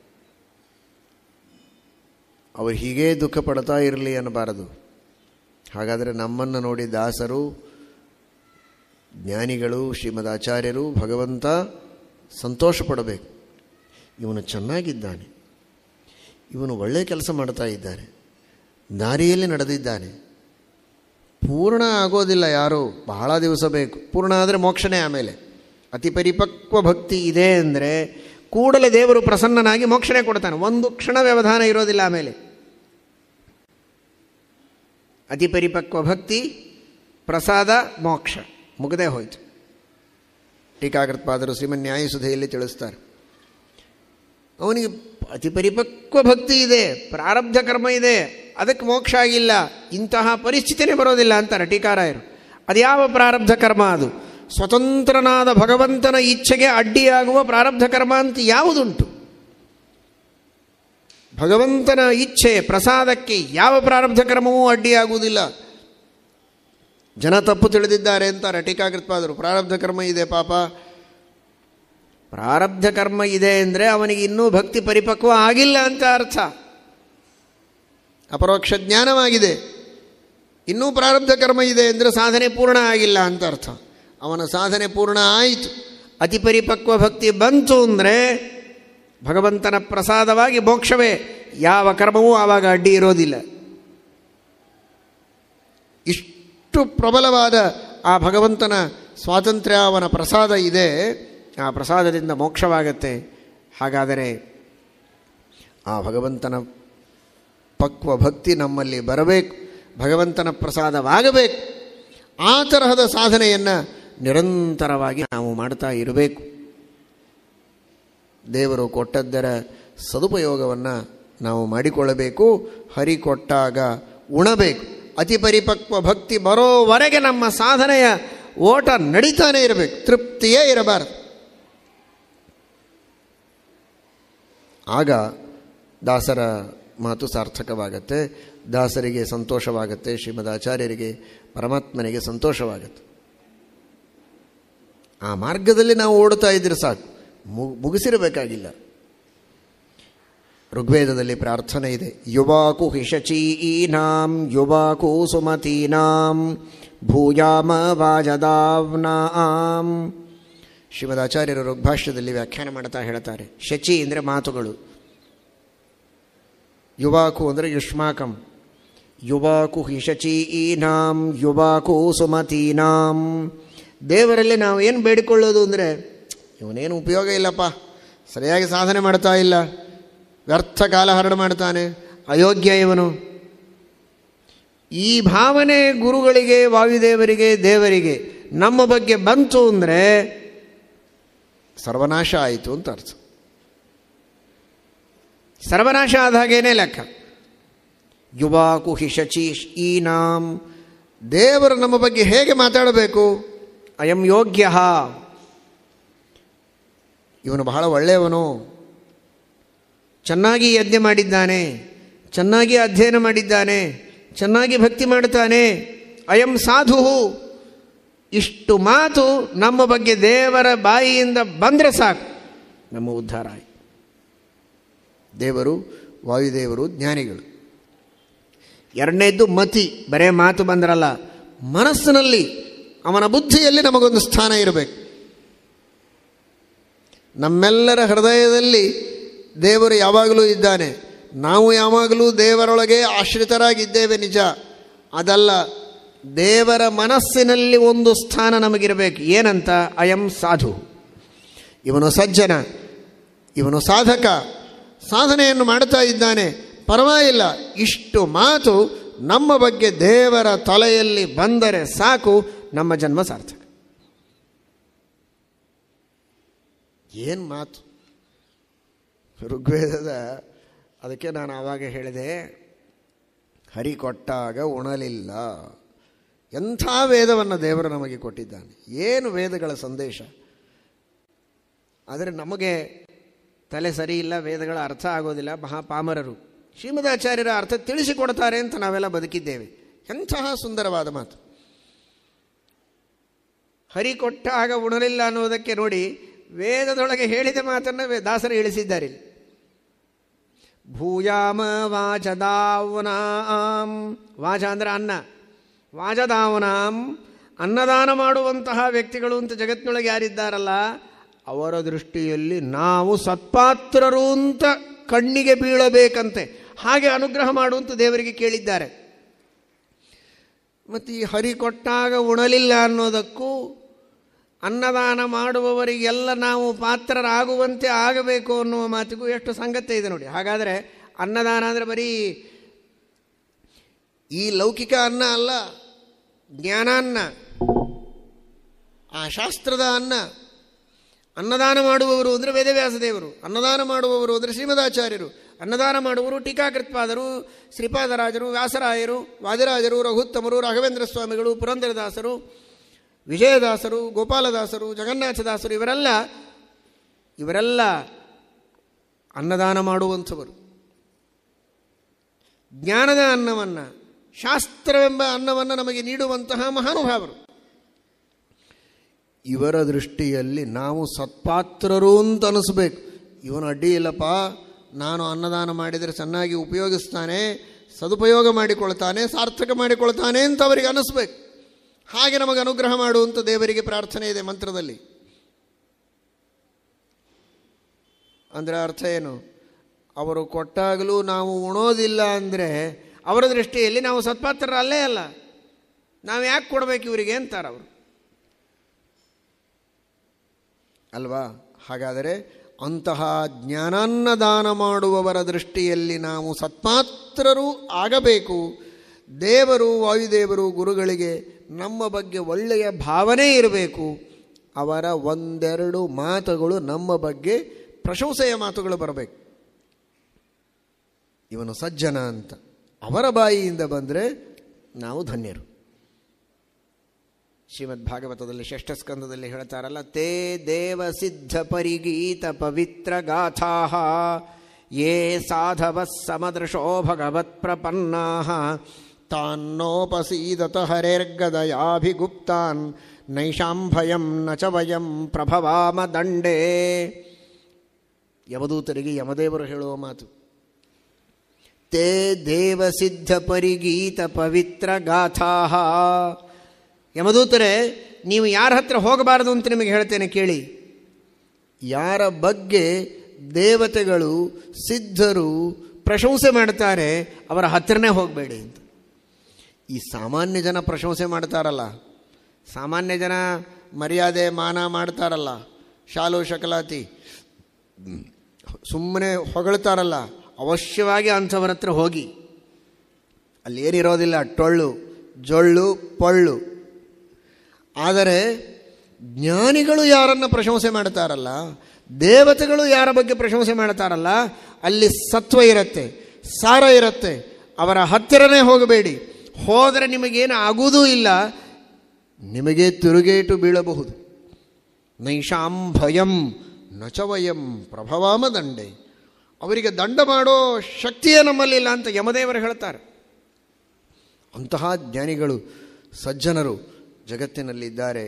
ಅವರು ಹೀಗೇ ದುಃಖ ಪಡ್ತಾ ಇರಲಿ ಅನ್ನಬಾರದು ಹಾಗಾದರೆ ನಮ್ಮನ್ನು ನೋಡಿ ದಾಸರು ಜ್ಞಾನಿಗಳು ಶ್ರೀಮದ್ ಆಚಾರ್ಯರು ಭಗವಂತ ಸಂತೋಷ ಪಡಬೇಕು ಇವನು ಚೆನ್ನಾಗಿದ್ದಾನೆ ಇವನು ಒಳ್ಳೆಯ ಕೆಲಸ ಮಾಡ್ತಾ ಇದ್ದಾನೆ ದಾರಿಯಲ್ಲಿ ನಡೆದಿದ್ದಾನೆ ಪೂರ್ಣ ಆಗೋದಿಲ್ಲ ಯಾರು ಬಹಳ ದಿವಸ ಬೇಕು ಪೂರ್ಣ ಆದರೆ ಮೋಕ್ಷನೇ ಆಮೇಲೆ ಅತಿ ಪರಿಪಕ್ವ ಭಕ್ತಿ ಇದೆ ಅಂದರೆ ಕೂಡಲೇ ದೇವರು ಪ್ರಸನ್ನನಾಗಿ ಮೋಕ್ಷಣೆ ಕೊಡ್ತಾನೆ ಒಂದು ಕ್ಷಣ ವ್ಯವಧಾನ ಇರೋದಿಲ್ಲ ಆಮೇಲೆ ಅತಿ ಪರಿಪಕ್ವ ಭಕ್ತಿ ಪ್ರಸಾದ ಮೋಕ್ಷ ಮುಗದೇ ಹೋಯಿತು ಟೀಕಾಕೃತ್ಪಾದರು ಶ್ರೀಮನ್ ನ್ಯಾಯಸುಧೆಯಲ್ಲಿ ತಿಳಿಸ್ತಾರೆ ಅವನಿಗೆ ಅತಿ ಪರಿಪಕ್ವ ಭಕ್ತಿ ಇದೆ ಪ್ರಾರಬ್ಧ ಕರ್ಮ ಇದೆ ಅದಕ್ಕೆ ಮೋಕ್ಷ ಆಗಿಲ್ಲ ಇಂತಹ ಪರಿಸ್ಥಿತಿನೇ ಬರೋದಿಲ್ಲ ಅಂತಾರೆ ಟೀಕಾರಾಯರು ಅದ್ಯಾವ ಪ್ರಾರಬ್ಧ ಕರ್ಮ ಅದು ಸ್ವತಂತ್ರನಾದ ಭಗವಂತನ ಇಚ್ಛೆಗೆ ಅಡ್ಡಿಯಾಗುವ ಪ್ರಾರಬ್ಧ ಕರ್ಮ ಅಂತ ಯಾವುದುಂಟು ಭಗವಂತನ ಇಚ್ಛೆ ಪ್ರಸಾದಕ್ಕೆ ಯಾವ ಪ್ರಾರಬ್ಧ ಕರ್ಮವೂ ಅಡ್ಡಿಯಾಗುವುದಿಲ್ಲ ಜನ ತಪ್ಪು ತಿಳಿದಿದ್ದಾರೆ ಅಂತ ರಟಿಕಾಕೃತ್ಪಾದರು ಪ್ರಾರಬ್ಧ ಕರ್ಮ ಇದೆ ಪಾಪ ಪ್ರಾರಬ್ಧ ಕರ್ಮ ಇದೆ ಅಂದರೆ ಅವನಿಗೆ ಇನ್ನೂ ಭಕ್ತಿ ಪರಿಪಕ್ವ ಆಗಿಲ್ಲ ಅಂತ ಅರ್ಥ ಅಪರೋಕ್ಷ ಜ್ಞಾನವಾಗಿದೆ ಇನ್ನೂ ಪ್ರಾರಬ್ಧ ಕರ್ಮ ಇದೆ ಅಂದರೆ ಸಾಧನೆ ಪೂರ್ಣ ಆಗಿಲ್ಲ ಅಂತ ಅರ್ಥ ಅವನ ಸಾಧನೆ ಪೂರ್ಣ ಆಯಿತು ಅತಿ ಪರಿಪಕ್ವ ಭಕ್ತಿ ಬಂತು ಅಂದರೆ ಭಗವಂತನ ಪ್ರಸಾದವಾಗಿ ಮೋಕ್ಷವೇ ಯಾವ ಕರ್ಮವೂ ಆವಾಗ ಅಡ್ಡಿ ಇರೋದಿಲ್ಲ ಇಷ್ಟು ಪ್ರಬಲವಾದ ಆ ಭಗವಂತನ ಸ್ವಾತಂತ್ರ್ಯ ಅವನ ಪ್ರಸಾದ ಇದೆ ಆ ಪ್ರಸಾದದಿಂದ ಮೋಕ್ಷವಾಗತ್ತೆ ಹಾಗಾದರೆ ಆ ಭಗವಂತನ ಪಕ್ವ ಭಕ್ತಿ ನಮ್ಮಲ್ಲಿ ಬರಬೇಕು ಭಗವಂತನ ಪ್ರಸಾದವಾಗಬೇಕು ಆ ತರಹದ ಸಾಧನೆಯನ್ನು ನಿರಂತರವಾಗಿ ನಾವು ಮಾಡ್ತಾ ಇರಬೇಕು ದೇವರು ಕೊಟ್ಟದ್ದರ ಸದುಪಯೋಗವನ್ನು ನಾವು ಮಾಡಿಕೊಳ್ಳಬೇಕು ಹರಿ ಕೊಟ್ಟಾಗ ಉಣಬೇಕು ಅತಿ ಪರಿಪಕ್ವ ಭಕ್ತಿ ಬರೋವರೆಗೆ ನಮ್ಮ ಸಾಧನೆಯ ಓಟ ನಡೀತಾನೆ ಇರಬೇಕು ತೃಪ್ತಿಯೇ ಇರಬಾರದು ಆಗ ದಾಸರ ಮಾತು ಸಾರ್ಥಕವಾಗತ್ತೆ ದಾಸರಿಗೆ ಸಂತೋಷವಾಗತ್ತೆ ಶ್ರೀಮದ್ ಆಚಾರ್ಯರಿಗೆ ಪರಮಾತ್ಮನಿಗೆ ಸಂತೋಷವಾಗತ್ತೆ ಆ ಮಾರ್ಗದಲ್ಲಿ ನಾವು ಓಡುತ್ತಾ ಇದ್ರೆ ಸಾಕು ಮು- ಮುಗಿಸಿರಬೇಕಾಗಿಲ್ಲ ಋಗ್ವೇದದಲ್ಲಿ ಪ್ರಾರ್ಥನೆ ಇದೆ ಯುವಾಕು ಹಿಷಚೀನಾಂ ಯುವಾಕು ಸುಮತೀನಾಂ ಭೂಯಾಮ ವಾಜದಾವ್ನಾಂ ಶ್ರೀಮದ್ ಆಚಾರ್ಯರು ಋಗ್ಭಾಷ್ಯದಲ್ಲಿ ವ್ಯಾಖ್ಯಾನ ಮಾಡ್ತಾ ಹೇಳ್ತಾರೆ ಶಚಿ ಅಂದರೆ ಮಾತುಗಳು ಯುವಾಕು ಅಂದರೆ ಯುಷ್ಮಾಕಂ ಯುವಾಕು ಹಿಷಚೀನಾಂ ಯುವಾಕು ಸುಮತೀನಾಂ ದೇವರಲ್ಲಿ ನಾವು ಏನು ಬೇಡಿಕೊಳ್ಳೋದು ಅಂದರೆ ಇವನೇನು ಉಪಯೋಗ ಇಲ್ಲಪ್ಪ ಸರಿಯಾಗಿ ಸಾಧನೆ ಮಾಡ್ತಾ ಇಲ್ಲ ವ್ಯರ್ಥ ಕಾಲಹರಣ ಮಾಡ್ತಾನೆ ಅಯೋಗ್ಯ ಇವನು ಈ ಭಾವನೆ ಗುರುಗಳಿಗೆ ವಾಯುದೇವರಿಗೆ ದೇವರಿಗೆ ನಮ್ಮ ಬಗ್ಗೆ ಬಂತು ಅಂದರೆ ಸರ್ವನಾಶ ಆಯಿತು ಅಂತ ಅರ್ಥ ಸರ್ವನಾಶ ಆದ ಹಾಗೇನೇ ಲೆಕ್ಕ ಯುವಾಕು ಹಿಷಚಿ ಈನಾಂ ದೇವರು ನಮ್ಮ ಬಗ್ಗೆ ಹೇಗೆ ಮಾತಾಡಬೇಕು ಅಯಂ ಯೋಗ್ಯ ಇವನು ಬಹಳ ಒಳ್ಳೆಯವನು ಚೆನ್ನಾಗಿ ಯಜ್ಞ ಮಾಡಿದ್ದಾನೆ ಚೆನ್ನಾಗಿ ಅಧ್ಯಯನ ಮಾಡಿದ್ದಾನೆ ಚೆನ್ನಾಗಿ ಭಕ್ತಿ ಮಾಡ್ತಾನೆ ಅಯಂ ಸಾಧು ಇಷ್ಟು ಮಾತು ನಮ್ಮ ಬಗ್ಗೆ ದೇವರ ಬಾಯಿಯಿಂದ ಬಂದರೆ ಸಾಕು ನಮ್ಮ ಉದ್ಧಾರ ಆಯ್ತು ದೇವರು ವಾಯುದೇವರು ಜ್ಞಾನಿಗಳು ಎರಡನೇದ್ದು ಮತಿ ಬರೇ ಮಾತು ಬಂದ್ರಲ್ಲ ಮನಸ್ಸಿನಲ್ಲಿ ಅವನ ಬುದ್ಧಿಯಲ್ಲಿ ನಮಗೊಂದು ಸ್ಥಾನ ಇರಬೇಕು ನಮ್ಮೆಲ್ಲರ ಹೃದಯದಲ್ಲಿ ದೇವರು ಯಾವಾಗಲೂ ಇದ್ದಾನೆ ನಾವು ಯಾವಾಗಲೂ ದೇವರೊಳಗೆ ಆಶ್ರಿತರಾಗಿದ್ದೇವೆ ನಿಜ ಅದಲ್ಲ ದೇವರ ಮನಸ್ಸಿನಲ್ಲಿ ಒಂದು ಸ್ಥಾನ ನಮಗಿರಬೇಕು ಏನಂತ ಅಯಂ ಸಾಧು ಇವನು ಸಜ್ಜನ ಇವನು ಸಾಧಕ ಸಾಧನೆಯನ್ನು ಮಾಡ್ತಾ ಇದ್ದಾನೆ ಪರವಾಗಿಲ್ಲ ಇಷ್ಟು ಮಾತು ನಮ್ಮ ಬಗ್ಗೆ ದೇವರ ತಲೆಯಲ್ಲಿ ಬಂದರೆ ಸಾಕು ನಮ್ಮ ಜನ್ಮ ಸಾರ್ಥಕ ಏನು ಮಾತು ಋಗ್ವೇದದ ಅದಕ್ಕೆ ನಾನು ಆವಾಗ ಹೇಳಿದೆ ಹರಿ ಕೊಟ್ಟಾಗ ಉಣಲಿಲ್ಲ ಎಂಥ ವೇದವನ್ನು ದೇವರು ನಮಗೆ ಕೊಟ್ಟಿದ್ದಾನೆ ಏನು ವೇದಗಳ ಸಂದೇಶ ಆದರೆ ನಮಗೆ ತಲೆ ಸರಿ ಇಲ್ಲ ವೇದಗಳ ಅರ್ಥ ಆಗೋದಿಲ್ಲ ಮಹಾಪಾಮರರು ಶ್ರೀಮದಾಚಾರ್ಯರ ಅರ್ಥ ತಿಳಿಸಿಕೊಡ್ತಾರೆ ಅಂತ ನಾವೆಲ್ಲ ಬದುಕಿದ್ದೇವೆ ಎಂತಹ ಸುಂದರವಾದ ಮಾತು ಹರಿ ಕೊಟ್ಟಾಗ ಉಣಲಿಲ್ಲ ಅನ್ನೋದಕ್ಕೆ ನೋಡಿ ವೇದದೊಳಗೆ ಹೇಳಿದ ಮಾತನ್ನು ವೇ- ದಾಸರು ಇಳಿಸಿದ್ದಾರೆ ಇಲ್ಲಿ. ಭೂಯಾಮ ವಾಚದಾವನಾಂ ವಾಚ ಅಂದ್ರೆ ಅನ್ನ ವಾಜದಾವನಾಂ ಅನ್ನದಾನ ಮಾಡುವಂತಹ ವ್ಯಕ್ತಿಗಳು ಅಂತ ಜಗತ್ತಿನೊಳಗೆ ಯಾರಿದ್ದಾರಲ್ಲ ಅವರ ದೃಷ್ಟಿಯಲ್ಲಿ ನಾವು ಸತ್ಪಾತ್ರರು ಅಂತ ಕಣ್ಣಿಗೆ ಬೀಳಬೇಕಂತೆ ಹಾಗೆ ಅನುಗ್ರಹ ಮಾಡುವಂತ ದೇವರಿಗೆ ಕೇಳಿದ್ದಾರೆ ಮತ್ತು ಈ ಹರಿ ಕೊಟ್ಟಾಗ ಉಣಲಿಲ್ಲ ಅನ್ನೋದಕ್ಕೂ ಅನ್ನದಾನ ಮಾಡುವವರಿಗೆಲ್ಲ ನಾವು ಪಾತ್ರರಾಗುವಂತೆ ಆಗಬೇಕು ಅನ್ನುವ ಮಾತಿಗೂ ಎಷ್ಟು ಸಂಗತ್ಯ ಇದೆ ನೋಡಿ ಹಾಗಾದರೆ ಅನ್ನದಾನ ಅಂದರೆ ಬರೀ ಈ ಲೌಕಿಕ ಅನ್ನ ಅಲ್ಲ ಜ್ಞಾನಾನ್ನ ಆ ಶಾಸ್ತ್ರದ ಅನ್ನ ಅನ್ನದಾನ ಮಾಡುವವರು ಅಂದರೆ ವೇದವ್ಯಾಸ ದೇವರು ಅನ್ನದಾನ ಮಾಡುವವರು ಅಂದರೆ ಶ್ರೀಮದಾಚಾರ್ಯರು ಅನ್ನದಾನ ಮಾಡುವವರು ಟೀಕಾಕೃತ್ಪಾದರು ಶ್ರೀಪಾದರಾಜರು ವ್ಯಾಸರಾಯರು ವಾದಿರಾಜರು ರಘುತ್ತಮರು ರಾಘವೇಂದ್ರ ಸ್ವಾಮಿಗಳು ಪುರಂದರದಾಸರು ವಿಜಯದಾಸರು ಗೋಪಾಲದಾಸರು ಜಗನ್ನಾಥದಾಸರು ಇವರೆಲ್ಲ ಇವರೆಲ್ಲ ಅನ್ನದಾನ ಮಾಡುವಂಥವರು ಜ್ಞಾನದ ಅನ್ನವನ್ನು ಶಾಸ್ತ್ರವೆಂಬ ಅನ್ನವನ್ನು ನಮಗೆ ನೀಡುವಂತಹ ಮಹಾನುಭಾವರು ಇವರ ದೃಷ್ಟಿಯಲ್ಲಿ ನಾವು ಸತ್ಪಾತ್ರರು ಅಂತ ಅನಿಸ್ಬೇಕು ಇವನು ಅಡ್ಡಿ ಇಲ್ಲಪ್ಪ ನಾನು ಅನ್ನದಾನ ಮಾಡಿದರೆ ಚೆನ್ನಾಗಿ ಉಪಯೋಗಿಸ್ತಾನೆ ಸದುಪಯೋಗ ಮಾಡಿಕೊಳ್ತಾನೆ ಸಾರ್ಥಕ ಮಾಡಿಕೊಳ್ತಾನೆ ಅಂತ ಅವರಿಗೆ ಅನ್ನಿಸ್ಬೇಕು ಹಾಗೆ ನಮಗೆ ಅನುಗ್ರಹ ಮಾಡು ಅಂತ ದೇವರಿಗೆ ಪ್ರಾರ್ಥನೆ ಇದೆ ಮಂತ್ರದಲ್ಲಿ ಅಂದರೆ ಅರ್ಥ ಏನು ಅವರು ಕೊಟ್ಟಾಗಲೂ ನಾವು ಉಣೋದಿಲ್ಲ ಅಂದರೆ ಅವರ ದೃಷ್ಟಿಯಲ್ಲಿ ನಾವು ಸತ್ಪಾತ್ರರ ಅಲ್ಲೇ ಅಲ್ಲ ನಾವು ಯಾಕೆ ಕೊಡಬೇಕು ಇವರಿಗೆ ಅಂತಾರೆ ಅವರು ಅಲ್ವಾ ಹಾಗಾದರೆ ಅಂತಹ ಜ್ಞಾನಾನ್ನ ದಾನ ಮಾಡುವವರ ದೃಷ್ಟಿಯಲ್ಲಿ ನಾವು ಸತ್ಪಾತ್ರರು ಆಗಬೇಕು ದೇವರು ವಾಯುದೇವರು ಗುರುಗಳಿಗೆ ನಮ್ಮ ಬಗ್ಗೆ ಒಳ್ಳೆಯ ಭಾವನೆ ಇರಬೇಕು ಅವರ ಒಂದೆರಡು ಮಾತುಗಳು ನಮ್ಮ ಬಗ್ಗೆ ಪ್ರಶಂಸೆಯ ಮಾತುಗಳು ಬರಬೇಕು ಇವನು ಸಜ್ಜನ ಅಂತ ಅವರ ಬಾಯಿಯಿಂದ ಬಂದರೆ ನಾವು ಧನ್ಯರು ಶ್ರೀಮದ್ ಭಾಗವತದಲ್ಲಿ ಷಷ್ಠ ಸ್ಕಂದದಲ್ಲಿ ಹೇಳ್ತಾರಲ್ಲ ತೇ ದೇವ ಸಿದ್ಧ ಪರಿಗೀತ ಪವಿತ್ರ ಗಾಥಾ ಯೇ ಸಾಧವ ಸಮದೃಶೋ ಭಗವತ್ ಪ್ರಪನ್ನಾ ತಾನ್ನೋಪಸೀದತ ಹರೇರ್ಗದಯಾಭಿಗುಪ್ತಾನ್ ನೈಷಾಂ ಭಯಂ ನ ಚ ವಯಂ ಪ್ರಭವಾಮ ದಂಡೇ ಯಮದೂತರಿಗೆ ಯಮದೇವರು ಹೇಳುವ ಮಾತು ತೇ ದೇವ ಸಿದ್ಧ ಪರಿಗೀತ ಪವಿತ್ರ ಗಾಥಾ ಯಮದೂತರೇ ನೀವು ಯಾರ ಹತ್ರ ಹೋಗಬಾರದು ಅಂತ ನಿಮಗೆ ಹೇಳ್ತೇನೆ ಕೇಳಿ ಯಾರ ಬಗ್ಗೆ ದೇವತೆಗಳು ಸಿದ್ಧರು ಪ್ರಶಂಸೆ ಮಾಡ್ತಾರೆ ಅವರ ಹತ್ರನೇ ಹೋಗಬೇಡಿ ಅಂತ ಈ ಸಾಮಾನ್ಯ ಜನ ಪ್ರಶಂಸೆ ಮಾಡ್ತಾರಲ್ಲ ಸಾಮಾನ್ಯ ಜನ ಮರ್ಯಾದೆ ಮಾನ ಮಾಡ್ತಾರಲ್ಲ ಶಾಲು ಶಕಲಾತಿ ಸುಮ್ಮನೆ ಹೊಗಳ್ತಾರಲ್ಲ ಅವಶ್ಯವಾಗಿ ಅಂಥವರ ಹತ್ರ ಹೋಗಿ ಅಲ್ಲಿ ಏನಿರೋದಿಲ್ಲ ಟೊಳ್ಳು ಜೊಳ್ಳು ಪೊಳ್ಳು ಆದರೆ ಜ್ಞಾನಿಗಳು ಯಾರನ್ನು ಪ್ರಶಂಸೆ ಮಾಡ್ತಾರಲ್ಲ ದೇವತೆಗಳು ಯಾರ ಬಗ್ಗೆ ಪ್ರಶಂಸೆ ಮಾಡ್ತಾರಲ್ಲ ಅಲ್ಲಿ ಸತ್ವ ಇರುತ್ತೆ ಸಾರ ಇರುತ್ತೆ ಅವರ ಹತ್ತಿರನೇ ಹೋಗಬೇಡಿ ಹೋದರೆ ನಿಮಗೇನು ಆಗುವುದೂ ಇಲ್ಲ ನಿಮಗೆ ತಿರುಗೇಟು ಬೀಳಬಹುದು ನೈಷಾಂ ಭಯಂ ನಚವಯಂ ಪ್ರಭವಾಮ ದಂಡೆ ಅವರಿಗೆ ದಂಡ ಮಾಡೋ ಶಕ್ತಿಯೇ ನಮ್ಮಲ್ಲಿಲ್ಲ ಅಂತ ಯಮದೇವರು ಹೇಳ್ತಾರೆ ಅಂತಹ ಜ್ಞಾನಿಗಳು ಸಜ್ಜನರು ಜಗತ್ತಿನಲ್ಲಿದ್ದಾರೆ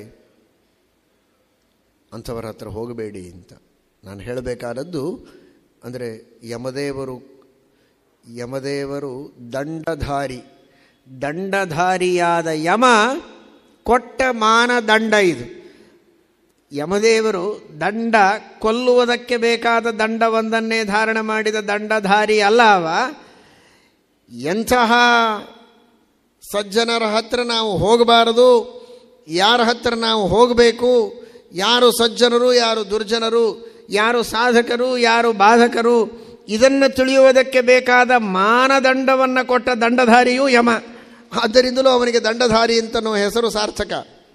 ಅಂಥವರ ಹತ್ರ ಹೋಗಬೇಡಿ ಅಂತ ನಾನು ಹೇಳಬೇಕಾದದ್ದು ಅಂದರೆ ಯಮದೇವರು ಯಮದೇವರು ದಂಡಧಾರಿ ದಂಡಧಾರಿಯಾದ ಯಮ ಕೊಟ್ಟ ಮಾನದಂಡ ಇದು ಯಮದೇವರು ದಂಡ ಕೊಲ್ಲುವುದಕ್ಕೆ ಬೇಕಾದ ದಂಡವೊಂದನ್ನೇ ಧಾರಣ ಮಾಡಿದ ದಂಡಧಾರಿ ಅಲ್ಲ ಅವ ಎಂತಹ ಸಜ್ಜನರ ಹತ್ರ ನಾವು ಹೋಗಬಾರದು ಯಾರ ಹತ್ರ ನಾವು ಹೋಗಬೇಕು ಯಾರು ಸಜ್ಜನರು ಯಾರು ದುರ್ಜನರು ಯಾರು ಸಾಧಕರು ಯಾರು ಬಾಧಕರು ಇದನ್ನು ತಿಳಿಯುವುದಕ್ಕೆ ಬೇಕಾದ ಮಾನದಂಡವನ್ನು ಕೊಟ್ಟ ದಂಡಧಾರಿಯೂ ಯಮ ಆದ್ದರಿಂದಲೂ ಅವನಿಗೆ ದಂಡಧಾರಿ ಅಂತನೋ ಹೆಸರು ಸಾರ್ಥಕ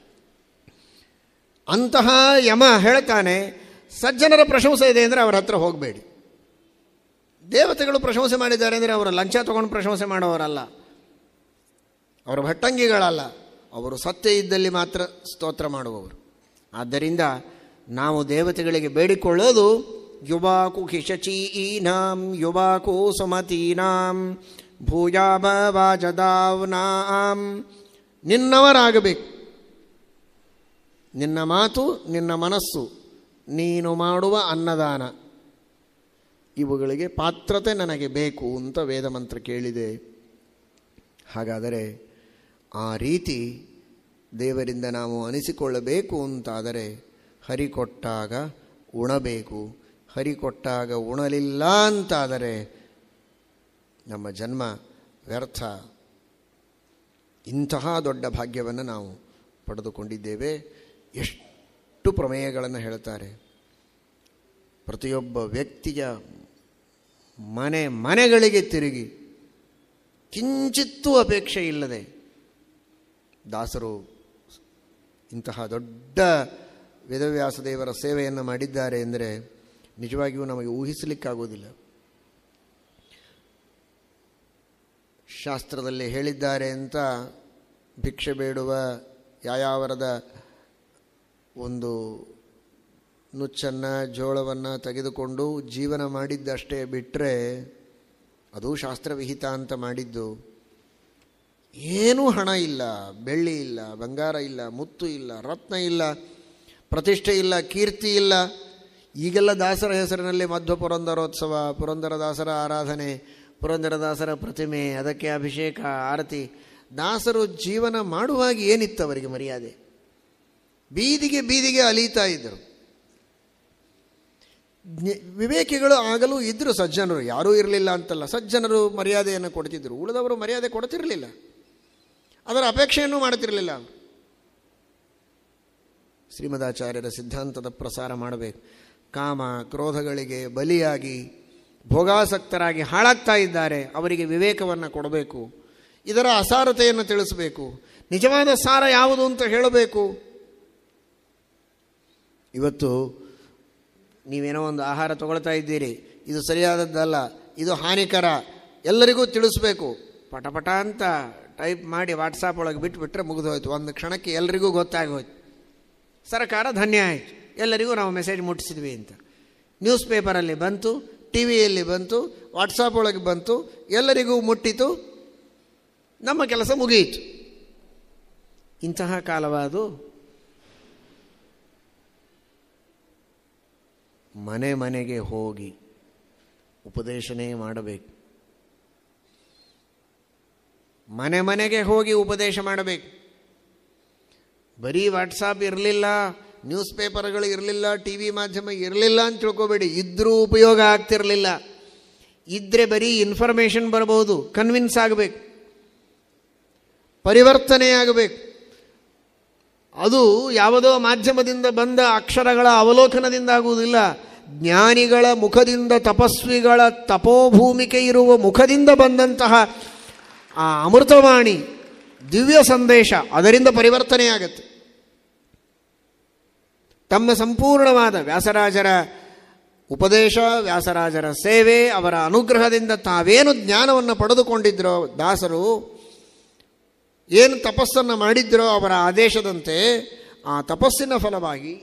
ಅಂತಹ ಯಮ ಹೇಳ್ತಾನೆ ಸಜ್ಜನರ ಪ್ರಶಂಸೆ ಇದೆ ಅಂದರೆ ಅವರ ಹತ್ರ ಹೋಗಬೇಡಿ ದೇವತೆಗಳು ಪ್ರಶಂಸೆ ಮಾಡಿದ್ದಾರೆ ಅಂದರೆ ಅವರು ಲಂಚ ತಗೊಂಡು ಪ್ರಶಂಸೆ ಮಾಡೋವರಲ್ಲ ಅವರು ಭಟ್ಟಂಗಿಗಳಲ್ಲ ಅವರು ಸತ್ಯ ಇದ್ದಲ್ಲಿ ಮಾತ್ರ ಸ್ತೋತ್ರ ಮಾಡುವವರು ಆದ್ದರಿಂದ ನಾವು ದೇವತೆಗಳಿಗೆ ಬೇಡಿಕೊಳ್ಳೋದು ಯುವಾಕು ಹಿಶಚೀನಾಂ ಯುವಾಕು ಸುಮತೀನಾಂ ಭೂಯಾಮ ವಾಜದಾವ್ನಾಂ ನಿನ್ನವರಾಗಬೇಕು ನಿನ್ನ ಮಾತು ನಿನ್ನ ಮನಸ್ಸು ನೀನು ಮಾಡುವ ಅನ್ನದಾನ ಇವುಗಳಿಗೆ ಪಾತ್ರತೆ ನನಗೆ ಬೇಕು ಅಂತ ವೇದ ಮಂತ್ರ ಕೇಳಿದೆ ಹಾಗಾದರೆ ಆ ರೀತಿ ದೇವರಿಂದ ನಾವು ಅನಿಸಿಕೊಳ್ಳಬೇಕು ಅಂತಾದರೆ ಹರಿ ಕೊಟ್ಟಾಗ ಉಣಬೇಕು ಹರಿ ಕೊಟ್ಟಾಗ ಉಣಲಿಲ್ಲ ಅಂತಾದರೆ ನಮ್ಮ ಜನ್ಮ ವ್ಯರ್ಥ ಇಂತಹ ದೊಡ್ಡ ಭಾಗ್ಯವನ್ನು ನಾವು ಪಡೆದುಕೊಂಡಿದ್ದೇವೆ ಎಷ್ಟು ಪ್ರಮೇಯಗಳನ್ನು ಹೇಳ್ತಾರೆ ಪ್ರತಿಯೊಬ್ಬ ವ್ಯಕ್ತಿಯ ಮನೆ ಮನೆಗಳಿಗೆ ತಿರುಗಿ ಕಿಂಚಿತ್ತೂ ಅಪೇಕ್ಷೆ ಇಲ್ಲದೆ ದಾಸರು ಇಂತಹ ದೊಡ್ಡ ವೇದವ್ಯಾಸ ದೇವರ ಸೇವೆಯನ್ನು ಮಾಡಿದ್ದಾರೆ ಎಂದರೆ ನಿಜವಾಗಿಯೂ ನಮಗೆ ಊಹಿಸಲಿಕ್ಕಾಗೋದಿಲ್ಲ ಶಾಸ್ತ್ರದಲ್ಲಿ ಹೇಳಿದ್ದಾರೆ ಅಂತ ಭಿಕ್ಷೆ ಬೇಡುವ ಯಾಯಾವರದ ಒಂದು ನುಚ್ಚನ್ನು ಜೋಳವನ್ನು ತೆಗೆದುಕೊಂಡು ಜೀವನ ಮಾಡಿದ್ದಷ್ಟೇ ಬಿಟ್ಟರೆ ಅದು ಶಾಸ್ತ್ರವಿಹಿತ ಅಂತ ಮಾಡಿದ್ದು ಏನೂ ಹಣ ಇಲ್ಲ ಬೆಳ್ಳಿ ಇಲ್ಲ ಬಂಗಾರ ಇಲ್ಲ ಮುತ್ತು ಇಲ್ಲ ರತ್ನ ಇಲ್ಲ ಪ್ರತಿಷ್ಠೆ ಇಲ್ಲ ಕೀರ್ತಿ ಇಲ್ಲ ಈಗೆಲ್ಲ ದಾಸರ ಹೆಸರಿನಲ್ಲಿ ಮಧ್ವ ಪುರಂದರೋತ್ಸವ ಪುರಂದರದಾಸರ ಆರಾಧನೆ ಪುರಂದರದಾಸರ ಪ್ರತಿಮೆ ಅದಕ್ಕೆ ಅಭಿಷೇಕ ಆರತಿ ದಾಸರು ಜೀವನ ಮಾಡುವಾಗ ಏನಿತ್ತು ಅವರಿಗೆ ಮರ್ಯಾದೆ ಬೀದಿಗೆ ಬೀದಿಗೆ ಅಲೀತಾ ಇದ್ದರು ಜ್ಞ- ವಿವೇಕಿಗಳು ಆಗಲೂ ಇದ್ದರು ಸಜ್ಜನರು ಯಾರೂ ಇರಲಿಲ್ಲ ಅಂತಲ್ಲ ಸಜ್ಜನರು ಮರ್ಯಾದೆಯನ್ನು ಕೊಡ್ತಿದ್ದರು ಉಳಿದವರು ಮರ್ಯಾದೆ ಕೊಡ್ತಿರಲಿಲ್ಲ ಅದರ ಅಪೇಕ್ಷೆಯನ್ನು ಮಾಡುತ್ತಿರಲಿಲ್ಲ ಅವರು ಶ್ರೀಮದಾಚಾರ್ಯರ ಸಿದ್ಧಾಂತದ ಪ್ರಸಾರ ಮಾಡಬೇಕು ಕಾಮ ಕ್ರೋಧಗಳಿಗೆ ಬಲಿಯಾಗಿ ಭೋಗಾಸಕ್ತರಾಗಿ ಹಾಳಾಗ್ತಾ ಇದ್ದಾರೆ ಅವರಿಗೆ ವಿವೇಕವನ್ನು ಕೊಡಬೇಕು ಇದರ ಅಸಾರತೆಯನ್ನು ತಿಳಿಸಬೇಕು ನಿಜವಾದ ಸಾರ ಯಾವುದು ಅಂತ ಹೇಳಬೇಕು ಇವತ್ತು ನೀವೇನೋ ಒಂದು ಆಹಾರ ತಗೊಳ್ತಾ ಇದ್ದೀರಿ ಇದು ಸರಿಯಾದದ್ದಲ್ಲ ಇದು ಹಾನಿಕರ ಎಲ್ಲರಿಗೂ ತಿಳಿಸ್ಬೇಕು ಪಟಪಟ ಅಂತ ಟೈಪ್ ಮಾಡಿ ವಾಟ್ಸಾಪ್ ಒಳಗೆ ಬಿಟ್ಟುಬಿಟ್ರೆ ಮುಗಿದೋಯ್ತು ಒಂದು ಕ್ಷಣಕ್ಕೆ ಎಲ್ರಿಗೂ ಗೊತ್ತಾಗೋಯ್ತು ಸರ್ಕಾರ ಧನ್ಯ ಆಯಿತು ಎಲ್ಲರಿಗೂ ನಾವು ಮೆಸೇಜ್ ಮುಟ್ಟಿಸಿದ್ವಿ ಅಂತ ನ್ಯೂಸ್ ಪೇಪರಲ್ಲಿ ಬಂತು ಟಿ ವಿಯಲ್ಲಿ ಬಂತು ವಾಟ್ಸಾಪ್ ಒಳಗೆ ಬಂತು ಎಲ್ಲರಿಗೂ ಮುಟ್ಟಿತು ನಮ್ಮ ಕೆಲಸ ಮುಗಿಯಿತು ಇಂತಹ ಕಾಲವಾದು ಮನೆ ಮನೆಗೆ ಹೋಗಿ ಉಪದೇಶನೇ ಮಾಡಬೇಕು ಮನೆ ಮನೆಗೆ ಹೋಗಿ ಉಪದೇಶ ಮಾಡಬೇಕು ಬರೀ ವಾಟ್ಸಾಪ್ ಇರಲಿಲ್ಲ ನ್ಯೂಸ್ ಪೇಪರ್ಗಳು ಇರಲಿಲ್ಲ ಟಿ ವಿ ಮಾಧ್ಯಮ ಇರಲಿಲ್ಲ ಅಂತ ತಿಳ್ಕೊಬೇಡಿ ಇದ್ರೂ ಉಪಯೋಗ ಆಗ್ತಿರಲಿಲ್ಲ ಇದ್ದರೆ ಬರೀ ಇನ್ಫಾರ್ಮೇಷನ್ ಬರ್ಬೋದು ಕನ್ವಿನ್ಸ್ ಆಗಬೇಕು ಪರಿವರ್ತನೆಯಾಗಬೇಕು ಅದು ಯಾವುದೋ ಮಾಧ್ಯಮದಿಂದ ಬಂದ ಅಕ್ಷರಗಳ ಅವಲೋಕನದಿಂದ ಆಗುವುದಿಲ್ಲ ಜ್ಞಾನಿಗಳ ಮುಖದಿಂದ ತಪಸ್ವಿಗಳ ತಪೋಭೂಮಿಕೆ ಇರುವ ಮುಖದಿಂದ ಬಂದಂತಹ ಆ ಅಮೃತವಾಣಿ ದಿವ್ಯ ಸಂದೇಶ ಅದರಿಂದ ಪರಿವರ್ತನೆಯಾಗತ್ತೆ ತಮ್ಮ ಸಂಪೂರ್ಣವಾದ ವ್ಯಾಸರಾಜರ ಉಪದೇಶ ವ್ಯಾಸರಾಜರ ಸೇವೆ ಅವರ ಅನುಗ್ರಹದಿಂದ ತಾವೇನು ಜ್ಞಾನವನ್ನು ಪಡೆದುಕೊಂಡಿದ್ರೋ ದಾಸರು ಏನು ತಪಸ್ಸನ್ನು ಮಾಡಿದ್ರೋ ಅವರ ಆದೇಶದಂತೆ ಆ ತಪಸ್ಸಿನ ಫಲವಾಗಿ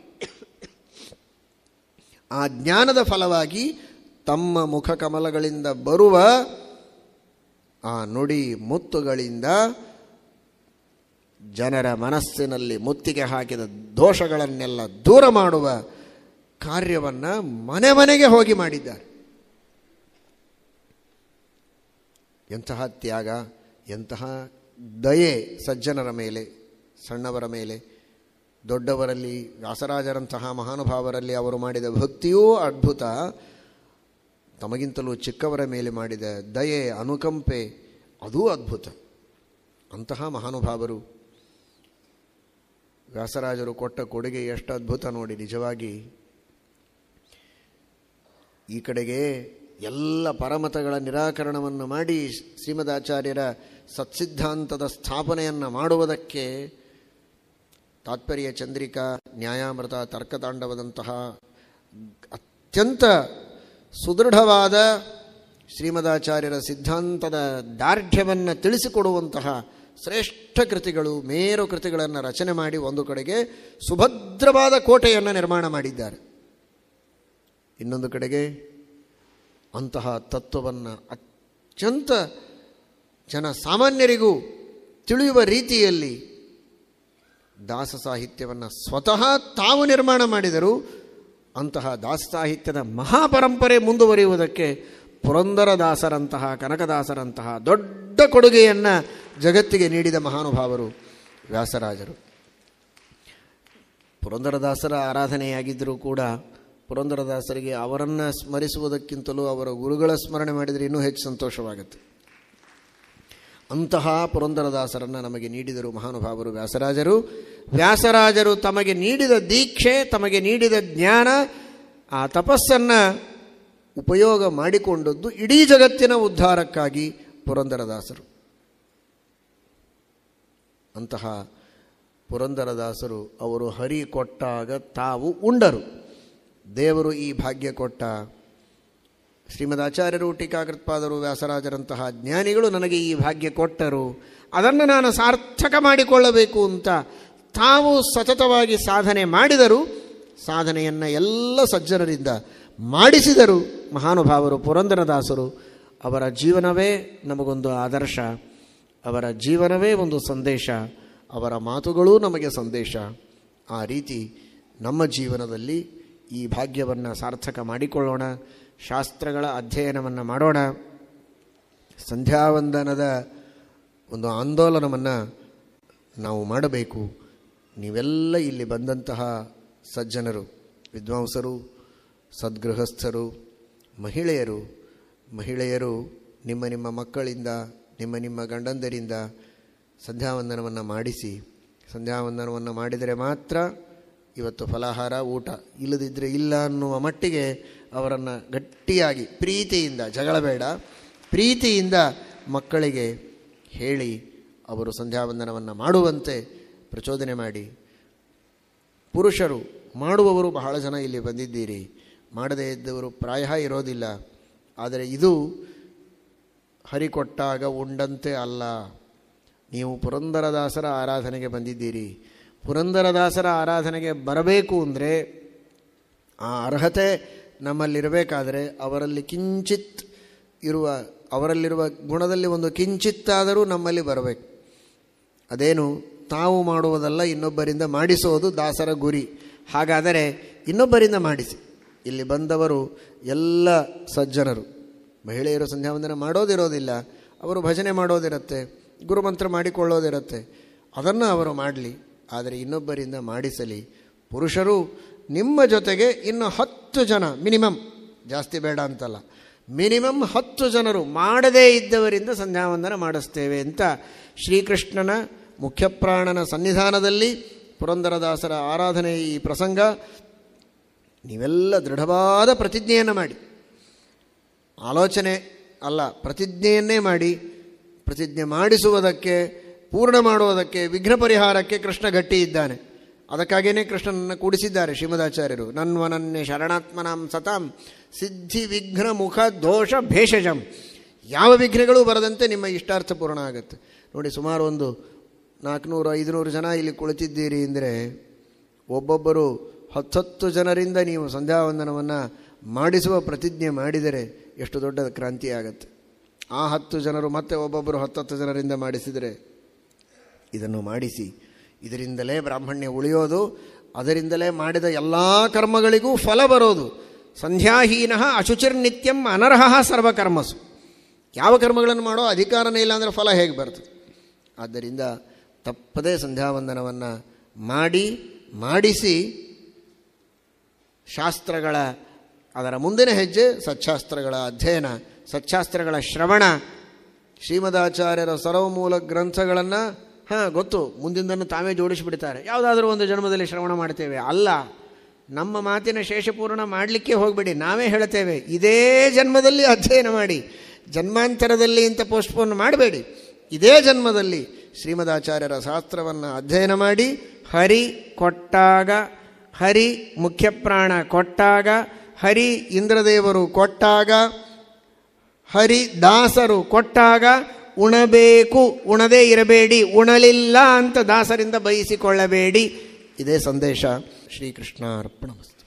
ಆ ಜ್ಞಾನದ ಫಲವಾಗಿ ತಮ್ಮ ಮುಖಕಮಲಗಳಿಂದ ಬರುವ ಆ ನುಡಿ ಮುತ್ತುಗಳಿಂದ ಜನರ ಮನಸ್ಸಿನಲ್ಲಿ ಮುತ್ತಿಗೆ ಹಾಕಿದ ದೋಷಗಳನ್ನೆಲ್ಲ ದೂರ ಮಾಡುವ ಕಾರ್ಯವನ್ನು ಮನೆ ಮನೆಗೆ ಹೋಗಿ ಮಾಡಿದ್ದಾರೆ ಎಂತಹ ತ್ಯಾಗ ಎಂತಹ ದಯೆ ಸಜ್ಜನರ ಮೇಲೆ ಸಣ್ಣವರ ಮೇಲೆ ದೊಡ್ಡವರಲ್ಲಿ ವ್ಯಾಸರಾಜರಂತಹ ಮಹಾನುಭಾವರಲ್ಲಿ ಅವರು ಮಾಡಿದ ಭಕ್ತಿಯೂ ಅದ್ಭುತ ತಮಗಿಂತಲೂ ಚಿಕ್ಕವರ ಮೇಲೆ ಮಾಡಿದ ದಯೆ ಅನುಕಂಪೆ ಅದೂ ಅದ್ಭುತ ಅಂತಹ ಮಹಾನುಭಾವರು ವ್ಯಾಸರಾಜರು ಕೊಟ್ಟ ಕೊಡುಗೆ ಎಷ್ಟು ಅದ್ಭುತ ನೋಡಿ ನಿಜವಾಗಿ ಈ ಕಡೆಗೆ ಎಲ್ಲ ಪರಮತಗಳ ನಿರಾಕರಣವನ್ನು ಮಾಡಿ ಶ್ರೀಮದಾಚಾರ್ಯರ ಸತ್ಸಿದ್ಧಾಂತದ ಸ್ಥಾಪನೆಯನ್ನು ಮಾಡುವುದಕ್ಕೆ ತಾತ್ಪರ್ಯ ಚಂದ್ರಿಕಾ ನ್ಯಾಯಾಮೃತ ತರ್ಕತಾಂಡವದಂತಹ ಅತ್ಯಂತ ಸುದೃಢವಾದ ಶ್ರೀಮದಾಚಾರ್ಯರ ಸಿದ್ಧಾಂತದ ದಾರ್ಢ್ಯವನ್ನು ತಿಳಿಸಿಕೊಡುವಂತಹ ಶ್ರೇಷ್ಠ ಕೃತಿಗಳು ಮೇರು ಕೃತಿಗಳನ್ನು ರಚನೆ ಮಾಡಿ ಒಂದು ಕಡೆಗೆ ಸುಭದ್ರವಾದ ಕೋಟೆಯನ್ನು ನಿರ್ಮಾಣ ಮಾಡಿದ್ದಾರೆ ಇನ್ನೊಂದು ಕಡೆಗೆ ಅಂತಹ ತತ್ವವನ್ನು ಅತ್ಯಂತ ಜನ ಸಾಮಾನ್ಯರಿಗೂ ತಿಳಿಯುವ ರೀತಿಯಲ್ಲಿ ದಾಸ ಸಾಹಿತ್ಯವನ್ನು ಸ್ವತಃ ತಾವು ನಿರ್ಮಾಣ ಮಾಡಿದರು ಅಂತಹ ದಾಸ ಸಾಹಿತ್ಯದ ಮಹಾಪರಂಪರೆ ಮುಂದುವರಿಯುವುದಕ್ಕೆ ಪುರಂದರದಾಸರಂತಹ ಕನಕದಾಸರಂತಹ ದೊಡ್ಡ ಕೊಡುಗೆಯನ್ನು ಜಗತ್ತಿಗೆ ನೀಡಿದ ಮಹಾನುಭಾವರು ವ್ಯಾಸರಾಜರು ಪುರಂದರದಾಸರ ಆರಾಧನೆಯಾಗಿದ್ದರೂ ಕೂಡ ಪುರಂದರದಾಸರಿಗೆ ಅವರನ್ನು ಸ್ಮರಿಸುವುದಕ್ಕಿಂತಲೂ ಅವರ ಗುರುಗಳ ಸ್ಮರಣೆ ಮಾಡಿದರೆ ಇನ್ನೂ ಹೆಚ್ಚು ಸಂತೋಷವಾಗುತ್ತೆ ಅಂತಹ ಪುರಂದರದಾಸರನ್ನು ನಮಗೆ ನೀಡಿದರು ಮಹಾನುಭಾವರು ವ್ಯಾಸರಾಜರು ವ್ಯಾಸರಾಜರು ತಮಗೆ ನೀಡಿದ ದೀಕ್ಷೆ ತಮಗೆ ನೀಡಿದ ಜ್ಞಾನ ಆ ತಪಸ್ಸನ್ನು ಉಪಯೋಗ ಮಾಡಿಕೊಂಡದ್ದು ಇಡೀ ಜಗತ್ತಿನ ಉದ್ಧಾರಕ್ಕಾಗಿ ಪುರಂದರದಾಸರು ಅಂತಹ ಪುರಂದರದಾಸರು ಅವರು ಹರಿ ಕೊಟ್ಟಾಗ ತಾವು ಉಂಡರು ದೇವರು ಈ ಭಾಗ್ಯ ಕೊಟ್ಟ ಶ್ರೀಮದ್ ಆಚಾರ್ಯರು ಟೀಕಾಕೃತ್ಪಾದರು ವ್ಯಾಸರಾಜರಂತಹ ಜ್ಞಾನಿಗಳು ನನಗೆ ಈ ಭಾಗ್ಯ ಕೊಟ್ಟರು ಅದನ್ನು ನಾನು ಸಾರ್ಥಕ ಮಾಡಿಕೊಳ್ಳಬೇಕು ಅಂತ ತಾವು ಸತತವಾಗಿ ಸಾಧನೆ ಮಾಡಿದರು ಸಾಧನೆಯನ್ನು ಎಲ್ಲ ಸಜ್ಜನರಿಂದ ಮಾಡಿಸಿದರು ಮಹಾನುಭಾವರು ಪುರಂದರದಾಸರು ಅವರ ಜೀವನವೇ ನಮಗೊಂದು ಆದರ್ಶ ಅವರ ಜೀವನವೇ ಒಂದು ಸಂದೇಶ ಅವರ ಮಾತುಗಳೂ ನಮಗೆ ಸಂದೇಶ ಆ ರೀತಿ ನಮ್ಮ ಜೀವನದಲ್ಲಿ ಈ ಭಾಗ್ಯವನ್ನು ಸಾರ್ಥಕ ಮಾಡಿಕೊಳ್ಳೋಣ ಶಾಸ್ತ್ರಗಳ ಅಧ್ಯಯನವನ್ನು ಮಾಡೋಣ ಸಂಧ್ಯಾವಂದನದ ಒಂದು ಆಂದೋಲನವನ್ನು ನಾವು ಮಾಡಬೇಕು ನೀವೆಲ್ಲ ಇಲ್ಲಿ ಬಂದಂತಹ ಸಜ್ಜನರು ವಿದ್ವಾಂಸರು ಸದ್ಗೃಹಸ್ಥರು ಮಹಿಳೆಯರು ಮಹಿಳೆಯರು ನಿಮ್ಮ ನಿಮ್ಮ ಮಕ್ಕಳಿಂದ ನಿಮ್ಮ ನಿಮ್ಮ ಗಂಡಂದರಿಂದ ಸಂಧ್ಯಾವಂದನವನ್ನು ಮಾಡಿಸಿ ಸಂಧ್ಯಾವಂದನವನ್ನು ಮಾಡಿದರೆ ಮಾತ್ರ ಇವತ್ತು ಫಲಾಹಾರ ಊಟ ಇಲ್ಲದಿದ್ದರೆ ಇಲ್ಲ ಅನ್ನುವ ಮಟ್ಟಿಗೆ ಅವರನ್ನು ಗಟ್ಟಿಯಾಗಿ ಪ್ರೀತಿಯಿಂದ ಜಗಳ ಬೇಡ ಪ್ರೀತಿಯಿಂದ ಮಕ್ಕಳಿಗೆ ಹೇಳಿ ಅವರು ಸಂಧ್ಯಾವಂದನವನ್ನು ಮಾಡುವಂತೆ ಪ್ರಚೋದನೆ ಮಾಡಿ ಪುರುಷರು ಮಾಡುವವರು ಬಹಳ ಜನ ಇಲ್ಲಿ ಬಂದಿದ್ದೀರಿ ಮಾಡದೇ ಇದ್ದವರು ಪ್ರಾಯ ಇರೋದಿಲ್ಲ ಆದರೆ ಇದು ಹರಿಕೊಟ್ಟಾಗ ಉಂಡಂತೆ ಅಲ್ಲ ನೀವು ಪುರಂದರದಾಸರ ಆರಾಧನೆಗೆ ಬಂದಿದ್ದೀರಿ ಪುರಂದರದಾಸರ ಆರಾಧನೆಗೆ ಬರಬೇಕು ಅಂದರೆ ಆ ಅರ್ಹತೆ ನಮ್ಮಲ್ಲಿರಬೇಕಾದರೆ ಅವರಲ್ಲಿ ಕಿಂಚಿತ್ ಇರುವ ಅವರಲ್ಲಿರುವ ಗುಣದಲ್ಲಿ ಒಂದು ಕಿಂಚಿತ್ತಾದರೂ ನಮ್ಮಲ್ಲಿ ಬರಬೇಕು ಅದೇನು ತಾವು ಮಾಡುವುದಲ್ಲ ಇನ್ನೊಬ್ಬರಿಂದ ಮಾಡಿಸೋದು ದಾಸರ ಗುರಿ ಹಾಗಾದರೆ ಇನ್ನೊಬ್ಬರಿಂದ ಮಾಡಿಸಿ ಇಲ್ಲಿ ಬಂದವರು ಎಲ್ಲ ಸಜ್ಜನರು ಮಹಿಳೆಯರು ಸಂಧ್ಯಾವಂದನ ಮಾಡೋದಿರೋದಿಲ್ಲ ಅವರು ಭಜನೆ ಮಾಡೋದಿರುತ್ತೆ ಗುರುಮಂತ್ರ ಮಾಡಿಕೊಳ್ಳೋದಿರುತ್ತೆ ಅದನ್ನು ಅವರು ಮಾಡಲಿ ಆದರೆ ಇನ್ನೊಬ್ಬರಿಂದ ಮಾಡಿಸಲಿ ಪುರುಷರು ನಿಮ್ಮ ಜೊತೆಗೆ ಇನ್ನು ಹತ್ತು ಜನ ಮಿನಿಮಮ್ ಜಾಸ್ತಿ ಬೇಡ ಅಂತಲ್ಲ ಮಿನಿಮಮ್ ಹತ್ತು ಜನರು ಮಾಡದೇ ಇದ್ದವರಿಂದ ಸಂಧ್ಯಾವಂದನ ಮಾಡಿಸ್ತೇವೆ ಅಂತ ಶ್ರೀಕೃಷ್ಣನ ಮುಖ್ಯಪ್ರಾಣನ ಸನ್ನಿಧಾನದಲ್ಲಿ ಪುರಂದರದಾಸರ ಆರಾಧನೆ ಈ ಪ್ರಸಂಗ ನೀವೆಲ್ಲ ದೃಢವಾದ ಪ್ರತಿಜ್ಞೆಯನ್ನು ಮಾಡಿ ಆಲೋಚನೆ ಅಲ್ಲ ಪ್ರತಿಜ್ಞೆಯನ್ನೇ ಮಾಡಿ ಪ್ರತಿಜ್ಞೆ ಮಾಡಿಸುವುದಕ್ಕೆ ಪೂರ್ಣ ಮಾಡುವುದಕ್ಕೆ ವಿಘ್ನ ಪರಿಹಾರಕ್ಕೆ ಕೃಷ್ಣ ಗಟ್ಟಿ ಇದ್ದಾನೆ ಅದಕ್ಕಾಗಿಯೇ ಕೃಷ್ಣನನ್ನು ಕೂಡಿಸಿದ್ದಾರೆ ಶ್ರೀಮದಾಚಾರ್ಯರು ನನ್ವನನ್ಯ ಶರಣಾತ್ಮನಾಂ ಸತಾಂ ಸಿದ್ಧಿ ವಿಘ್ನ ಮುಖ ದೋಷ ಭೇಷಜಂ ಯಾವ ವಿಘ್ನಗಳು ಬರದಂತೆ ನಿಮ್ಮ ಇಷ್ಟಾರ್ಥ ಪೂರ್ಣ ಆಗುತ್ತೆ ನೋಡಿ ಸುಮಾರು ಒಂದು ನಾಲ್ಕುನೂರು ಐದುನೂರು ಜನ ಇಲ್ಲಿ ಕುಳಿತಿದ್ದೀರಿ ಅಂದರೆ ಒಬ್ಬೊಬ್ಬರು ಹತ್ತತ್ತು ಜನರಿಂದ ನೀವು ಸಂಧ್ಯಾವಂದನವನ್ನು ಮಾಡಿಸುವ ಪ್ರತಿಜ್ಞೆ ಮಾಡಿದರೆ ಎಷ್ಟು ದೊಡ್ಡ ಕ್ರಾಂತಿ ಆಗುತ್ತೆ ಆ ಹತ್ತು ಜನರು ಮತ್ತೆ ಒಬ್ಬೊಬ್ಬರು ಹತ್ತತ್ತು ಜನರಿಂದ ಮಾಡಿಸಿದರೆ ಇದನ್ನು ಮಾಡಿಸಿ ಇದರಿಂದಲೇ ಬ್ರಾಹ್ಮಣ್ಯ ಉಳಿಯೋದು ಅದರಿಂದಲೇ ಮಾಡಿದ ಎಲ್ಲ ಕರ್ಮಗಳಿಗೂ ಫಲ ಬರೋದು ಸಂಧ್ಯಾಹೀನ ಅಶುಚಿರ್ನಿತ್ಯಂ ಅನರ್ಹ ಸರ್ವಕರ್ಮಸು ಯಾವ ಕರ್ಮಗಳನ್ನು ಮಾಡೋ ಅಧಿಕಾರನೇ ಇಲ್ಲ ಅಂದರೆ ಫಲ ಹೇಗೆ ಬರ್ತದೆ ಆದ್ದರಿಂದ ತಪ್ಪದೇ ಸಂಧ್ಯಾವಂದನವನ್ನು ಮಾಡಿ ಮಾಡಿಸಿ ಶಾಸ್ತ್ರಗಳ ಅದರ ಮುಂದಿನ ಹೆಜ್ಜೆ ಸಚ್ಛಾಸ್ತ್ರಗಳ ಅಧ್ಯಯನ ಸಚ್ಛಾಸ್ತ್ರಗಳ ಶ್ರವಣ ಶ್ರೀಮದಾಚಾರ್ಯರ ಸರ್ವಮೂಲ ಗ್ರಂಥಗಳನ್ನು ಹಾಂ ಗೊತ್ತು ಮುಂದಿಂದನ್ನು ತಾವೇ ಜೋಡಿಸಿಬಿಡ್ತಾರೆ ಯಾವುದಾದ್ರೂ ಒಂದು ಜನ್ಮದಲ್ಲಿ ಶ್ರವಣ ಮಾಡ್ತೇವೆ ಅಲ್ಲ ನಮ್ಮ ಮಾತಿನ ಶೇಷಪೂರ್ಣ ಮಾಡಲಿಕ್ಕೆ ಹೋಗಬೇಡಿ ನಾವೇ ಹೇಳ್ತೇವೆ ಇದೇ ಜನ್ಮದಲ್ಲಿ ಅಧ್ಯಯನ ಮಾಡಿ ಜನ್ಮಾಂತರದಲ್ಲಿ ಇಂಥ ಪೋಸ್ಟ್ಪೋನ್ ಮಾಡಬೇಡಿ ಇದೇ ಜನ್ಮದಲ್ಲಿ ಶ್ರೀಮದಾಚಾರ್ಯರ ಶಾಸ್ತ್ರವನ್ನು ಅಧ್ಯಯನ ಮಾಡಿ ಹರಿ ಕೊಟ್ಟಾಗ ಹರಿ ಮುಖ್ಯಪ್ರಾಣ ಕೊಟ್ಟಾಗ ಹರಿ ಇಂದ್ರದೇವರು ಕೊಟ್ಟಾಗ ಹರಿ ದಾಸರು ಕೊಟ್ಟಾಗ ಉಣಬೇಕು ಉಣದೇ ಇರಬೇಡಿ ಉಣಲಿಲ್ಲ ಅಂತ ದಾಸರಿಂದ ಬಯಸಿಕೊಳ್ಳಬೇಡಿ ಇದೇ ಸಂದೇಶ ಶ್ರೀಕೃಷ್ಣ ಅರ್ಪಣ